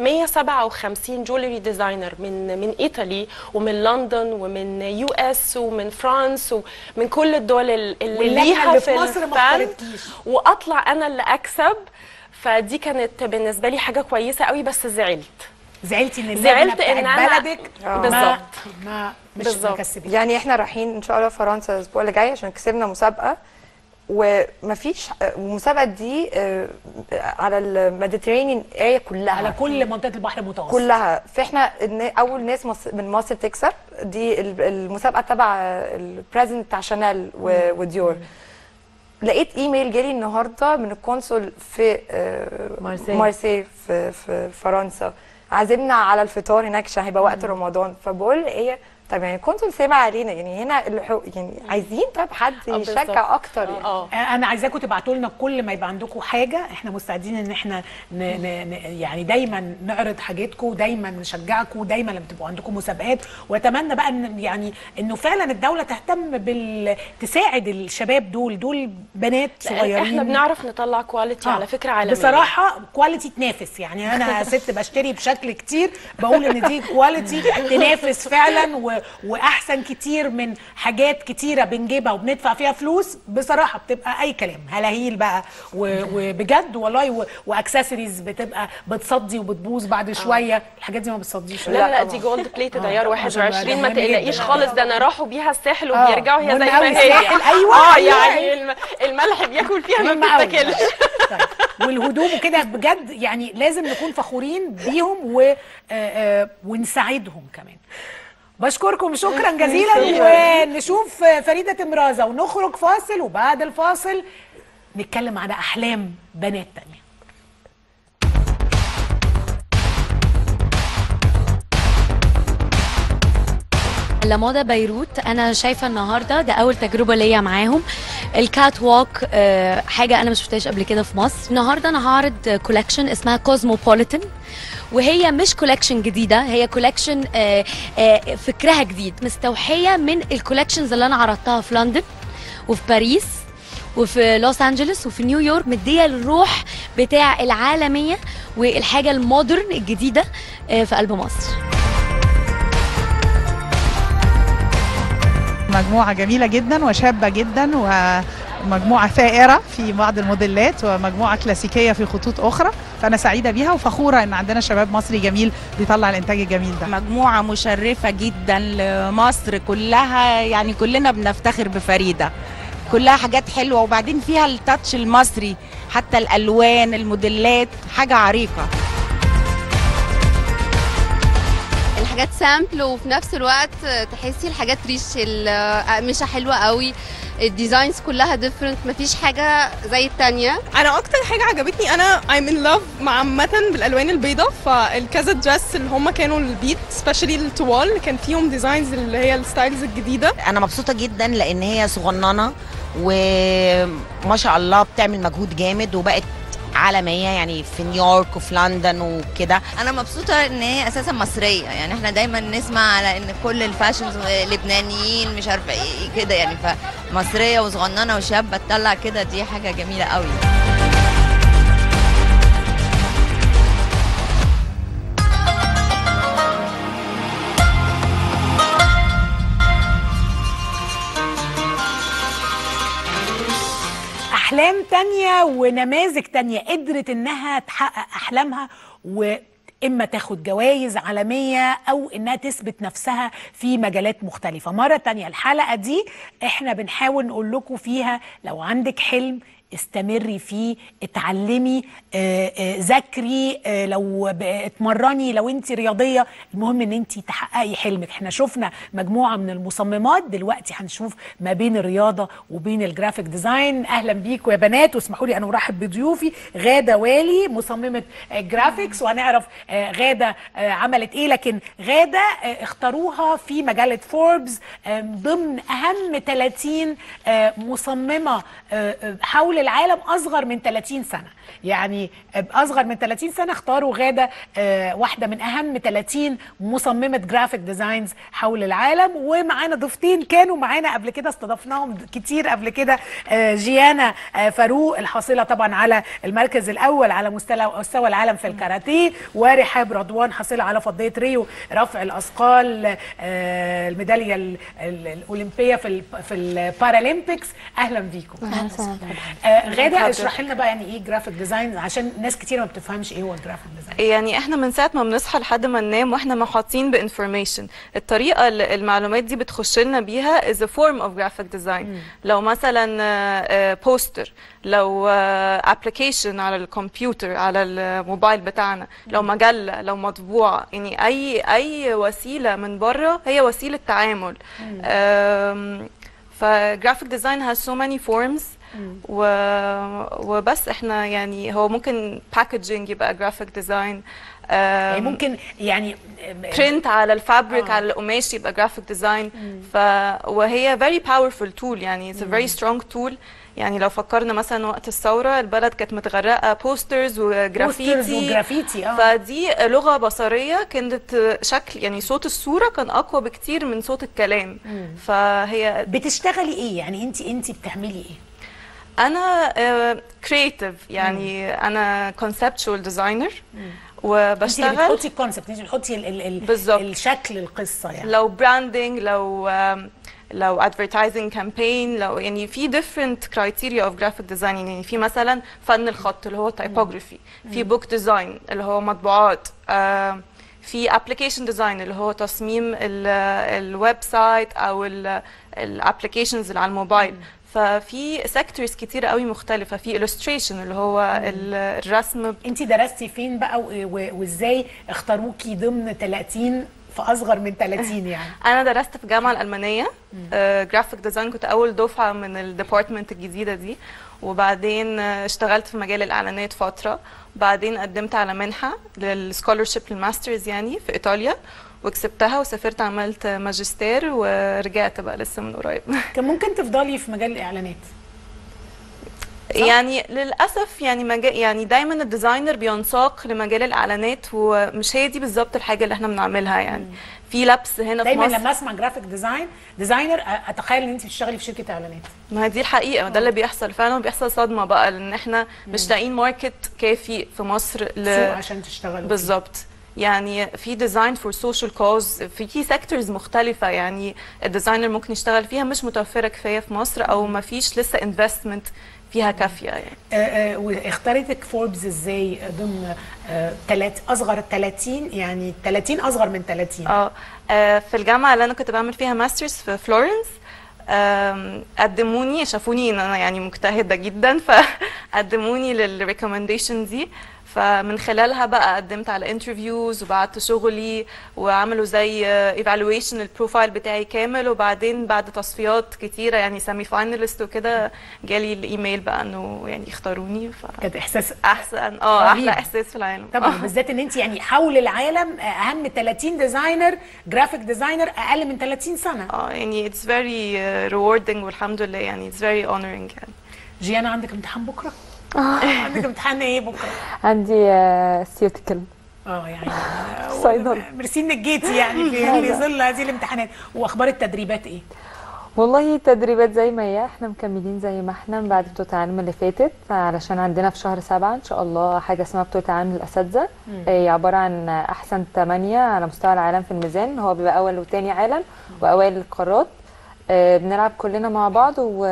157 جولري ديزاينر من من ايطالي ومن لندن ومن يو اس ومن فرانس ومن كل الدول ال- اللي واللجنة ليها اللي في في مصر ما الفن اختارتكيش. واطلع انا اللي اكسب فدي كانت بالنسبه لي حاجه كويسه قوي بس زعلت زعلتي ان اللجنه زعلت بتاعت إن أنا- بلدك آه. ما بالظبط. ما مش بالظبط. مكسبك يعني احنا رايحين ان شاء الله فرنسا الاسبوع اللي جاي عشان كسبنا مسابقه ومفيش المسابقه دي آه، على الميديترينيان اريا كلها على كل منطقه البحر المتوسط كلها فاحنا النا- اول ناس مصر من مصر تكسب دي ال- المسابقه تبع البريزنت بتاع شانيل و- وديور لقيت ايميل جالي النهارده من القنصل في آه، مارسيل. مارسيل في في فرنسا عازمنا على الفطار هناك عشان هيبقى وقت رمضان فبقول ايه طب يعني القنصل سمع علينا يعني هنا الحق يعني عايزين طب حد بالظبط. يشجع اكتر يعني. اه انا عايزاكم تبعتوا لنا كل ما يبقى عندكم حاجه احنا مستعدين ان احنا ن... ن... ن... يعني دايما نعرض حاجاتكم دايما نشجعكم دايما لما تبقوا عندكم مسابقات واتمنى بقى ان يعني انه فعلا الدوله تهتم بال تساعد الشباب دول دول بنات لأن صغيرين احنا بنعرف نطلع كواليتي آه. على فكره عالميه بصراحه كواليتي تنافس يعني انا ست بشتري بشكل كتير بقول ان دي كواليتي تنافس فعلا و... واحسن كتير من حاجات كتيره بنجيبها وبندفع فيها فلوس بصراحه بتبقى اي كلام هلاهيل بقى و... وبجد والله و... واكسسوارز بتبقى بتصدي وبتبوظ بعد شويه الحاجات دي ما بتصديش لا لا, لا دي جولد بليتد آه، عيار طبعاً، عشان 21 ما ده مهم تقلقيش جداً. خالص ده انا راحوا بيها الساحل آه، وبيرجعوا هي زي مهم ما أوي هي الساحل، أيوة، اه أيوة. يعني الم- الملح بياكل فيها ما مهم أوي. بتتاكلش طيب. والهدوم وكده بجد يعني لازم نكون فخورين بيهم و آه، آه، ونساعدهم كمان بشكركم شكرا جزيلا ونشوف فريده تمرازه ونخرج فاصل وبعد الفاصل نتكلم على احلام بنات تانية لموضة بيروت انا شايفه النهارده ده اول تجربه ليا معاهم الكات ووك آه، حاجه انا ما شفتهاش قبل كده في مصر النهارده انا هعرض كولكشن اسمها كوزموبوليتان وهي مش كولكشن جديده هي كولكشن فكرها جديد مستوحيه من الكولكشنز اللي انا عرضتها في لندن وفي باريس وفي لوس انجلوس وفي نيويورك مديه الروح بتاع العالميه والحاجه المودرن الجديده آه، في قلب مصر مجموعة جميلة جدا وشابة جدا ومجموعة ثائرة في بعض الموديلات ومجموعة كلاسيكية في خطوط أخرى فأنا سعيدة بيها وفخورة إن عندنا شباب مصري جميل بيطلع الإنتاج الجميل ده مجموعة مشرفة جدا لمصر كلها يعني كلنا بنفتخر بفريدة كلها حاجات حلوة وبعدين فيها التاتش المصري حتى الألوان الموديلات حاجة عريقة الحاجات سامبل وفي نفس الوقت تحسي الحاجات ريش الأقمشة حلوة قوي الديزاينز كلها ديفرنت مفيش حاجة زي التانية انا اكتر حاجه عجبتني انا I'm in love مع عامه بالالوان البيضاء فالكذا دريس اللي هم كانوا البيت سبيشالي الطوال كان فيهم ديزاينز اللي هي الستايلز الجديده انا مبسوطه جدا لان هي صغننه وما شاء الله بتعمل مجهود جامد وبقت عالميه يعني في نيويورك وفي لندن وكده انا مبسوطه ان هي اساسا مصريه يعني احنا دايما نسمع على ان كل الفاشنز لبنانيين مش عارفه ايه كده يعني فمصريه وصغننه وشابه تطلع كده دي حاجه جميله قوي احلام تانية ونماذج تانية قدرت انها تحقق احلامها واما تاخد جوائز عالمية او انها تثبت نفسها في مجالات مختلفة مرة تانية الحلقة دي احنا بنحاول نقول لكم فيها لو عندك حلم استمري فيه اتعلمي آه، آه، ذاكري آه، لو ب- اتمرني لو انت رياضيه المهم ان انت تحققي حلمك احنا شفنا مجموعه من المصممات دلوقتي هنشوف ما بين الرياضه وبين الجرافيك ديزاين اهلا بيكم يا بنات واسمحوا لي انا ارحب بضيوفي غاده والي مصممه آه، جرافيكس وهنعرف آه، غاده آه، عملت ايه لكن غاده آه، اختاروها في مجله فوربس آه، ضمن اهم 30 آه، مصممه آه، آه، حول العالم اصغر من 30 سنه يعني آه، اصغر من 30 سنه اختاروا غاده آه، واحده من اهم 30 مصممه جرافيك ديزاينز حول العالم ومعانا ضيفتين كانوا معانا قبل كده استضفناهم كتير قبل كده آه، جيانا آه، فاروق الحاصله طبعا على المركز الاول على مستوى مستوى العالم في الكاراتيه ورحاب رضوان حاصله على فضيه ريو رفع الاثقال آه، الميداليه ال- ال- الاولمبيه في ال- في البارالمبيكس اهلا بيكم آه، غاده حاضر. اشرح لنا بقى يعني ايه جرافيك ديزاين عشان ناس كتير ما بتفهمش ايه هو الجرافيك ديزاين يعني احنا من ساعه ما بنصحى لحد ما ننام واحنا محاطين بانفورميشن الطريقه اللي المعلومات دي بتخش لنا بيها is a form of graphic design لو مثلا بوستر لو ابلكيشن على الكمبيوتر على الموبايل بتاعنا لو مجله لو مطبوعه يعني اي اي وسيله من بره هي وسيله تعامل أم، فجرافيك ديزاين has so many forms و... وبس احنا يعني هو ممكن باكجينج يبقى جرافيك ديزاين يعني ممكن يعني برنت على الفابريك آه. على القماش يبقى جرافيك ديزاين ف وهي very powerful tool يعني it's a very strong tool يعني لو فكرنا مثلا وقت الثوره البلد كانت متغرقه بوسترز وجرافيتي بوسترز وجرافيتي، آه. فدي لغه بصريه كانت شكل يعني صوت الصوره كان اقوى بكتير من صوت الكلام فهي بتشتغلي ايه يعني انت انت بتعملي ايه انا كرييتيف يعني انا كونسبتشوال ديزاينر انت اللي وبشتغل بتحطي الكونسبت انت بتحطي ال ال ال بالظبط. الشكل القصه يعني لو براندنج لو um, لو advertising campaign لو يعني في different criteria of graphic design يعني في مثلا فن الخط اللي هو typography في مم. book design اللي هو مطبوعات آه، في application design اللي هو تصميم الويب سايت او الابلكيشنز اللي على الموبايل ففي سيكتورز كتير قوي مختلفه في illustration اللي هو ال- الرسم انت درستي فين بقى و- و- وازاي اختاروكي ضمن 30 في اصغر من 30 يعني انا درست في الجامعه الالمانيه جرافيك ديزاين كنت اول دفعه من الديبارتمنت الجديده دي وبعدين آه، اشتغلت في مجال الاعلانات فتره بعدين قدمت على منحه للسكولرشيب للماسترز يعني في ايطاليا وكسبتها وسافرت عملت ماجستير ورجعت بقى لسه من قريب كان ممكن تفضلي في مجال الاعلانات يعني للاسف يعني مجال يعني دايما الديزاينر بينساق لمجال الاعلانات ومش هي دي بالظبط الحاجه اللي احنا بنعملها يعني في لبس هنا في دايما مصر لما اسمع جرافيك ديزاين ديزاينر أ- اتخيل ان انت بتشتغلي في شركه اعلانات ما هي دي الحقيقه ده اللي بيحصل فعلا بيحصل صدمه بقى لان احنا مش لاقيين ماركت كافي في مصر ل... سوق عشان تشتغلوا فيه. بالظبط يعني في ديزاين فور سوشيال كوز في في سيكتورز مختلفه يعني الديزاينر ممكن يشتغل فيها مش متوفره كفايه في مصر او ما فيش لسه انفستمنت فيها كافيه يعني آه، آه، واختارتك فوربس ازاي ضمن آه، تلات اصغر 30 يعني 30 اصغر من 30 اه آه، في الجامعه اللي انا كنت بعمل فيها ماسترز في فلورنس آم، قدموني شافوني ان انا يعني مجتهده جدا فقدموني للريكومنديشن دي فمن خلالها بقى قدمت على انترفيوز وبعت شغلي وعملوا زي ايفالويشن البروفايل بتاعي كامل وبعدين بعد تصفيات كتيره يعني سيمي فاينلست وكده جالي الايميل بقى انه يعني يختاروني ف كانت احساس احسن اه رهيب. احلى احساس في العالم طبعا بالذات ان انت يعني حول العالم آه، اهم 30 ديزاينر جرافيك ديزاينر اقل من 30 سنه اه يعني it's very uh, rewarding والحمد لله يعني it's very honoring يعني جيانا عندك امتحان بكره عندك امتحان ايه بكره عندي سيوتيكال اه يعني صيدلة ميرسي انك جيتي يعني في في ظل هذه الامتحانات واخبار التدريبات ايه والله تدريبات زي ما هي احنا مكملين زي ما احنا من بعد بطولة العالم اللي فاتت علشان عندنا في شهر سبعة ان شاء الله حاجة اسمها بطولة العالم للأساتذة مم. هي عبارة عن أحسن ثمانية على مستوى العالم في الميزان هو بيبقى أول وتاني عالم وأوائل القارات آه، بنلعب كلنا مع بعض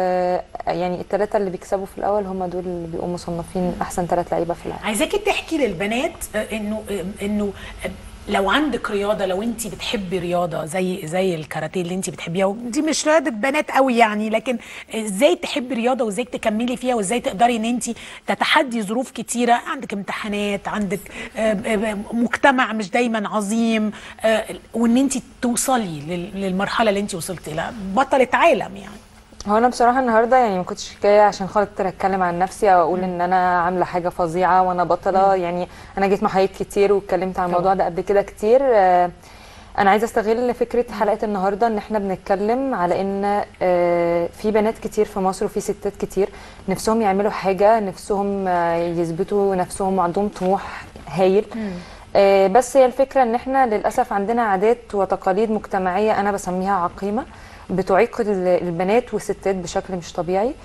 ويعني الثلاثة اللي بيكسبوا في الأول هم دول اللي بيبقوا مصنفين أحسن ثلاث لعيبة في العالم عايزاكي تحكي للبنات آه، انه آه، انه آه، لو عندك رياضه لو انت بتحبي رياضه زي زي الكاراتيه اللي انت بتحبيها ودي مش رياضه بنات قوي يعني لكن ازاي تحبي رياضه وازاي تكملي فيها وازاي تقدري ان انت تتحدي ظروف كتيره عندك امتحانات عندك آه، آه، مجتمع مش دايما عظيم آه، وان انت توصلي لل- للمرحله اللي انت وصلتي لها بطله عالم يعني هو انا بصراحه النهارده يعني ما كنتش جايه عشان خاطر اتكلم عن نفسي او اقول ان انا عامله حاجه فظيعه وانا بطله يعني انا جيت محايد كتير واتكلمت عن الموضوع ده قبل كده كتير آه، انا عايزه استغل فكره حلقه النهارده ان احنا بنتكلم على ان آه، في بنات كتير في مصر وفي ستات كتير نفسهم يعملوا حاجه نفسهم آه، يثبتوا نفسهم وعندهم طموح هايل آه، بس هي الفكرة ان احنا للأسف عندنا عادات وتقاليد مجتمعية انا بسميها عقيمة بتعيق ال- البنات والستات بشكل مش طبيعي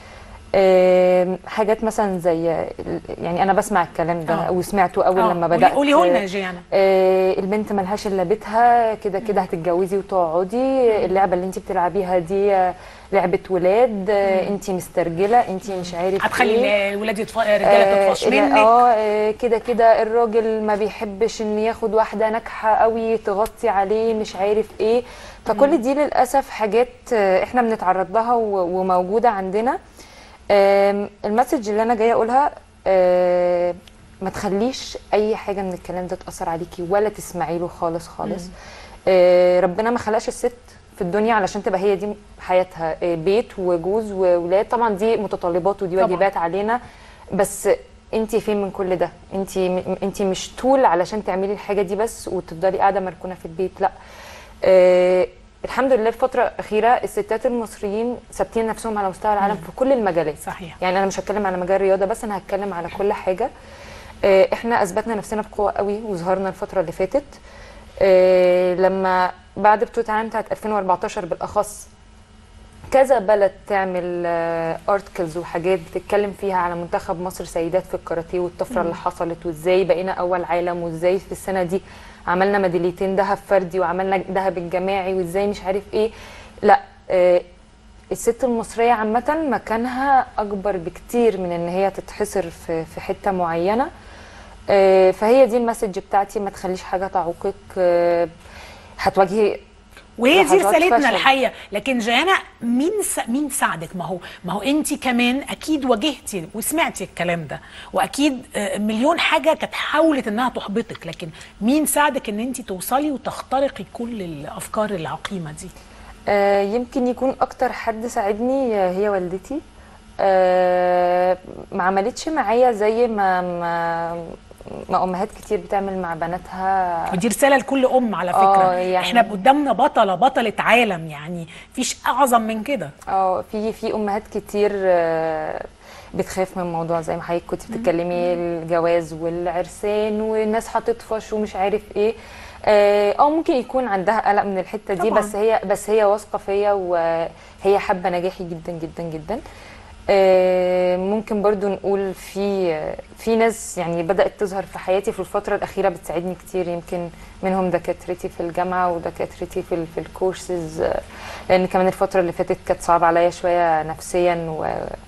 آم، حاجات مثلا زي ال- يعني انا بسمع الكلام ده آه. وسمعته اول آه، لما قولي- بدات قوليه لنا يا جيانا. آه، البنت ملهاش الا بيتها كده كده هتتجوزي وتقعدي اللعبه اللي انت بتلعبيها دي آه، لعبه ولاد انت مسترجله انت مش عارف هتخلي ايه الولاد يطف... رجاله تطفش آه، منك اه آه، كده كده الراجل ما بيحبش ان ياخد واحده ناجحه قوي تغطي عليه مش عارف ايه فكل دي للاسف حاجات آه، احنا بنتعرض لها و- وموجوده عندنا آم، المسج اللي انا جايه اقولها آه، ما تخليش اي حاجه من الكلام ده تاثر عليكي ولا تسمعي له خالص خالص مم. آه، ربنا ما خلقش الست في الدنيا علشان تبقى هي دي حياتها آه، بيت وجوز وولاد طبعا دي متطلبات ودي طبعاً. واجبات علينا بس انت فين من كل ده انت انت مش طول علشان تعملي الحاجه دي بس وتفضلي قاعده مركونه في البيت لا آه الحمد لله الفتره الاخيره الستات المصريين ثابتين نفسهم على مستوى العالم مم. في كل المجالات صحيح يعني انا مش هتكلم على مجال الرياضه بس انا هتكلم على كل حاجه آه، احنا اثبتنا نفسنا بقوه قوي وظهرنا الفتره اللي فاتت آه، لما بعد بطوله العالم بتاعت 2014 بالاخص كذا بلد تعمل ارتكلز وحاجات بتتكلم فيها على منتخب مصر سيدات في الكاراتيه والطفره مم. اللي حصلت وازاي بقينا اول عالم وازاي في السنه دي عملنا ميداليتين ذهب فردي وعملنا ذهب الجماعي وازاي مش عارف ايه لا آه، الست المصريه عامه مكانها اكبر بكتير من ان هي تتحصر في في حته معينه آه، فهي دي المسج بتاعتي ما تخليش حاجه تعوقك آه، هتواجهي وهي دي لحظات رسالتنا فشل. الحقيقه لكن جانا مين س... مين ساعدك ما هو ما هو انت كمان اكيد واجهتي وسمعتي الكلام ده واكيد آه، مليون حاجه كانت حاولت انها تحبطك لكن مين ساعدك ان انت توصلي وتخترقي كل الافكار العقيمه دي آه، يمكن يكون اكتر حد ساعدني آه، هي والدتي آه، ما عملتش معايا زي ما ما ما امهات كتير بتعمل مع بناتها ودي رساله لكل ام على فكره آه، يعني- احنا قدامنا بطله بطله عالم يعني فيش اعظم من كده اه في في امهات كتير آه، بتخاف من الموضوع زي ما حضرتك كنت بتتكلمي الجواز والعرسان والناس هتطفش ومش عارف ايه اه آه، ممكن يكون عندها قلق من الحته دي طبعاً. بس هي بس هي واثقه فيا وهي حابه نجاحي جدا جدا جدا آه، ممكن برضو نقول في في ناس يعني بدأت تظهر في حياتي في الفترة الأخيرة بتساعدني كتير يمكن منهم دكاترتي في الجامعة ودكاترتي في ال- في الكورسز آه، لأن كمان الفترة اللي فاتت كانت صعبة عليا شوية نفسيا و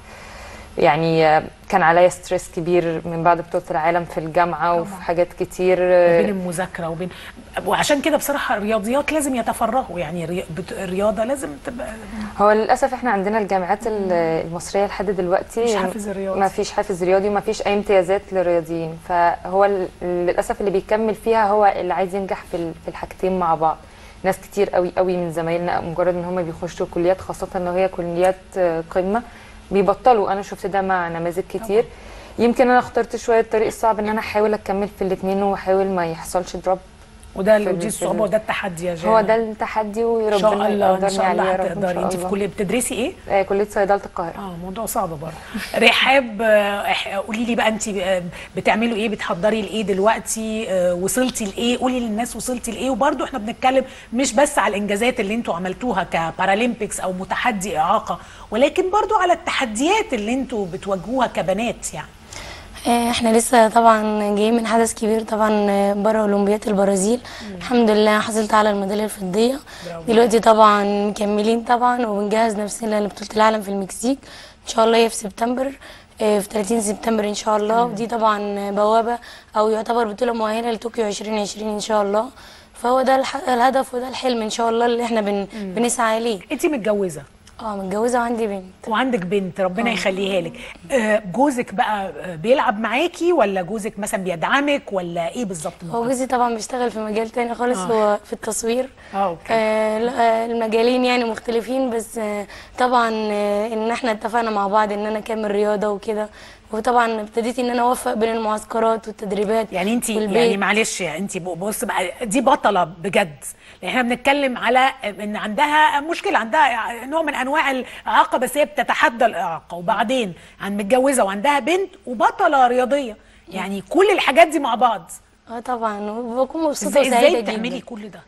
يعني آه، كان عليا ستريس كبير من بعد بطولة العالم في الجامعة وفي حاجات كتير آه، وبين المذاكره وبين وعشان كده بصراحه الرياضيات لازم يتفرغوا يعني الري- بت- الرياضه لازم تبقى هو للاسف احنا عندنا الجامعات ال- المصريه لحد دلوقتي مفيش حافز رياضي. ما فيش حافز رياضي وما فيش اي امتيازات للرياضيين فهو ال- للاسف اللي بيكمل فيها هو اللي عايز ينجح في ال- في الحاجتين مع بعض ناس كتير قوي قوي من زمايلنا مجرد ان هم بيخشوا كليات خاصه لو هي كليات آه، قمه بيبطلوا انا شفت ده مع نماذج كتير يمكن انا اخترت شويه الطريق الصعب ان انا احاول اكمل في الاثنين واحاول ما يحصلش دروب وده في ال- ودي في الصعوبه ال- وده التحدي يا جانا هو ده التحدي ان شاء وربنا الله ان يقدرني شاء الله عليه يا رب ان هتقدري شاء انت في الله كليه بتدرسي ايه؟ آه، كليه صيدله القاهره اه موضوع صعب برضه رحاب آه، إح- قولي لي بقى انت آه، بتعملوا ايه بتحضري لايه دلوقتي آه، وصلتي لايه قولي للناس وصلتي لايه وبرضه احنا بنتكلم مش بس على الانجازات اللي انتوا عملتوها كبارالمبيكس او متحدي اعاقه ولكن برضه على التحديات اللي انتوا بتواجهوها كبنات يعني آه، احنا لسه طبعا جايين من حدث كبير طبعا آه، بره اولمبياد البرازيل الحمد لله حصلت على الميداليه الفضيه دلوقتي طبعا مكملين طبعا وبنجهز نفسنا لبطوله العالم في المكسيك ان شاء الله هي في سبتمبر آه، في 30 سبتمبر ان شاء الله ودي طبعا بوابه او يعتبر بطوله مؤهله لطوكيو 2020 ان شاء الله فهو ده الح- الهدف وده الحلم ان شاء الله اللي احنا بن... بنسعى عليه انت متجوزه اه متجوزه وعندي بنت وعندك بنت ربنا آه. يخليها لك آه، جوزك بقى آه، بيلعب معاكي ولا جوزك مثلا بيدعمك ولا ايه بالظبط هو جوزي طبعا بيشتغل في مجال تاني خالص آه. هو في التصوير اه اوكي آه لا، آه، المجالين يعني مختلفين بس آه طبعا آه ان احنا اتفقنا مع بعض ان انا اكمل رياضه وكده وطبعا ابتديت ان انا اوفق بين المعسكرات والتدريبات يعني انت والبيت. يعني معلش يعني انت بص بقى دي بطله بجد لان احنا بنتكلم على ان عندها مشكله عندها نوع من انواع الاعاقه بس هي بتتحدى الاعاقه وبعدين عن متجوزه وعندها بنت وبطله رياضيه يعني كل الحاجات دي مع بعض اه طبعا وبكون مبسوطه ازاي وسعيده ازاي جدا بتعملي كل ده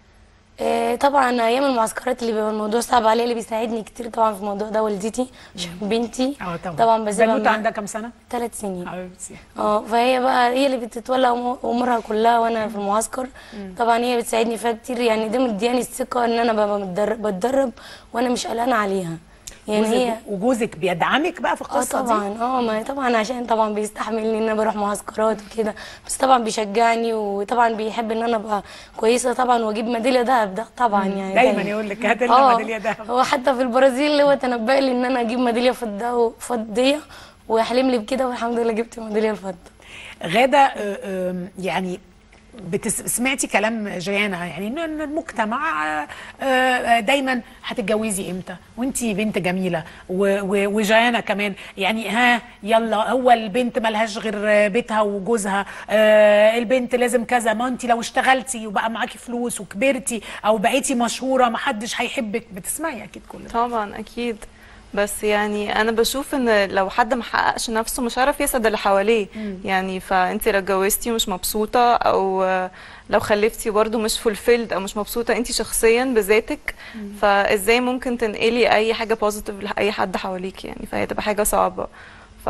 آه طبعا ايام المعسكرات اللي بيبقى الموضوع صعب عليا اللي بيساعدني كتير طبعا في الموضوع ده والدتي عشان بنتي اه طبعا طبعا بسيبها بنوته مع- عندها كام سنه ثلاث سنين حبيبتي اه فهي بقى هي اللي بتتولى أمو- امورها كلها وانا في المعسكر طبعا هي بتساعدني فيها كتير يعني ده مدياني الثقه ان انا ببقى متدرب بتدرب وانا مش قلقانه عليها يعني جوزك- هي وجوزك بيدعمك بقى في اه القصه طبعا دي اه ما طبعا عشان طبعا بيستحملني ان انا بروح معسكرات وكده بس طبعا بيشجعني وطبعا بيحب ان انا ابقى كويسه طبعا واجيب ميداليه دهب ده طبعا يعني دايما يقول لك هات لنا آه، ميداليه ذهب هو حتى في البرازيل هو تنبأ لي ان انا اجيب ميداليه فضه فضيه وحلم لي بكده والحمد لله جبت ميداليه الفضه غاده آه، آم، يعني بتس... سمعتي كلام جيانا يعني ان إن المجتمع آه، آه، دايما هتتجوزي امتى وانتي بنت جميله و... و... وجيانا كمان يعني ها يلا هو البنت ملهاش غير بيتها وجوزها آه البنت لازم كذا ما انت لو اشتغلتي وبقى معاكي فلوس وكبرتي او بقيتي مشهوره محدش هيحبك بتسمعي اكيد كل ده طبعا اكيد بس يعني انا بشوف ان لو حد ما حققش نفسه مش هيعرف يسعد اللي حواليه مم. يعني فانت لو اتجوزتي ومش مبسوطه او آه، لو خلفتي برضو مش فولفيلد او مش مبسوطه انت شخصيا بذاتك فازاي ممكن تنقلي اي حاجه بوزيتيف لاي حد حواليك يعني فهي تبقى حاجه صعبه ف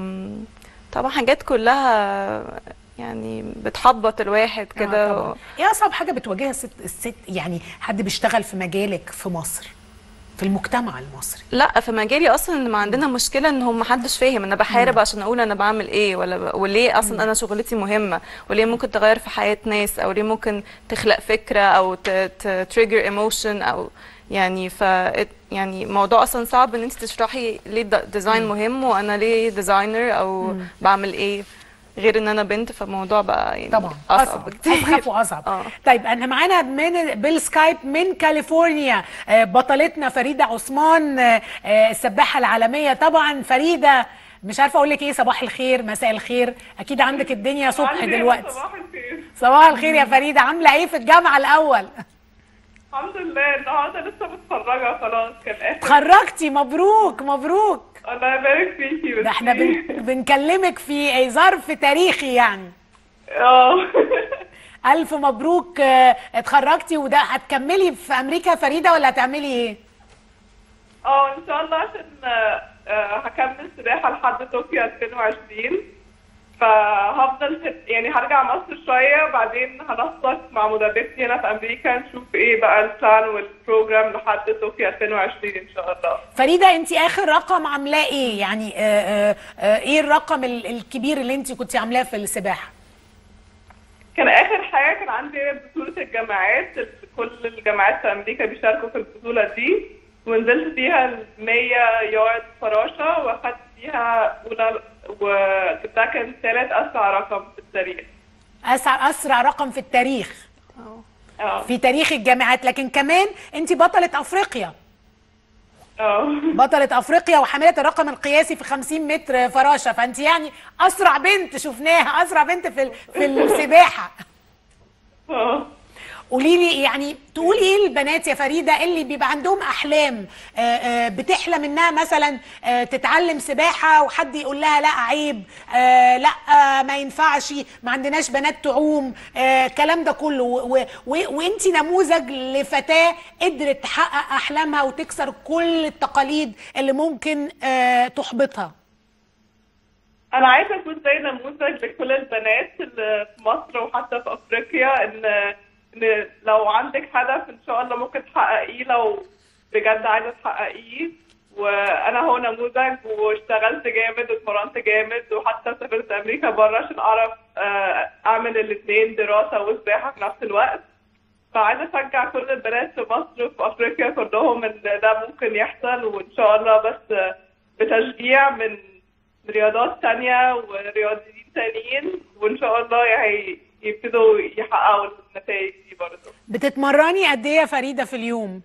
طبعا حاجات كلها يعني بتحبط الواحد آه كده طبعاً. ايه اصعب حاجه بتواجهها الست الست يعني حد بيشتغل في مجالك في مصر في المجتمع المصري لا في مجالي اصلا ان ما عندنا مشكله ان هم محدش فاهم انا بحارب عشان اقول انا بعمل ايه ولا ب... وليه اصلا انا شغلتي مهمه وليه ممكن تغير في حياه ناس او ليه ممكن تخلق فكره او تريجر ايموشن او يعني ف يعني موضوع اصلا صعب ان انت تشرحي ليه ديزاين مهم وانا ليه ديزاينر او مم. بعمل ايه غير ان انا بنت فالموضوع بقى يعني طبعا اصعب بكتير اصعب واصعب طيب انا معانا من بالسكايب من كاليفورنيا آه، بطلتنا فريده عثمان آه، آه، السباحه العالميه طبعا فريده مش عارفه اقول لك ايه صباح الخير مساء الخير اكيد عندك الدنيا صبح الخير، دلوقتي صباح الخير صباح الخير يا فريده عامله ايه في الجامعه الاول الحمد لله النهارده لسه متخرجه خلاص كان اخر اتخرجتي مبروك مبروك الله يبارك فيكي بس ده احنا بن... بنكلمك في ظرف تاريخي يعني اه الف مبروك آه، اتخرجتي وده هتكملي في امريكا فريده ولا هتعملي ايه اه ان شاء الله عشان آه، آه، هكمل سباحه لحد طوكيو 2020 فهفضل في- يعني هرجع مصر شويه وبعدين هنسق مع مدربتي هنا في امريكا نشوف ايه بقى البلان والبروجرام لحد طوكيو 2020 ان شاء الله فريده انت اخر رقم عاملاه ايه يعني آه آه آه ايه الرقم ال- الكبير اللي انت كنت عاملاه في السباحه كان اخر حاجه كان عندي بطوله الجامعات كل الجامعات في امريكا بيشاركوا في البطوله دي ونزلت فيها ال 100 يارد فراشه واخدت فيها اولى وده كان ثالث اسرع رقم في التاريخ اسرع اسرع رقم في التاريخ اه في تاريخ الجامعات لكن كمان انت بطله افريقيا بطلة افريقيا وحاملة الرقم القياسي في 50 متر فراشة فانت يعني اسرع بنت شفناها اسرع بنت في ال- في السباحة قولي لي يعني تقولي ايه للبنات يا فريده اللي بيبقى عندهم احلام آه، آه، بتحلم انها مثلا آه، تتعلم سباحه وحد يقول لها لا عيب آه، لا آه، ما ينفعش ما عندناش بنات تعوم آه، الكلام ده كله وانت نموذج لفتاه قدرت تحقق احلامها وتكسر كل التقاليد اللي ممكن آه، تحبطها انا عايزه اكون زي نموذج لكل البنات اللي في مصر وحتى في افريقيا ان ان لو عندك هدف ان شاء الله ممكن تحققيه لو بجد عايزه تحققيه وانا هو نموذج واشتغلت جامد واتمرنت جامد وحتى سافرت امريكا بره عشان اعرف آه، اعمل الاثنين دراسه وسباحه في نفس الوقت فعايزه اشجع كل البنات في مصر وفي افريقيا كلهم ان ده ممكن يحصل وان شاء الله بس آه، بتشجيع من رياضات تانية ورياضيين تانيين وإن شاء الله يعني يبتدوا يحققوا النتائج دي برضه بتتمرني قد ايه يا فريده في اليوم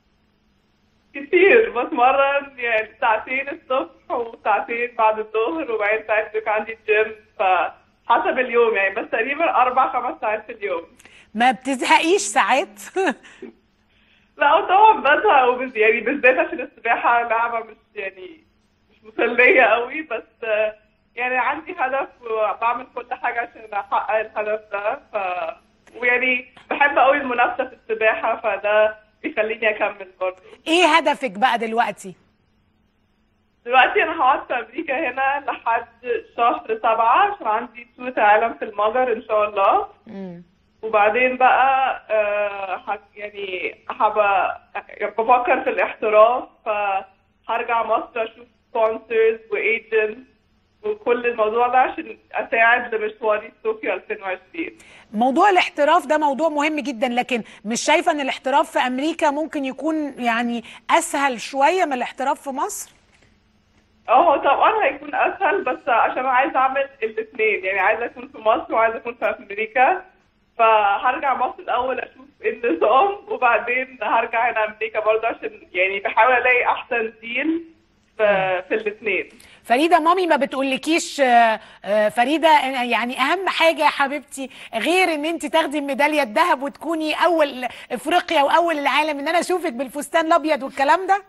كتير بتمرن يعني ساعتين الصبح وساعتين بعد الظهر وبعدين ساعات بيبقى عندي جيم فحسب اليوم يعني بس تقريبا أربع خمس ساعات في اليوم ما بتزهقيش ساعات لا طبعا بزهق وبز... يعني بالذات عشان السباحة لعبة مش يعني مش مسلية قوي بس آه، يعني عندي هدف وبعمل كل حاجة عشان أحقق الهدف ده ف ويعني بحب قوي المنافسة في السباحة فده بيخليني أكمل برضه ايه هدفك بقى دلوقتي دلوقتي أنا هقعد في أمريكا هنا لحد شهر سبعة عشان عندي بطولة عالم في المجر إن شاء الله وبعدين بقى آه ح- يعني هبقى بفكر في الاحتراف فهرجع مصر اشوف سبونسرز وايجنتس وكل الموضوع ده عشان اساعد لمشواري في طوكيو 2020 موضوع الاحتراف ده موضوع مهم جدا لكن مش شايفه ان الاحتراف في امريكا ممكن يكون يعني اسهل شويه من الاحتراف في مصر اه هو طبعا هيكون اسهل بس عشان انا عايزه اعمل الاثنين يعني عايزه اكون في مصر وعايزه اكون في امريكا فهرجع مصر الاول اشوف النظام وبعدين هرجع هنا امريكا برضه عشان يعني بحاول الاقي احسن ديل في, في الاثنين فريده مامي ما بتقولكيش آه، آه، فريده آه، يعني اهم حاجه يا حبيبتي غير ان انت تاخدي الميداليه الذهب وتكوني اول افريقيا واول العالم ان انا اشوفك بالفستان الابيض والكلام ده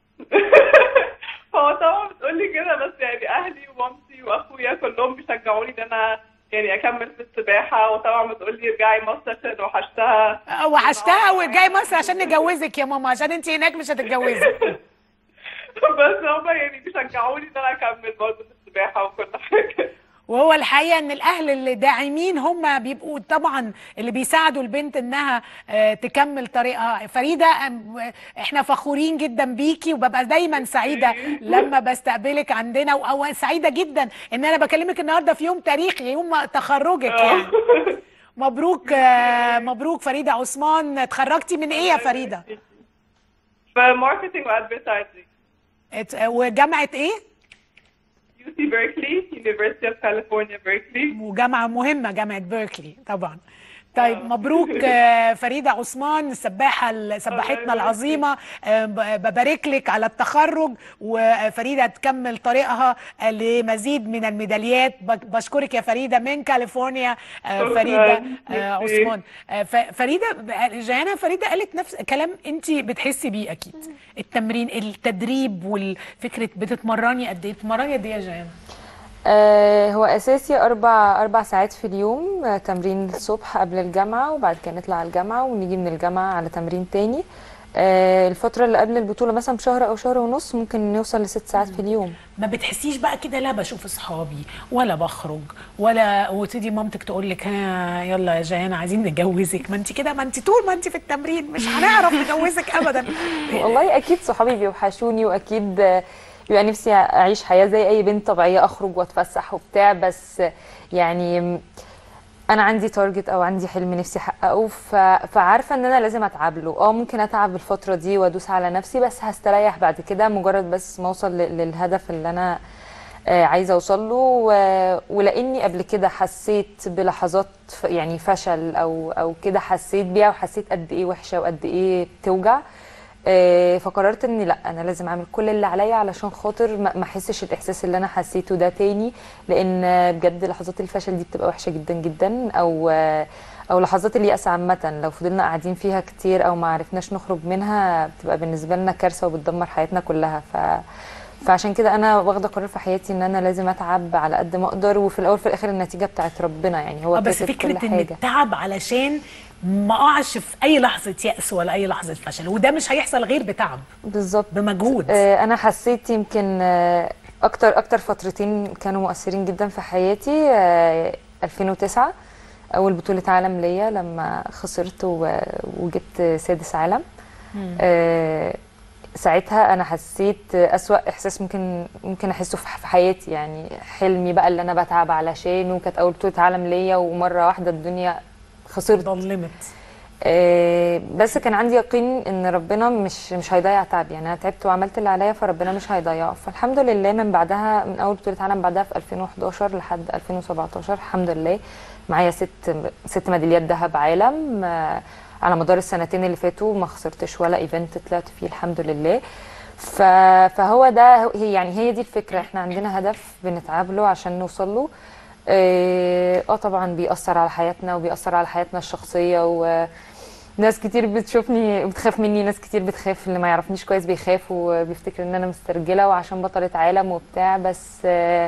هو طبعا بتقولي كده بس يعني اهلي ومامتي واخويا كلهم بيشجعوني ان انا يعني اكمل في السباحه وطبعا بتقولي ارجعي مصر عشان وحشتها آه، وحشتها وجاي مصر عشان نجوزك يا ماما عشان انت هناك مش هتتجوزي بس هما يعني بيشجعوني ان انا اكمل برضه في السباحه وكل حاجه وهو الحقيقه ان الاهل اللي داعمين هم بيبقوا طبعا اللي بيساعدوا البنت انها آه، تكمل طريقها فريده آم، احنا فخورين جدا بيكي وببقى دايما سعيده لما بستقبلك عندنا و- وسعيده جدا ان انا بكلمك النهارده في يوم تاريخي يوم تخرجك يعني مبروك آه، مبروك فريده عثمان اتخرجتي من ايه يا فريده في ماركتنج وادفرتايزنج ات- وجامعه ايه يو سي بيركلي يونيفرسيتي اوف كاليفورنيا بيركلي وجامعة مهمة جامعة بيركلي طبعا طيب مبروك آه، فريدة عثمان السباحة ال- سباحتنا العظيمة آه، ب- ببارك لك على التخرج وفريدة تكمل طريقها آه، لمزيد من الميداليات ب- بشكرك يا فريدة من كاليفورنيا آه، شكراً. فريدة آه، ميرسي. عثمان آه، ف- فريدة ب- جانا فريدة قالت نفس كلام انت بتحسي بيه اكيد التمرين التدريب والفكرة بتتمرني قد ايه بتتمرني قد ايه يا جانا آه هو اساسي اربع اربع ساعات في اليوم آه تمرين الصبح قبل الجامعه وبعد كده نطلع على الجامعه ونيجي من الجامعه على تمرين تاني آه الفتره اللي قبل البطوله مثلا بشهر او شهر ونص ممكن نوصل لست ساعات في اليوم ما بتحسيش بقى كده لا بشوف اصحابي ولا بخرج ولا وتيجي مامتك تقول لك ها يلا يا جيانا عايزين نجوزك ما انت كده ما انت طول ما انت في التمرين مش هنعرف نجوزك ابدا والله اكيد صحابي بيوحشوني واكيد آه، بيبقى نفسي اعيش حياه زي اي بنت طبيعيه اخرج واتفسح وبتاع بس يعني انا عندي تارجت او عندي حلم نفسي احققه ف... فعارفه ان انا لازم اتعب له اه ممكن اتعب الفتره دي وادوس على نفسي بس هستريح بعد كده مجرد بس ما اوصل ل- للهدف اللي انا آه، عايزه اوصل له و... ولاني قبل كده حسيت بلحظات ف... يعني فشل او او كده حسيت بيها وحسيت قد ايه وحشه وقد ايه بتوجع آه، فقررت اني لا انا لازم اعمل كل اللي عليا علشان خاطر ما ما احسش الاحساس اللي انا حسيته ده تاني لان آه، بجد لحظات الفشل دي بتبقى وحشه جدا جدا او آه، او لحظات اليأس عامه لو فضلنا قاعدين فيها كتير او ما عرفناش نخرج منها بتبقى بالنسبه لنا كارثه وبتدمر حياتنا كلها ف فعشان كده انا واخده قرار في حياتي ان انا لازم اتعب على قد ما اقدر وفي الاول في الاخر النتيجه بتاعت ربنا يعني هو آه، بس كاتب كل فكره ان حاجه التعب علشان ما اقعش في اي لحظه يأس ولا اي لحظه فشل وده مش هيحصل غير بتعب بالظبط بمجهود آه، انا حسيت يمكن آه، اكتر اكتر فترتين كانوا مؤثرين جدا في حياتي آه، 2009 اول بطوله عالم ليا لما خسرت و- وجبت سادس عالم آه، ساعتها انا حسيت اسوا احساس ممكن ممكن احسه في في حياتي يعني حلمي بقى اللي انا بتعب علشانه كانت اول بطوله عالم ليا ومره واحده الدنيا خسرت ضلمت آه، بس كان عندي يقين ان ربنا مش مش هيضيع تعبي يعني انا تعبت وعملت اللي عليا فربنا مش هيضيعه فالحمد لله من بعدها من اول بطوله عالم بعدها في 2011 لحد 2017 الحمد لله معايا ست ست ميداليات ذهب عالم آه، على مدار السنتين اللي فاتوا ما خسرتش ولا ايفنت طلعت فيه الحمد لله ف... فهو ده هي يعني هي دي الفكره احنا عندنا هدف بنتعب له عشان نوصل له اه آه طبعا بيأثر على حياتنا وبيأثر على حياتنا الشخصيه و ناس كتير بتشوفني بتخاف مني ناس كتير بتخاف اللي ما يعرفنيش كويس بيخاف وبيفتكر ان انا مسترجله وعشان بطلة عالم وبتاع بس آه،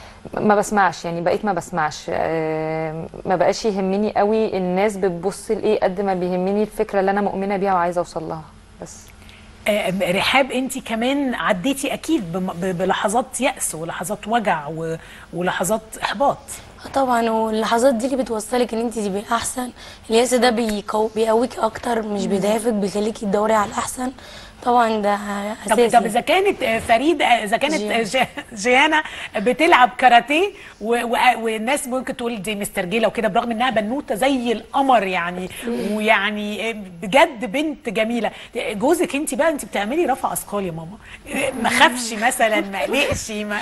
ما بسمعش يعني بقيت ما بسمعش آه، ما بقاش يهمني قوي الناس بتبص لايه قد ما بيهمني الفكره اللي انا مؤمنه بيها وعايزه اوصل لها بس آه، رحاب انت كمان عديتي اكيد بم- ب- بلحظات يأس ولحظات وجع و- ولحظات احباط آه طبعا واللحظات دي اللي بتوصلك ان انت تبقي احسن اليأس ده بيقو... بيقويك اكتر مش بيضعفك بيخليكي تدوري على الاحسن طبعا ده طب اساسي طب اذا كانت آه، فريد آه، اذا كانت جيانا. آه، جي- جيانا بتلعب كاراتيه و- و- والناس ممكن تقول دي مسترجله وكده برغم انها بنوته زي القمر يعني ويعني آه، بجد بنت جميله جوزك انت بقى انت بتعملي رفع اثقال يا ماما آه، ما خافش مثلا ما قلقش ما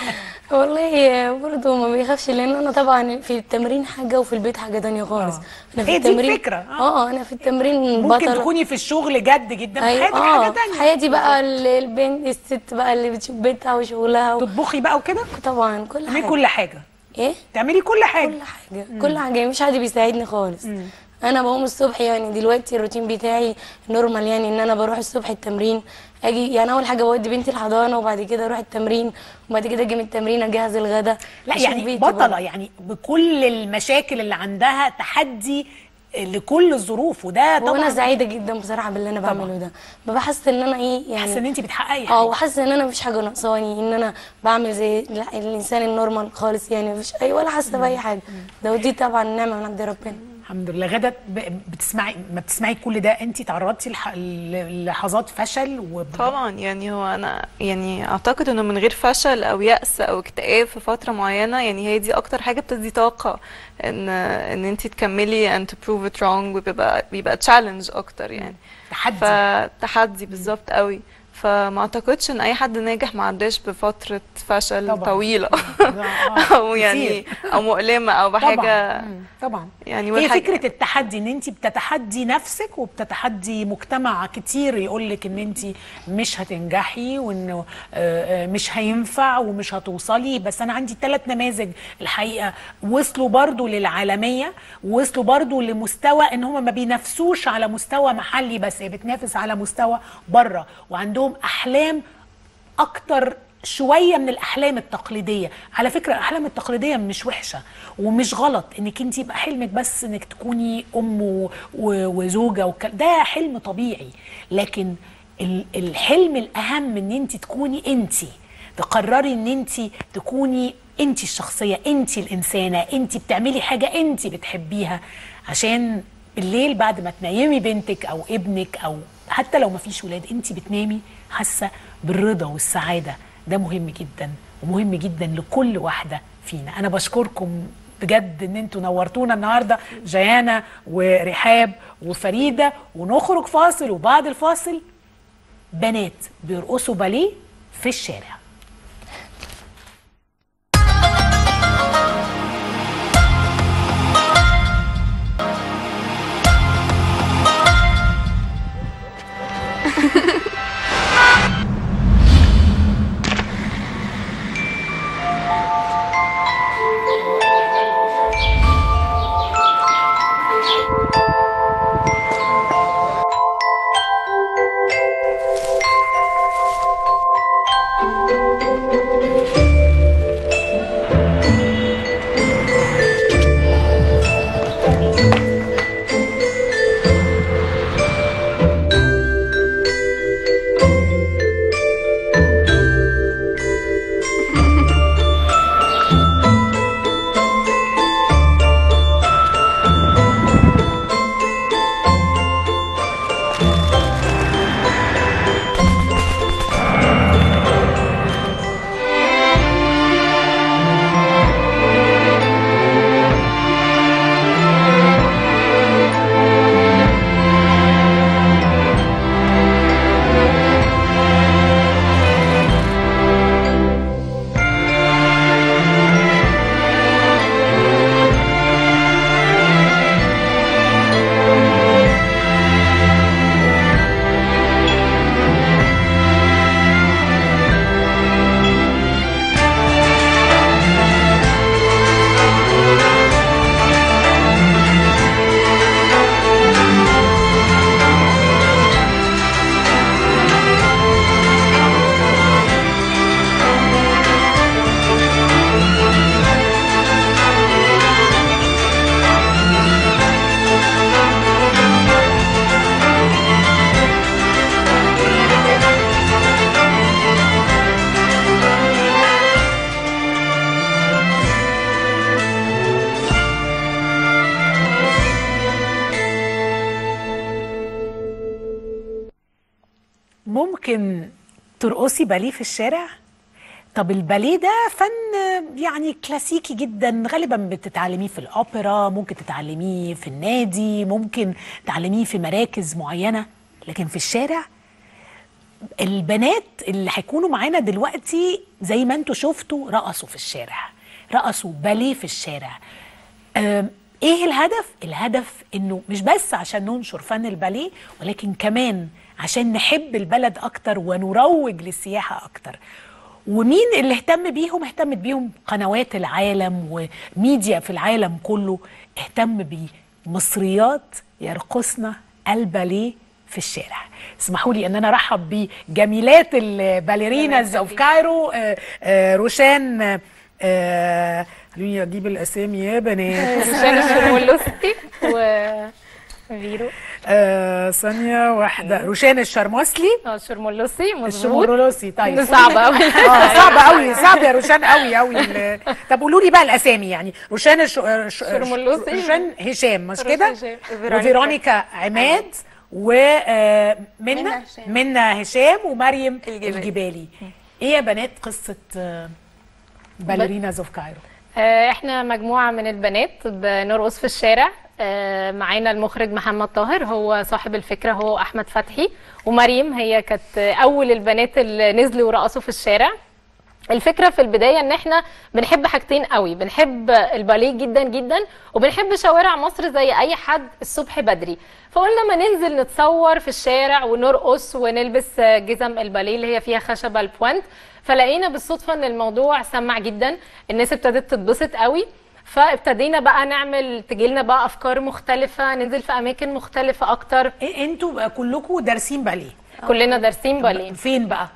والله برضه ما بيخافش لان انا طبعا في التمرين حاجه وفي البيت حاجه تانية خالص انا في هي دي التمرين الفكرة، آه. اه انا في التمرين ممكن بطلة. تكوني في الشغل جد جدا في أيوة، حياتك آه، حاجه في تانية حياتي بقى ال- البنت الست بقى اللي بتشوف بيتها وشغلها و... تطبخي بقى وكده طبعا كل تعملي حاجه كل حاجه ايه تعملي كل حاجه كل حاجه كل حاجه مش حد بيساعدني خالص انا بقوم الصبح يعني دلوقتي الروتين بتاعي نورمال يعني ان انا بروح الصبح التمرين اجي يعني اول حاجه بودي بنتي الحضانه وبعد كده اروح التمرين وبعد كده اجي من التمرين اجهز الغدا لا أشوف يعني بيتي بطلة برضه. يعني بكل المشاكل اللي عندها تحدي لكل الظروف وده طبعا وانا سعيده جدا بصراحه باللي انا بعمله ده ببقى حاسه ان انا ايه يعني حاسه ان انت بتحققي اه حاجه وحاسه ان انا مفيش حاجه ناقصاني ان انا بعمل زي لا- الانسان النورمال خالص يعني مفيش اي ولا حاسه باي حاجه ده ودي طبعا نعمه من عند ربنا الحمد لله غدا ب- بتسمعي ما بتسمعي كل ده انت تعرضتي لح- للحظات فشل و... طبعا يعني هو انا يعني اعتقد انه من غير فشل او يأس او اكتئاب في فترة معينة يعني هي دي اكتر حاجة بتدي طاقة ان ان انت تكملي and to prove it wrong وبيبقى بيبقى challenge اكتر يعني تحدي فتحدي بالظبط قوي فما اعتقدش ان اي حد ناجح ما عداش بفترة فشل طبعاً. طويلة آه، او يعني كتير. او مؤلمة او بحاجة طبعا مم، طبعا يعني هي والحاجة- فكره التحدي ان انت بتتحدي نفسك وبتتحدي مجتمع كتير يقول لك ان انت مش هتنجحي وانه آه، آه، مش هينفع ومش هتوصلي بس انا عندي ثلاث نماذج الحقيقه وصلوا برضو للعالميه ووصلوا برضو لمستوى ان هم ما بينافسوش على مستوى محلي بس هي بتنافس على مستوى بره وعندهم احلام اكتر شويه من الاحلام التقليديه على فكره الاحلام التقليديه مش وحشه ومش غلط انك انت يبقى حلمك بس انك تكوني ام و- و- وزوجه وك... ده حلم طبيعي لكن ال- الحلم الاهم ان انت تكوني انت تقرري ان انت تكوني انت الشخصيه انت الانسانه انت بتعملي حاجه انت بتحبيها عشان بالليل بعد ما تنيمي بنتك او ابنك او حتى لو ما فيش ولاد انت بتنامي حاسه بالرضا والسعاده ده مهم جدا ومهم جدا لكل واحده فينا انا بشكركم بجد ان انتوا نورتونا النهارده جيانا ورحاب وفريده ونخرج فاصل وبعد الفاصل بنات بيرقصوا باليه في الشارع ممكن ترقصي باليه في الشارع طب الباليه ده فن يعني كلاسيكي جدا غالبا بتتعلميه في الاوبرا ممكن تتعلميه في النادي ممكن تعلميه في مراكز معينه لكن في الشارع البنات اللي هيكونوا معانا دلوقتي زي ما انتوا شفتوا رقصوا في الشارع رقصوا باليه في الشارع أم، ايه الهدف الهدف انه مش بس عشان ننشر فن الباليه ولكن كمان عشان نحب البلد اكتر ونروج للسياحه اكتر ومين اللي اهتم بيهم اهتمت بيهم قنوات العالم وميديا في العالم كله اهتم بيه مصريات يرقصن الباليه في الشارع اسمحوا لي ان انا ارحب بجميلات الباليريناز اوف كايرو آه، آه، روشان آه، خلوني اجيب الاسامي يا بنات روشان الشرمولوسي وفيرو آه، ثانيه واحده روشان الشرموسلي اه الشرمولوسي مظبوط الشمورولوسي طيب صعبة أوي اه صعبة قوي صعب يا روشان قوي قوي ال- طب قولوا لي بقى الاسامي يعني روشان الش... الش... شرمولوسي. روشان هشام مش كده هشام. وفيرونيكا عماد ومنى منى هشام. منى هشام ومريم الجبالي ايه يا بنات قصه آه، باليريناز اوف كايرو آه، احنا مجموعة من البنات بنرقص في الشارع آه، معانا المخرج محمد طاهر هو صاحب الفكرة هو أحمد فتحي ومريم هي كانت أول البنات اللي نزلوا ورقصوا في الشارع الفكرة في البداية ان احنا بنحب حاجتين قوي بنحب الباليه جدا جدا وبنحب شوارع مصر زي اي حد الصبح بدري فقلنا ما ننزل نتصور في الشارع ونرقص ونلبس جزم الباليه اللي هي فيها خشبة البوينت فلقينا بالصدفة ان الموضوع سمع جدا الناس ابتدت تتبسط قوي فابتدينا بقى نعمل تجيلنا بقى افكار مختلفة ننزل في اماكن مختلفة اكتر انتوا كلكم دارسين باليه كلنا دارسين باليه فين بقى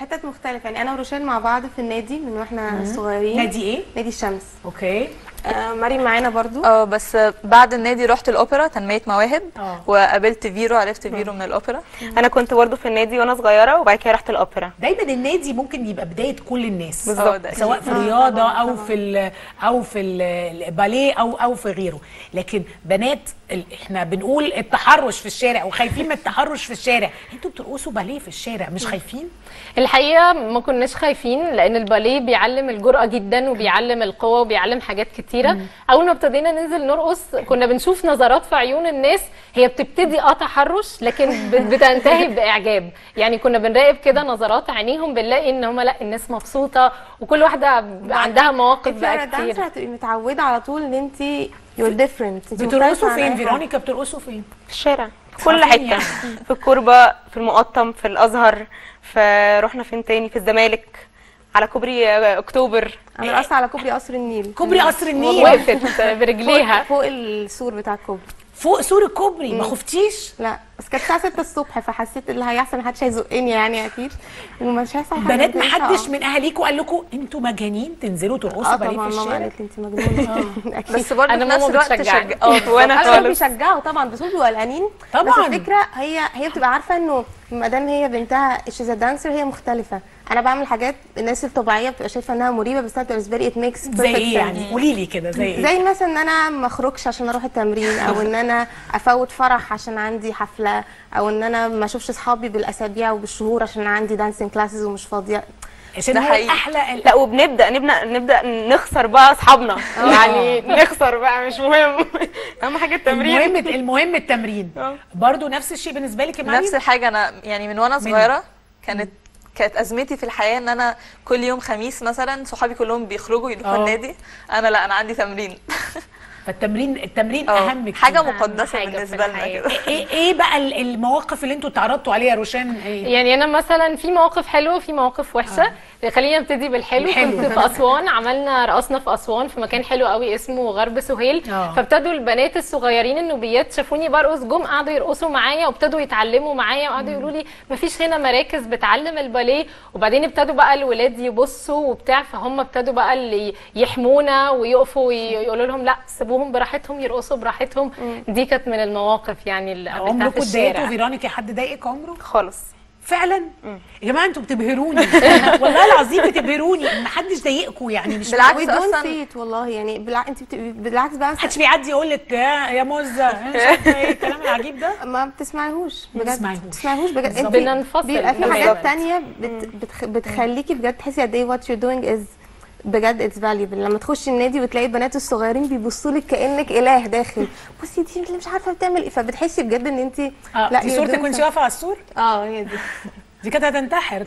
حتت مختلفه يعني انا وروشان مع بعض في النادي من واحنا مم. صغيرين نادي ايه؟ نادي الشمس اوكي آه مريم معانا برضو اه بس بعد النادي رحت الاوبرا تنميه مواهب اه وقابلت فيرو عرفت فيرو من الاوبرا انا كنت برضو في النادي وانا صغيره وبعد كده رحت الاوبرا دايما النادي ممكن يبقى بدايه كل الناس بالظبط. ده سواء أكيد. في آه، الرياضه طبعاً، او في ال او في ال- الباليه او او في غيره لكن بنات ال- احنا بنقول التحرش في الشارع وخايفين من التحرش في الشارع انتوا بترقصوا باليه في الشارع مش خايفين الحقيقه ما كناش خايفين لان الباليه بيعلم الجرأه جدا وبيعلم القوه وبيعلم حاجات كتيره اول ما ابتدينا ننزل نرقص كنا بنشوف نظرات في عيون الناس هي بتبتدي اه تحرش لكن ب- بتنتهي باعجاب يعني كنا بنراقب كده نظرات عينيهم بنلاقي ان هم لا الناس مبسوطه وكل واحده عندها مواقف بقى دانسر كتير هتبقي متعوده على طول ان انت يور ديفرنت بترقصوا فين فيرونيكا بترقصوا فين في الشارع في كل فين حته يعني؟ في الكوربه في المقطم في الازهر في رحنا فين تاني في الزمالك على كوبري آه، اكتوبر انا رقصت على كوبري قصر النيل كوبري قصر النيل. وقفت برجليها فوق, فوق السور بتاع الكوبري فوق سور الكوبري ما مم. خفتيش لا بس كانت الساعه 6 الصبح فحسيت اللي هيحصل محدش هيزقني يعني اكيد ومش هيحصل حاجه بنات كويسة. محدش آه. من اهاليكوا قال لكم انتوا مجانين تنزلوا ترقصوا اه باليه طبعا في ماما الشارع قالت لي انت مجنونه اكيد بس برضه أنا في نفس ماما الوقت بتشجعني. شج... اه وانا انا خالص بيشجعوا طبعا بس هم بيبقوا قلقانين طبعاً. بس الفكره هي هي بتبقى عارفه انه ما دام هي بنتها شيز دانسر هي مختلفه انا بعمل حاجات الناس الطبيعيه بتبقى شايفه انها مريبه بس انا بالنسبه لي ات ميكس زي ايه يعني قولي لي كده زي ايه زي مثلا ان انا ما اخرجش عشان اروح التمرين او ان انا افوت فرح عشان عندي حفله او ان انا ما اشوفش اصحابي بالاسابيع وبالشهور عشان عندي دانسينج كلاسز ومش فاضيه عشان ده هو حقيقي. احلى لا وبنبدا نبدا نبدا نخسر بقى اصحابنا يعني نخسر بقى مش مهم اهم حاجه التمرين المهم المهم التمرين برضو نفس الشيء بالنسبه لك يا مريم نفس الحاجه انا يعني من وانا صغيره كانت كانت ازمتي في الحياه ان انا كل يوم خميس مثلا صحابي كلهم بيخرجوا يروحوا اه. النادي انا لا انا عندي تمرين فالتمرين التمرين اه، اهم كتير. حاجه مقدسه بالنسبه لنا كده ايه ايه بقى ال- المواقف اللي انتوا تعرضتوا عليها يا روشان ايه يعني انا مثلا في مواقف حلوه وفي مواقف وحشه خلينا نبتدي بالحلو الحلو. كنت في اسوان عملنا رقصنا في اسوان في مكان حلو قوي اسمه غرب سهيل آه. فابتدوا البنات الصغيرين النوبيات شافوني برقص جم قعدوا يرقصوا معايا وابتدوا يتعلموا معايا وقعدوا يقولوا لي مفيش هنا مراكز بتعلم الباليه وبعدين ابتدوا بقى الولاد يبصوا وبتاع فهم ابتدوا بقى اللي يحمونا ويقفوا ويقولوا لهم لا سيبوهم براحتهم يرقصوا براحتهم دي كانت من المواقف يعني اللي قابلتها في عمركم اتضايقتوا الشارع فيرونيكا حد ضايقك عمره خالص فعلا يا جماعه انتوا بتبهروني والله العظيم بتبهروني ما حدش ضايقكم يعني مش بالعكس معقول. اصلا سيت والله يعني بالع... انت بتبقي بالعكس بقى محدش بيعدي يقول لك يا يا مزه مش عارفه ايه الكلام العجيب ده ما بتسمعيهوش ما بجد بتسمعيهوش. بتسمعيهوش بجد بالظبط. انت بننفصل بيبقى في بالظبط. حاجات تانية بت... بتخ... بتخليكي بجد تحسي قد ايه وات يو دوينج از بجد اتس فاليبل لما تخشي النادي وتلاقي البنات الصغيرين بيبصوا لك كانك اله داخل بصي دي اللي مش عارفه بتعمل ايه فبتحسي بجد ان انت اه دي صورتك وانت واقفه على السور اه هي دي دي كانت هتنتحر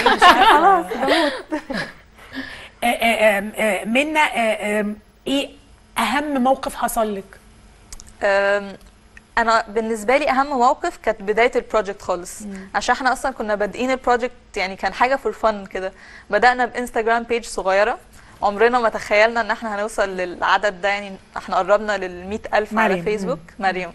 خلاص بموت آه، آه، آم، آه، منا آه، آم، ايه اهم موقف حصل لك أم، انا بالنسبه لي اهم موقف كانت بدايه البروجكت خالص عشان احنا اصلا كنا بادئين البروجكت يعني كان حاجه فور فن كده بدانا بانستجرام بيج صغيره عمرنا ما تخيلنا ان احنا هنوصل للعدد ده يعني احنا قربنا لل ألف على مريم. فيسبوك مريم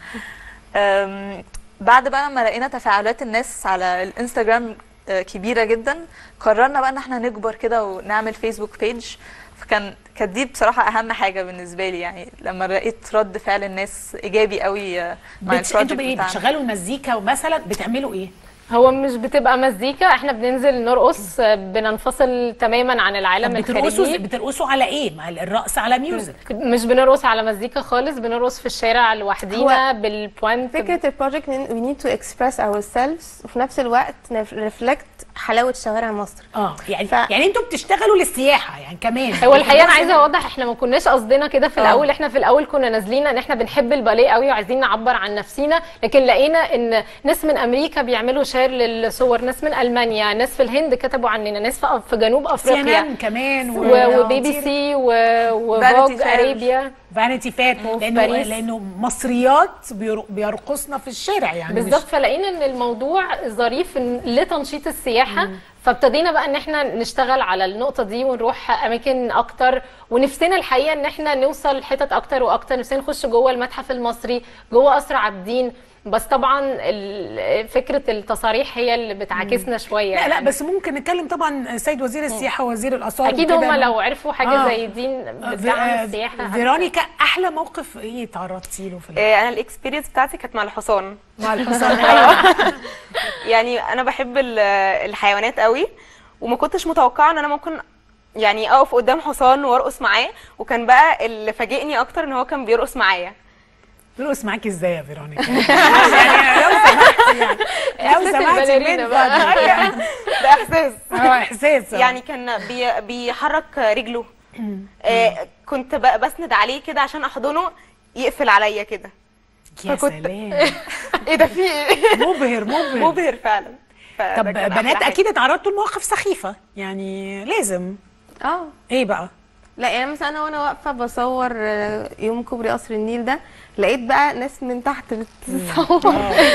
أم، بعد بقى لما لقينا تفاعلات الناس على الانستجرام آه، كبيره جدا قررنا بقى ان احنا نكبر كده ونعمل فيسبوك بيج فكان كانت دي بصراحه اهم حاجه بالنسبه لي يعني لما لقيت رد فعل الناس ايجابي قوي آه، مع بت... انتوا البروجكت بايه بتاعنا بتشغلوا المزيكا ومثلا بتعملوا ايه هو مش بتبقى مزيكا احنا بننزل نرقص بننفصل تماما عن العالم بترقصوا الخارجي بترقصوا على ايه مع الرقص على ميوزك مش بنرقص على مزيكا خالص بنرقص في الشارع لوحدينا بالبوينت فكره البروجكت we need to express ourselves وفي نفس الوقت ريفلكت حلاوه شوارع مصر اه يعني ف... يعني انتوا بتشتغلوا للسياحه يعني كمان هو الحقيقه انا عايزه اوضح احنا ما كناش قصدنا كده في آه. الاول احنا في الاول كنا نازلين ان احنا بنحب الباليه قوي وعايزين نعبر عن نفسينا لكن لقينا ان ناس من امريكا بيعملوا شير للصور ناس من المانيا ناس في الهند كتبوا عننا ناس في في جنوب افريقيا CNN كمان و- و- وبي بي كتير. سي و- وفوج Fair. ارابيا فانيتي فات لانه باريس. لانه مصريات بير- بيرقصنا في الشارع يعني بالظبط فلقينا ان الموضوع ظريف إن- لتنشيط السياحه فابتدينا بقى ان احنا نشتغل على النقطه دي ونروح اماكن اكتر ونفسنا الحقيقه ان احنا نوصل حتت اكتر واكتر نفسنا نخش جوه المتحف المصري جوه قصر عابدين بس طبعا ال- فكره التصاريح هي اللي بتعاكسنا شويه لا لا يعني. بس ممكن نتكلم طبعا السيد وزير السياحه ووزير الاثار اكيد وكده. هم لو عرفوا حاجه آه. زي دي بتدعم آه، السياحه فيرونيكا احلى موقف ايه تعرضتي له في إيه، انا الاكسبيرينس بتاعتي كانت مع الحصان مع الحصان يعني انا بحب ال- الحيوانات قوي وما كنتش متوقعه ان انا ممكن يعني اقف قدام حصان وارقص معاه وكان بقى اللي فاجئني اكتر ان هو كان بيرقص معايا بيرقص معاكي ازاي يا فيرونيكا يعني لو سمحتي يعني لو إحساس سمحتي الباليرينا من بقى. فضلك. ده احساس اه احساس آه. يعني كان بي بيحرك رجله آه كنت ب- بسند عليه كده عشان احضنه يقفل عليا كده يا فكنت- سلام ايه ده في ايه مبهر مبهر مبهر فعلا فده طب كان أحلى بنات حاجة. اكيد اتعرضتوا لمواقف سخيفه يعني لازم اه ايه بقى لا يعني مثلا انا وانا واقفه بصور آه، يوم كوبري قصر النيل ده لقيت بقى ناس من تحت بتصور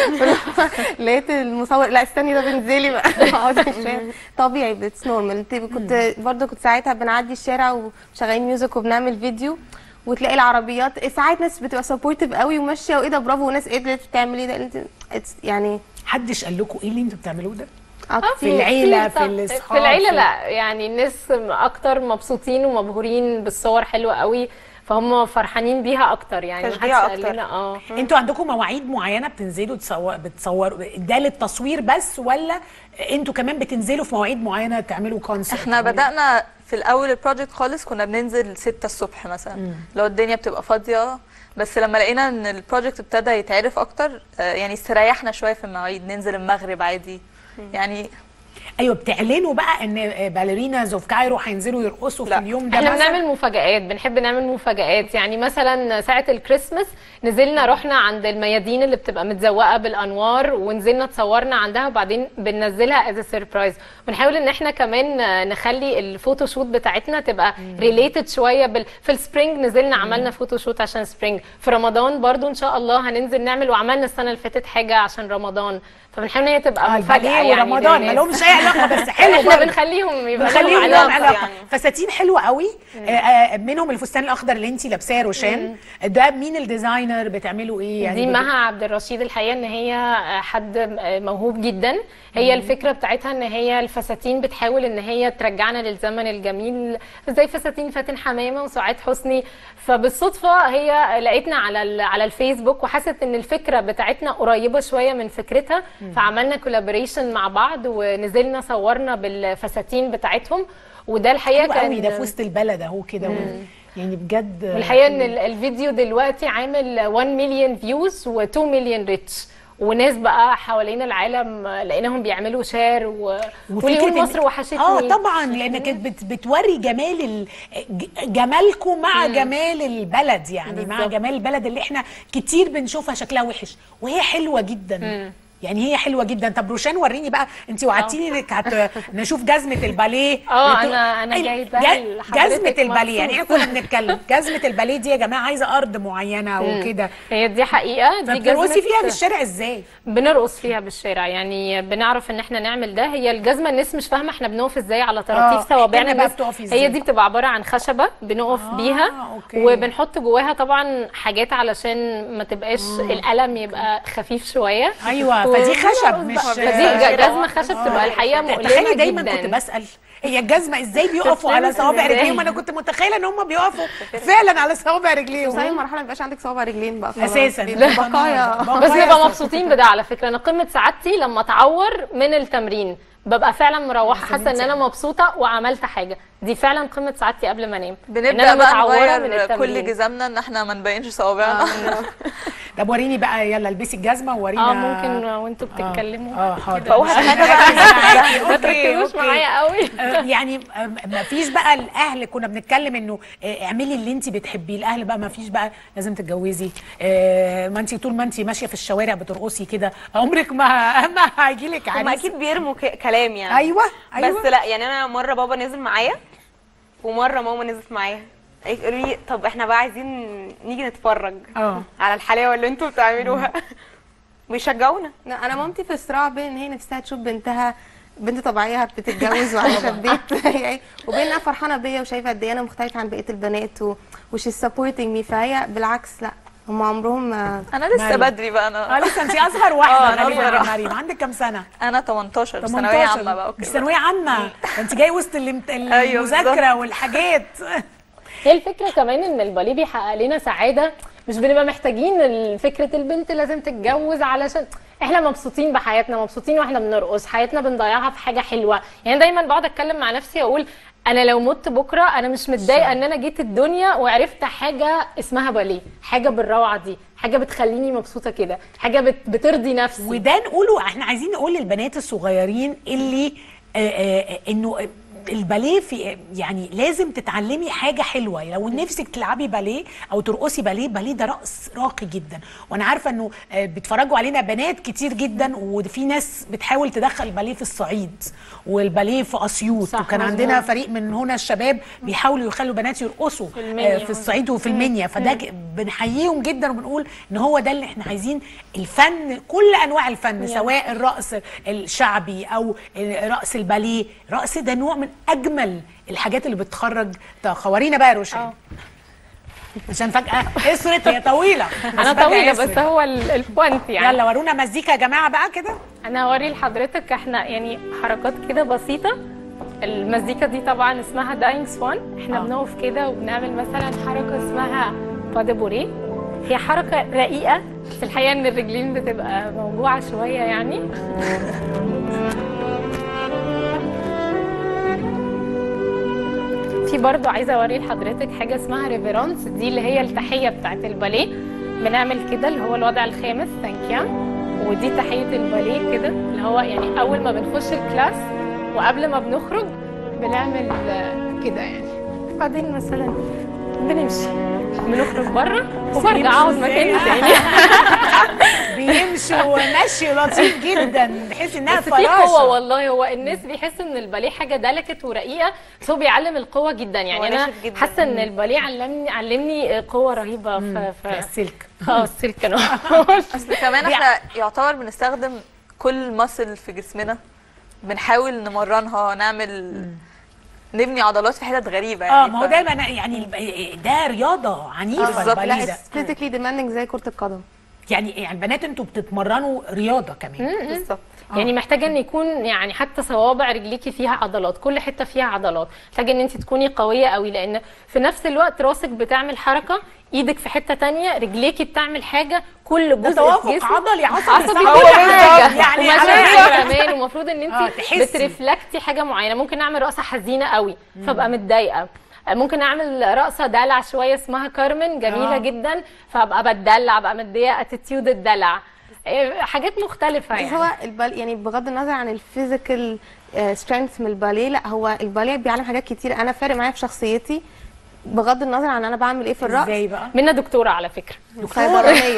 لقيت المصور لا استني ده بنزلي بقى اقعدي في الشارع طبيعي بتس نورمال كنت برضه كنت ساعتها بنعدي الشارع وشغالين ميوزك وبنعمل فيديو وتلاقي العربيات ساعات ناس بتبقى سبورتيف قوي وماشيه وايه ده برافو وناس ايه اللي بتعمل ايه ده انت it's- يعني حدش قال لكم ايه اللي انتوا بتعملوه ده آه، في كتير. العيله في طب الاصحاب في العيله لا يعني الناس اكتر مبسوطين ومبهورين بالصور حلوه قوي فهم فرحانين بيها اكتر يعني تشجيع محدش قال أكتر. لنا اه انتوا عندكم مواعيد معينه بتنزلوا تصور بتصوروا ده للتصوير بس ولا انتوا كمان بتنزلوا في مواعيد معينه تعملوا كونسرت احنا بدأنا في الأول البروجكت خالص كنا بننزل 6 الصبح مثلا لو الدنيا بتبقى فاضية بس لما لقينا ان البروجكت ابتدى يتعرف اكتر آه، يعني استريحنا شوية في المواعيد ننزل المغرب عادي يعني ايوه بتعلنوا بقى ان باليريناز اوف كايرو هينزلوا يرقصوا في اليوم ده احنا مثلا بنعمل مفاجآت بنحب نعمل مفاجآت يعني مثلا ساعة الكريسماس نزلنا رحنا عند الميادين اللي بتبقى متزوقة بالانوار ونزلنا تصورنا عندها وبعدين بننزلها از سربرايز بنحاول ان احنا كمان نخلي الفوتوشوت بتاعتنا تبقى ريليتد شوية بال... في السبرينج نزلنا عملنا فوتوشوت عشان سبرينج في رمضان برضو ان شاء الله هننزل نعمل وعملنا السنة اللي فاتت حاجة عشان رمضان فبنحاول ان هي تبقى آه، مفاجأة الباليه يعني ورمضان للناس. ما لهمش اي علاقه بس حلو احنا برضه. بنخليهم يبقى بنخليهم لهم لهم علاقة علاقه يعني. فساتين حلوه قوي آه، آه، منهم الفستان الاخضر اللي انت لابساه روشان ده مين الديزاينر بتعملوا ايه يعني دي بت- مها عبد الرشيد الحقيقه ان هي حد موهوب جدا هي الفكره بتاعتها ان هي الفساتين بتحاول ان هي ترجعنا للزمن الجميل زي فساتين فاتن حمامه وسعاد حسني فبالصدفه هي لقيتنا على ال- على الفيسبوك وحست ان الفكره بتاعتنا قريبه شويه من فكرتها فعملنا كولابوريشن مع بعض ونزلنا صورنا بالفساتين بتاعتهم وده الحقيقه حلو كان قوي ده في وسط البلد اهو كده و- يعني بجد والحقيقه ان ال- الفيديو دلوقتي عامل 1 مليون فيوز و2 مليون ريتش وناس بقى حوالين العالم لقيناهم بيعملوا شير و... وليقول إن- مصر وحشتني اه طبعا لانك بت بتوري جمال ال- ج- جمالكم مع مم. جمال البلد يعني مع بالظبط. جمال البلد اللي احنا كتير بنشوفها شكلها وحش وهي حلوه جدا يعني هي حلوه جدا طب روشان وريني بقى انت وعدتيني انك هت- نشوف جزمه الباليه اه بتو- انا انا ال- جايباها ج- لحضرتك جزمه الباليه يعني احنا مخصوص. كنا بنتكلم جزمه الباليه دي يا جماعه عايزه ارض معينه مم. وكده هي دي حقيقه دي فبترقصي جزمة- فيها في الشارع ازاي بنرقص فيها بالشارع يعني بنعرف ان احنا نعمل ده هي الجزمه الناس مش فاهمه احنا بنقف ازاي على طراطيف آه، صوابعنا احكي لنا بقى الناس- بتقفي إزاي. هي دي بتبقى عباره عن خشبه بنقف آه، بيها أوكي. وبنحط جواها طبعا حاجات علشان ما تبقاش القلم يبقى خفيف شويه ايوه فدي وبنرقص خشب بقى. مش فدي ج- جزمه خشب تبقى الحقيقه مؤلمه تخيلي دايما جدا كنت بسال هي الجزمه ازاي بيقفوا على بتتلبس صوابع إزاي؟ رجليهم انا كنت متخيله ان هم بيقفوا فعلا على صوابع توصلي رجليهم لمرحله ما يبقاش عندك صوابع رجلين بقى خلاص. أساساً. بيبقى لا. بقايا بس نبقى مبسوطين بده على فكره انا قمه سعادتي لما اتعور من التمرين ببقى فعلا مروحه حاسه ان انا مبسوطه وعملت حاجه دي فعلا قمه سعادتي قبل ما انام إن بنبدأ أنا بقى متعورة من نغير كل التمرين. جزامنا ان احنا ما نبينش صوابعنا طب وريني بقى يلا البسي الجزمه وورينا اه ممكن وانتوا بتتكلموا اه حاضر فأوحش مش- حاجة بقى أوكي، ما تركزوش أوكي. معايا قوي. آه، يعني آه، ما فيش بقى الاهل كنا بنتكلم انه آه، اعملي اللي انت بتحبيه الاهل بقى ما فيش بقى لازم تتجوزي آه، ما انت طول ما انت ماشيه في الشوارع بترقصي كده عمرك ما ما هيجي لك هم عريس اكيد بيرموا ك- كلام يعني أيوة، أيوة. بس لا يعني انا مره بابا نزل معايا ومره ماما نزلت معايا يقولوا لي طب احنا بقى عايزين نيجي نتفرج اه على الحلاوه اللي انتوا بتعملوها ويشجعونا لا انا مامتي في صراع بين ان هي نفسها تشوف بنتها بنت طبيعيه بتتجوز وعايشه في بيت يعني وبين انها فرحانه بيا وشايفه قد ايه انا مختلفه عن بقيه البنات و وشي سبورتنج مي فهي بالعكس لا هم عمرهم ما انا لسه بدري بقى انا اه لسه انت اصغر آه، واحده أنا غالبا أصغر يا واحدة. مريم عندك كام سنه انا 18 في 18 ثانويه عامه بقى مش وكده ثانويه عامه ده انت جاي وسط الامت- أيوة المذاكره بالظبط. والحاجات هي الفكره كمان ان الباليه بيحقق لنا سعاده مش بنبقى محتاجين ال- فكره البنت لازم تتجوز علشان احنا مبسوطين بحياتنا مبسوطين واحنا بنرقص حياتنا بنضيعها في حاجه حلوه يعني دايما بقعد اتكلم مع نفسي اقول انا لو مت بكره انا مش متضايقه ان انا جيت الدنيا وعرفت حاجه اسمها باليه حاجه بالروعه دي حاجه بتخليني مبسوطه كده حاجه بت... بترضي نفسي وده نقوله احنا عايزين نقول للبنات الصغيرين اللي آه، آه، انه الباليه في يعني لازم تتعلمي حاجه حلوه لو نفسك تلعبي باليه او ترقصي باليه باليه ده رقص راقي جدا وانا عارفه انه آه، بيتفرجوا علينا بنات كتير جدا وفي ناس بتحاول تدخل الباليه في الصعيد والباليه في اسيوط صح، وكان مظبوط. عندنا فريق من هنا الشباب بيحاولوا يخلوا بنات يرقصوا في المنيا. آه، في الصعيد وفي المنيا فده ج- بنحييهم جدا وبنقول ان هو ده اللي احنا عايزين الفن كل انواع الفن سواء الرقص الشعبي او رقص الباليه رقص ده نوع من اجمل الحاجات اللي بتخرج طب خوارينا بقى يا روشان عشان فجاه اسرت هي طويله بس انا فجأة طويله اسرت. بس هو ال- البوينت يعني يلا ورونا مزيكا يا جماعه بقى كده انا هوري لحضرتك احنا يعني حركات كده بسيطه المزيكا دي طبعا اسمها داينج سوان احنا آه. آه. بنقف كده وبنعمل مثلا حركه اسمها با دي بوري هي حركه رقيقه في الحقيقه ان الرجلين بتبقى موجوعه شويه يعني في برضو عايزه اوري لحضرتك حاجه اسمها ريفيرانس دي اللي هي التحيه بتاعت الباليه بنعمل كده اللي هو الوضع الخامس ثانك يو ودي تحيه الباليه كده اللي هو يعني اول ما بنخش الكلاس وقبل ما بنخرج بنعمل آه، كده يعني بعدين مثلا بنمشي بنخرج بره وبرجع اقعد مكاني تاني بيمشوا ومشي لطيف جدا بحيث انها بس في فراشه قوه والله هو الناس بيحسوا ان الباليه حاجه دلكت ورقيقه بس هو بيعلم القوه جدا هو يعني انا ناشف جداً. حاسه ان الباليه علمني علمني قوه رهيبه في في السلك اه السلك انا اصل كمان احنا يعتبر بنستخدم كل ماسل في جسمنا بنحاول نمرنها نعمل نبني عضلات في حتت غريبه يعني اه ما هو ف- ده ما أنا- يعني الب- ده رياضه عنيفه بالظبط. الباليه لا ده فيزيكلي ديماندنج زي كره القدم يعني يعني البنات انتوا بتتمرنوا رياضه كمان بالظبط يعني محتاجه ان يكون يعني حتى صوابع رجليكي فيها عضلات كل حته فيها عضلات محتاجه ان انت تكوني قويه قوي لان في نفس الوقت راسك بتعمل حركه ايدك في حته تانية رجليكي بتعمل حاجه كل جزء توافق في جسمك عضلي، عصبي، عصبي صح. كل هو حاجه بالظبط. يعني يعني على ومشاعر فكرة. كمان ومفروض ان آه، انت تحسي. بترفلكتي حاجه معينه ممكن نعمل رقصه حزينه قوي فابقى متضايقه ممكن اعمل رقصه دلع شويه اسمها كارمن جميله آه. آه. جدا فابقى بتدلع ابقى مديه اتيتيود الدلع إيه، حاجات مختلفه بس يعني هو البال يعني بغض النظر عن الفيزيكال سترينث من الباليه لا هو الباليه بيعلم حاجات كتير انا فارق معايا في شخصيتي بغض النظر عن انا بعمل ايه في الرقص ازاي بقى منا دكتوره على فكره صيدلانيه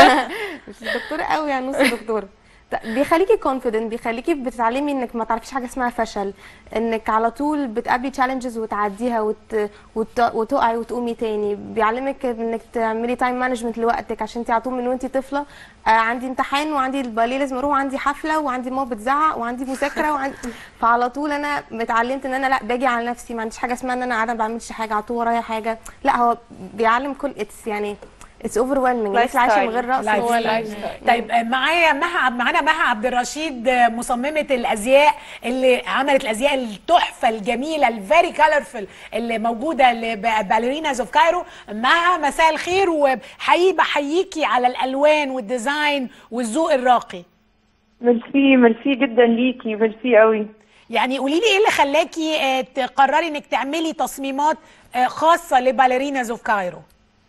مش دكتوره قوي يعني نص دكتوره ط- بيخليكي كونفيدنت بيخليكي بتتعلمي انك ما تعرفيش حاجه اسمها فشل انك على طول بتقابلي تشالنجز وتعديها وت... وت... وتقعي وتقومي تاني بيعلمك انك تعملي تايم مانجمنت لوقتك عشان انت على طول من وانت طفله آه عندي امتحان وعندي الباليه لازم اروح وعندي حفله وعندي ماما بتزعق وعندي مذاكره وعندي فعلى طول انا اتعلمت ان انا لا باجي على نفسي ما عنديش حاجه اسمها ان انا قاعده ما بعملش حاجه على طول ورايا حاجه لا هو بيعلم كل اتس يعني اتس اوفر ويلمنج الناس عايشه من غير رقص لايف هو ستايل. طيب آه، معايا مها عبد- معانا مها عبد الرشيد آه، مصممه الازياء اللي عملت الازياء التحفه الجميله الفيري كالرفل اللي موجوده لباليريناز اوف كايرو مها مساء الخير وحقيقي بحييكي على الالوان والديزاين والذوق الراقي ميرسي ميرسي جدا ليكي ميرسي قوي يعني قولي لي ايه اللي خلاكي آه، تقرري انك تعملي تصميمات آه، خاصه لباليريناز اوف كايرو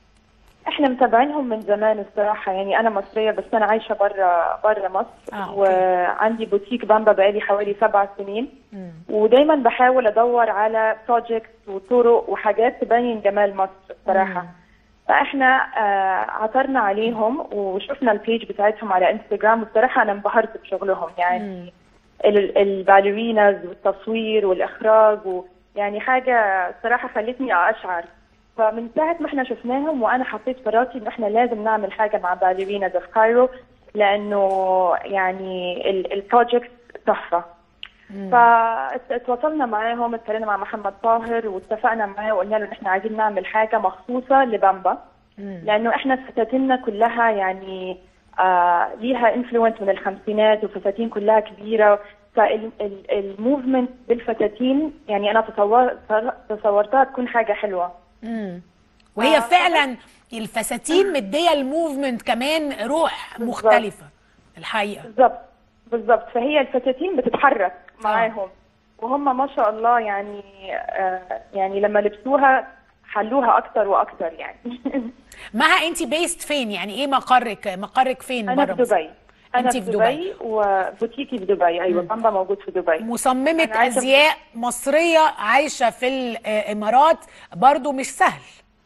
احنا متابعينهم من زمان الصراحه يعني انا مصريه بس انا عايشه بره بره مصر آه، أوكي. وعندي بوتيك بامبا بقالي حوالي سبع سنين ودايما بحاول ادور على بروجكتس وطرق وحاجات تبين جمال مصر الصراحه فاحنا آه عثرنا عليهم وشفنا البيج بتاعتهم على انستغرام والصراحه انا انبهرت بشغلهم يعني ال- الباليريناز والتصوير والاخراج ويعني حاجه صراحه خلتني اشعر فمن ساعه ما احنا شفناهم وانا حطيت في راسي ان احنا لازم نعمل حاجه مع باليريناز اوف كايرو لانه يعني البروجكت تحفه فتواصلنا معاهم اتكلمنا مع محمد طاهر واتفقنا معاه وقلنا له ان احنا عايزين نعمل حاجه مخصوصه لبامبا لانه احنا فساتيننا كلها يعني آه ليها انفلونس من الخمسينات وفساتين كلها كبيره فالموفمنت بالفساتين يعني انا تصور تصورتها تكون حاجه حلوه مم. وهي فعلا الفساتين مديه الموفمنت كمان روح مختلفه الحقيقه بالظبط بالظبط فهي الفساتين بتتحرك معاهم وهم ما شاء الله يعني آه يعني لما لبسوها حلوها اكتر واكتر يعني مها انت بيست فين يعني ايه مقرك مقرك فين انا بره في مصر؟ دبي انا انت في في دبي وبوتيكي في دبي ايوه بامبا موجود في دبي مصممه أنا عايشة في- ازياء مصريه عايشه في الامارات برضو مش سهل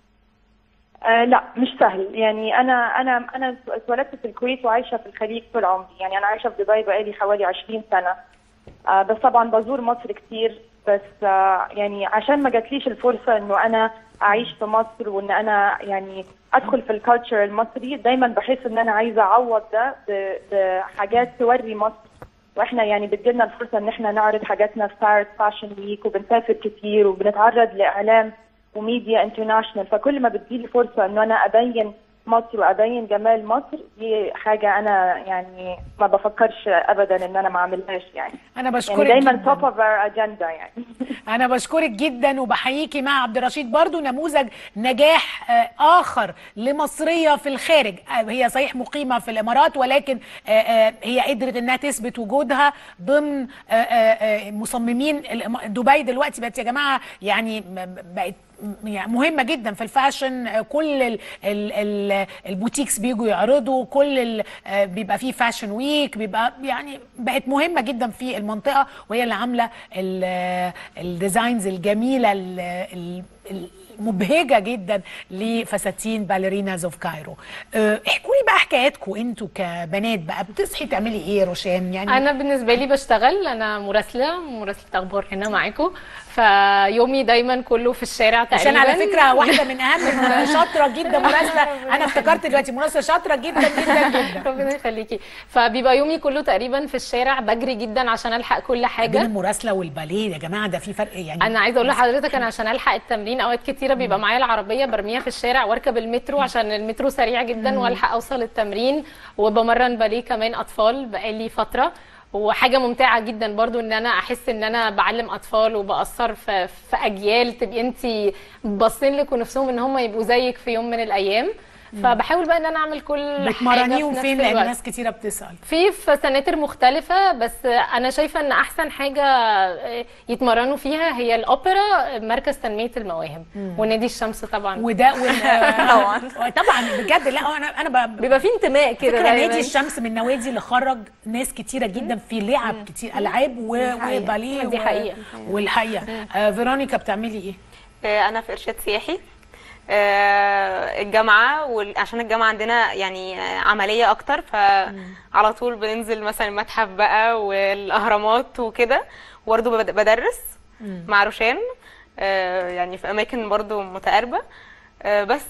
آه لا مش سهل يعني انا انا انا اتولدت في الكويت وعايشه في الخليج طول عمري يعني انا عايشه في دبي بقالي حوالي 20 سنه آه بس طبعا بزور مصر كتير بس آه يعني عشان ما جاتليش الفرصه انه انا اعيش في مصر وان انا يعني ادخل في الكالتشر المصري دايما بحس ان انا عايزه اعوض ده ب- بحاجات توري مصر واحنا يعني بتجيلنا الفرصه ان احنا نعرض حاجاتنا في باريس فاشن ويك وبنسافر كتير وبنتعرض لاعلام وميديا انترناشونال فكل ما بتجيلي فرصه انه انا ابين مصر وابين جمال مصر دي حاجه انا يعني ما بفكرش ابدا ان انا ما اعملهاش يعني انا بشكرك يعني دايما جداً. توب اوف اور اجندا يعني انا بشكرك جدا وبحييكي مع عبد الرشيد برضو نموذج نجاح آه، اخر لمصريه في الخارج آه، هي صحيح مقيمه في الامارات ولكن آه، آه، هي قدرت انها تثبت وجودها ضمن آه، آه، آه، مصممين الإما- دبي دلوقتي بقت يا جماعه يعني م- بقت م- يعني مهمه جدا في الفاشن آه، كل ال ال ال البوتيكس بيجوا يعرضوا كل ال آه، بيبقى فيه فاشن ويك بيبقى يعني بقت مهمه جدا في المنطقه وهي اللي عامله ال- آه، الديزاينز الجميله ال- ال- المبهجه جدا لفساتين باليريناز اوف كايرو آه، احكوا لي بقى حكاياتكم انتوا كبنات بقى بتصحي تعملي ايه يا روشان يعني انا بالنسبه لي بشتغل انا مراسله مراسله اخبار هنا معاكم فيومي دايما كله في الشارع تقريبا عشان على فكره واحده من اهم شاطره جدا مراسله انا افتكرت دلوقتي مراسله شاطره جدا جدا جدا ربنا يخليكي فبيبقى يومي كله تقريبا في الشارع بجري جدا عشان الحق كل بين حاجه المراسله والباليه يا جماعه ده في فرق يعني انا عايزه اقول لحضرتك انا عشان الحق التمرين اوقات كتيره بيبقى معايا العربيه برميها في الشارع واركب المترو عشان المترو سريع جدا مم. والحق اوصل التمرين وبمرن باليه كمان اطفال بقالي فتره وحاجه ممتعه جدا برضو ان انا احس ان انا بعلم اطفال وباثر في, في اجيال تبقي انت باصين لك ونفسهم ان هم يبقوا زيك في يوم من الايام فبحاول بقى ان انا اعمل كل حاجه بتمرنيهم في فين نفس لان الوقت. ناس كتيره بتسال في في سناتر مختلفة بس أنا شايفة إن أحسن حاجة يتمرنوا فيها هي الأوبرا مركز تنمية المواهب مم. ونادي الشمس طبعا وده طبعا طبعا بجد لا انا انا ب... بيبقى في انتماء كده فكره دايماً. نادي الشمس من النوادي اللي خرج ناس كتيره جدا في لعب كتير العاب و- دي حقيقة. وباليه دي و- حقيقة. والحقيقه آه فيرونيكا بتعملي ايه؟ آه، انا في ارشاد سياحي آه، الجامعه وعشان الجامعه عندنا يعني آه، عمليه اكتر فعلى طول بننزل مثلا المتحف بقى والاهرامات وكده برضه بد- بدرس مم. مع روشان آه، يعني في اماكن برضه متقاربه آه، بس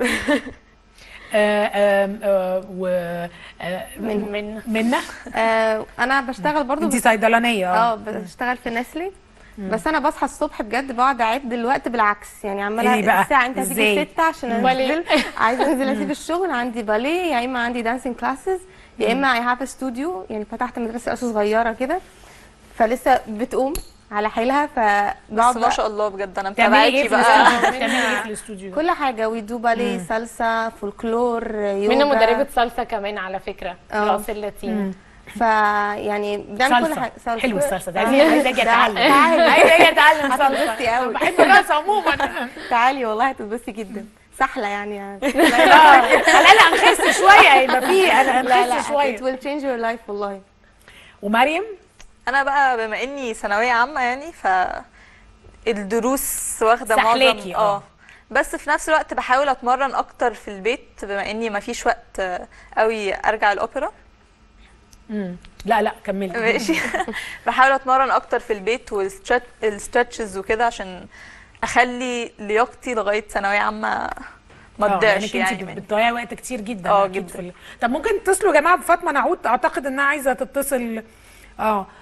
آه آه آه و آه من- من منا آه انا بشتغل برضو انتي بس- صيدلانيه اه بشتغل في نسلي بس انا بصحى الصبح بجد بقعد اعد الوقت بالعكس يعني عماله إيه بقى؟ الساعه انت هتيجي إزاي؟ 6 عشان باليه. انزل عايزه انزل اسيب الشغل عندي باليه يا اما عندي دانسينج كلاسز يا اما اي هاف ستوديو يعني فتحت مدرسه اسس صغيره كده فلسه بتقوم على حيلها فبقعد بس ما شاء الله بجد انا بتعملي ايه متابعاكي في بقى الاستوديو؟ بتعملي ايه في الاستوديو؟ كل حاجه ويدو باليه سالسا فولكلور يوجا منى مدربة صلصة كمان على فكرة اه. راس اللاتين فيعني بنعمل كل صلصة. حاجه صلصة. حلو الصلصة ده آه. عايزة عايزة اجي اتعلم تعالي عايزة اجي اتعلم هتتبسطي صلصة قوي بحب الرقص عموما تعالي والله هتتبسطي جدا سحله يعني آه، على الاقل هنخس شويه هيبقى في لا لا هنخس شويه it will change your life والله ومريم انا بقى بما اني ثانويه عامه يعني ف الدروس واخده سحلاكي، معظم اه. اه بس في نفس الوقت بحاول اتمرن اكتر في البيت بما اني ما فيش وقت آه، قوي ارجع الاوبرا مم. لا لا كملي ماشي بحاول اتمرن اكتر في البيت والستريتشز وكده عشان اخلي لياقتي لغايه ثانويه عامه ما آه، تضيعش يعني يعني انت مني بتضيعي وقت كتير جدا اه أكيد جدا. في ال... طب ممكن تتصلوا يا جماعه بفاطمه نعود اعتقد انها عايزه تتصل اه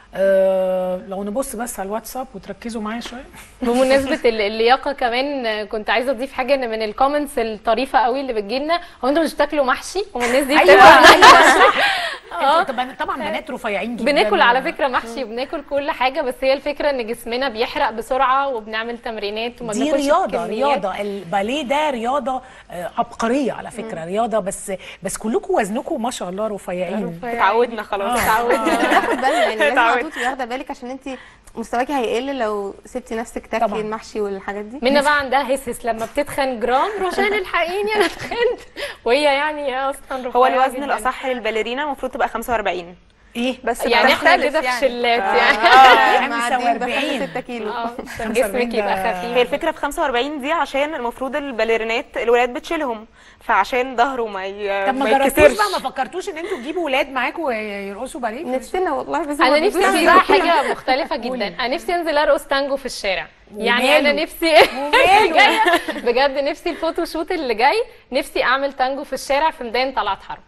آه لو نبص بس على الواتساب وتركزوا معايا شويه بمناسبه ال- اللياقه كمان آه، كنت عايزه اضيف حاجه ان من الكومنتس الطريفه قوي اللي بتجيلنا هو انتوا مش بتاكلوا محشي هو الناس دي ايوه بتاكل ايوه طبعا طبعا بنات رفيعين جدا بناكل على فكره محشي وبناكل كل حاجه بس هي الفكره ان جسمنا بيحرق بسرعه وبنعمل تمرينات وما دي بناكلش رياضه بكميات. رياضه الباليه ده رياضه آه، عبقريه على فكره رياضه بس بس كلكم وزنكم ما شاء الله رفيعين اتعودنا خلاص آه. اتعودنا تاخد بالك يعني لازم على اتعودت. طول تبقي واخده بالك عشان انت مستواكي هيقل لو سبتي نفسك تاكلي المحشي والحاجات دي منا بقى عندها هسس لما بتتخن جرام روشان الحقيني انا اتخنت وهي يعني هي اصلا رفيعه هو الوزن جداً. الاصح للباليرينا المفروض تبقى 45 ايه بس يعني احنا بتختلف كده في يعني. شلات آه. يعني آه. معديين ب 6 كيلو آه، عشان جسمك يبقى خفيف هي الفكره في 45 دي عشان المفروض الباليرينات الولاد بتشيلهم فعشان ظهره ما ي... طب ما ما جربتوش يتكسرش بقى ما فكرتوش ان انتوا تجيبوا ولاد معاكم يرقصوا باليه نفسنا والله بس انا نفسي اعمل بقى حاجه مختلفه جدا انا نفسي انزل ارقص تانجو في الشارع يعني انا وماله؟ نفسي وماله؟ جايه بجد نفسي الفوتو شوت اللي جاي نفسي اعمل تانجو في الشارع في ميدان طلعت حرب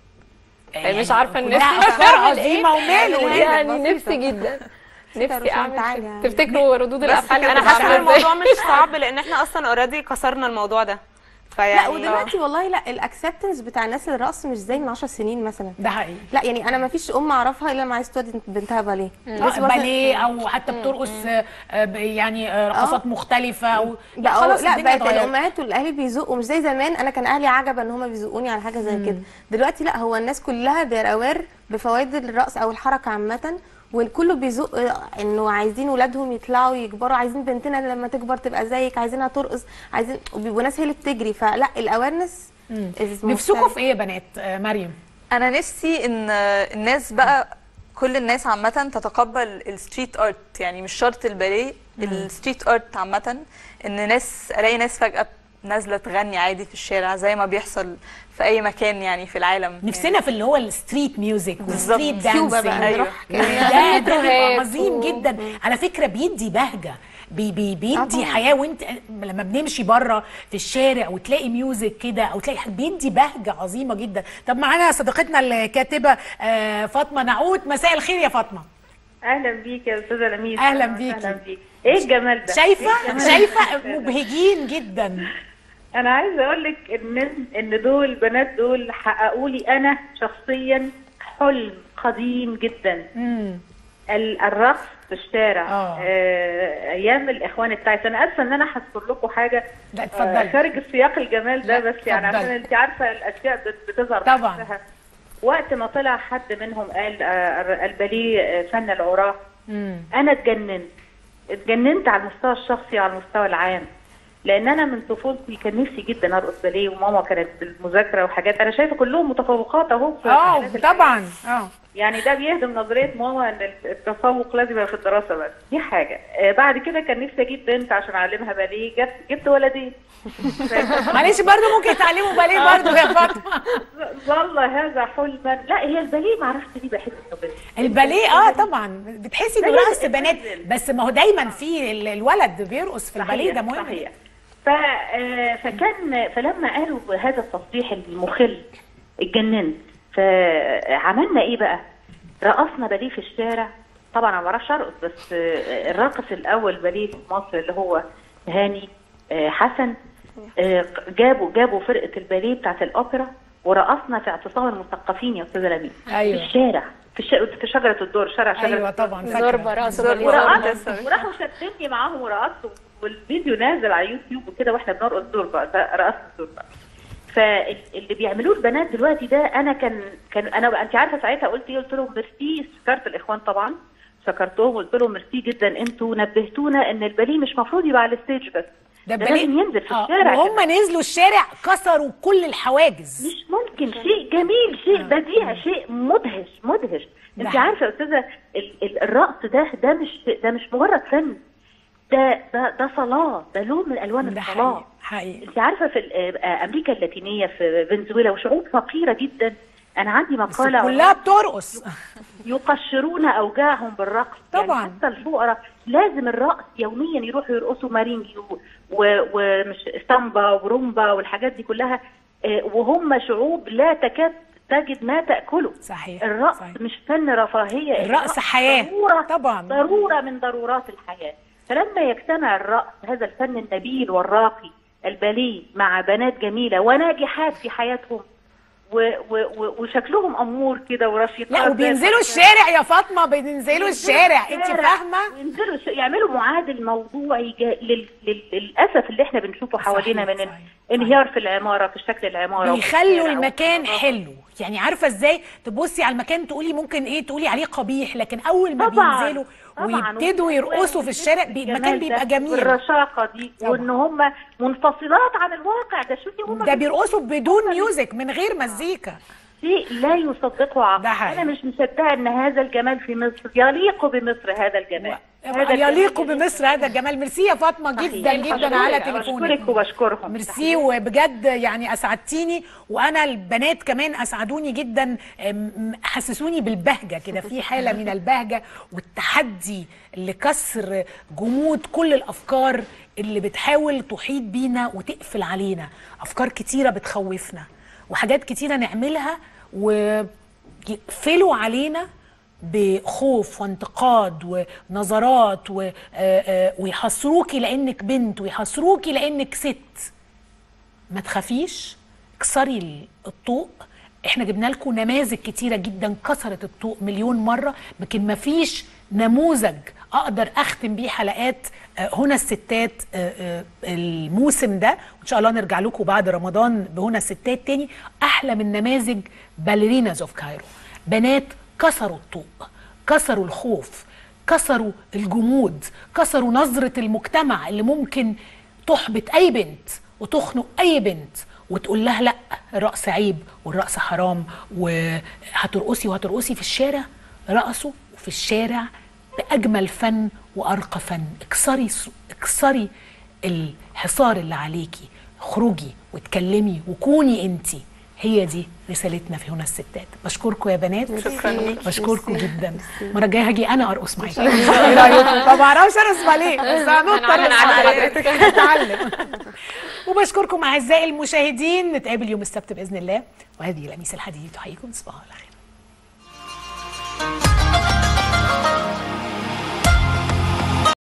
مش عارفه الناس كلها أفكار هتعمل إيه. عظيمة وماله؟ يعني بسيطة. نفسي جدا نفسي روشان اعمل تعالي كده. يعني. تفتكروا ردود بس الافعال كده. انا هتبقى حاسه عاملة ان الموضوع إزاي؟ مش صعب لان احنا اصلا اوريدي كسرنا الموضوع ده فيعني لا ودلوقتي والله لا الاكسبتنس بتاع الناس للرقص مش زي من 10 سنين مثلا ده حقيقي لا يعني انا ما فيش ام اعرفها الا لما عايز تودي بنتها باليه آه، باليه او حتى بترقص آه، آه، ب- يعني آه، رقصات مختلفه او لا خلاص لا الدنيا بقت اتغيرت. الامهات والاهالي بيزقوا مش زي زمان انا كان اهلي عجبا ان هم بيزقوني على حاجه زي كده دلوقتي لا هو الناس كلها they're aware بفوائد الرقص او الحركه عامه والكل بيزق آه، انه عايزين ولادهم يطلعوا يكبروا عايزين بنتنا لما تكبر تبقى زيك عايزينها ترقص عايزين وبيبقوا ناس هي اللي بتجري فلا الاويرنس نفسكم في ايه يا بنات آه، مريم انا نفسي ان الناس بقى كل الناس عامة تتقبل الستريت ارت يعني مش شرط الباليه الستريت ارت عامة ان ناس الاقي ناس فجأة نازلة تغني عادي في الشارع زي ما بيحصل في اي مكان يعني في العالم نفسنا في اللي هو الستريت ميوزك والستريت بالظبط. كيوبا دانسينج بقى، ده نروح ده ده بيبقى متروهات عظيم و- جدا على فكره بيدي بهجه بي بي بيدي طبعاً. حياه وانت لما بنمشي بره في الشارع وتلاقي ميوزك كده او تلاقي حاجة بيدي بهجه عظيمه جدا طب معانا صديقتنا الكاتبه آه، فاطمه نعود مساء الخير يا فاطمه اهلا بيك يا استاذه لميس أهلاً بيكي. اهلا بيك ايه الجمال ده شايفه إيه الجمال شايفه ده؟ مبهجين جدا انا عايزه اقول لك ان ان دول البنات دول حققوا لي انا شخصيا حلم قديم جدا ال- الرقص في الشارع آه. آه ايام الاخوان التايس انا اسفه ان انا هذكر لكم حاجه لا اتفضلي. آه خارج السياق الجمال ده لا، بس يعني اتفضلي. عشان انت عارفه الاشياء بت- بتظهر طبعاً. بنفسها. وقت ما طلع حد منهم قال آه الباليه آه، فن العراة انا اتجننت اتجننت على المستوى الشخصي وعلى المستوى العام لان انا من طفولتي كان نفسي جدا ارقص باليه وماما كانت بالمذاكره وحاجات انا شايفه كلهم متفوقات اهو في اه حالات الحياة. طبعا اه يعني ده بيهدم نظريه ماما ان التفوق لازم يبقى في الدراسه بس دي حاجه آه بعد كده كان نفسي اجيب بنت عشان اعلمها باليه جبت جبت ولدين معلش برضه ممكن يتعلموا باليه برضه يا فاطمه ظل هذا حلما لا هي الباليه ما اعرفش ليه بحس انه بنت الباليه اه طبعا بتحسي انه ده رقص لازم بنات يتنزل. بس ما هو دايما في ال- الولد بيرقص في الباليه ده مهم صحيح ف... آه، فكان فلما قالوا هذا التصريح المخل اتجننت فعملنا ايه بقى؟ رقصنا باليه في الشارع طبعا انا ما بعرفش ارقص بس آه، الراقص الاول باليه في مصر اللي هو هاني آه، حسن آه، جابوا جابوا فرقه الباليه بتاعت الاوبرا ورقصنا في اعتصام المثقفين يا استاذه لميس أيوة. في الشارع في, الش... في شجره الدور شارع شجره ايوه الدور. طبعا زوربة رقص باليه ورقصت زوربة. وراحوا شدني معاهم ورقصت والفيديو نازل على يوتيوب وكده واحنا بنرقص زوربة رقصت زوربة فاللي بيعملوه البنات دلوقتي ده انا كان كان انا انت عارفه ساعتها قلت ايه قلت لهم ميرسي شكرت الاخوان طبعا شكرتهم وقلت لهم ميرسي جدا انتوا نبهتونا ان الباليه مش المفروض يبقى على الستيج بس ده, ده لازم ينزل في آه، الشارع وهم كده. نزلوا الشارع كسروا كل الحواجز مش ممكن شيء جميل شيء بديع شيء مدهش مدهش انت حقيقي. عارفه يا استاذه ال- ال- الرقص ده ده مش ده مش مجرد فن ده ده ده صلاه ده لون من الوان ده الصلاه حقيقي انت عارفه في ال- آه، امريكا اللاتينيه في فنزويلا وشعوب فقيره جدا انا عندي بس مقاله كلها بترقص يقشرون اوجاعهم بالرقص طبعاً. يعني حتى الفقراء لازم الرقص يوميا يروحوا يرقصوا مارينجي و- و- ومش سامبا ورومبا والحاجات دي كلها آه، وهم شعوب لا تكاد تجد ما تاكله صحيح الرقص مش فن رفاهيه الرقص حياة. ضروره طبعا ضروره من ضرورات الحياه فلما يجتمع الرقص هذا الفن النبيل والراقي الباليه مع بنات جميله وناجحات في حياتهم و و و وشكلهم امور كده ورشيقات لا وبينزلوا الشارع يا فاطمه بينزلوا الشارع انت فاهمه وينزلوا الش- يعملوا معادل موضوعي جا- لل... لل... للاسف اللي احنا بنشوفه حوالينا من انهيار في العماره في شكل العماره وفي بيخلوا الشارع المكان وفي حلو يعني عارفه ازاي تبصي على المكان تقولي ممكن ايه تقولي عليه قبيح لكن اول ما طبعاً، بينزلوا طبعاً. ويبتدوا يرقصوا في الشارع بي- المكان بيبقى جميل والرشاقه دي وان هم منفصلات عن الواقع ده شوفي هم ده بيرقصوا بدون ميوزك من غير مزيكا شيء لا يصدقه عقل انا مش مصدقه ان هذا الجمال في مصر يليق بمصر هذا الجمال هذا يليق بمصر هذا الجمال ميرسي يا فاطمه جدا صحيح. جدا بشكرك- على تليفونك بشكرك وبشكرهم ميرسي وبجد يعني اسعدتيني وانا البنات كمان اسعدوني جدا أم، حسسوني بالبهجه كده في حاله من البهجه والتحدي لكسر جمود كل الافكار اللي بتحاول تحيط بينا وتقفل علينا افكار كتيره بتخوفنا وحاجات كتيره نعملها ويقفلوا علينا بخوف وانتقاد ونظرات و- آه، آه، ويحصروكي لانك بنت ويحصروكي لانك ست ما تخافيش اكسري ال- الطوق احنا جبنا لكم نماذج كتيره جدا كسرت الطوق مليون مره لكن ما فيش نموذج اقدر اختم بيه حلقات آه، هنا الستات آه، آه، الموسم ده وان شاء الله نرجع لكم بعد رمضان بهنا الستات تاني احلى من نماذج باليريناز اوف كايرو بنات كسروا الطوق كسروا الخوف كسروا الجمود كسروا نظرة المجتمع اللي ممكن تحبط أي بنت وتخنق أي بنت وتقول لها لا الرقص عيب والرقص حرام وهترقصي وهترقصي في الشارع رقصوا في الشارع بأجمل فن وأرقى فن اكسري اكسري الحصار اللي عليكي اخرجي واتكلمي وكوني انتي هي دي رسالتنا في هنا الستات بشكركم يا بنات شكراً ليكي. بشكركم ميرسي. جدا المره الجايه هاجي انا ارقص معاكي إن شاء ايه الله. رايكم ما بعرفش ارقص باليه بس هنط هنعلم ارقص على مع حضرتك. حضرتك هتعلم وبشكركم اعزائي المشاهدين نتقابل يوم السبت باذن الله وهذه لميس الحديد تحييكم تصبحوا على خير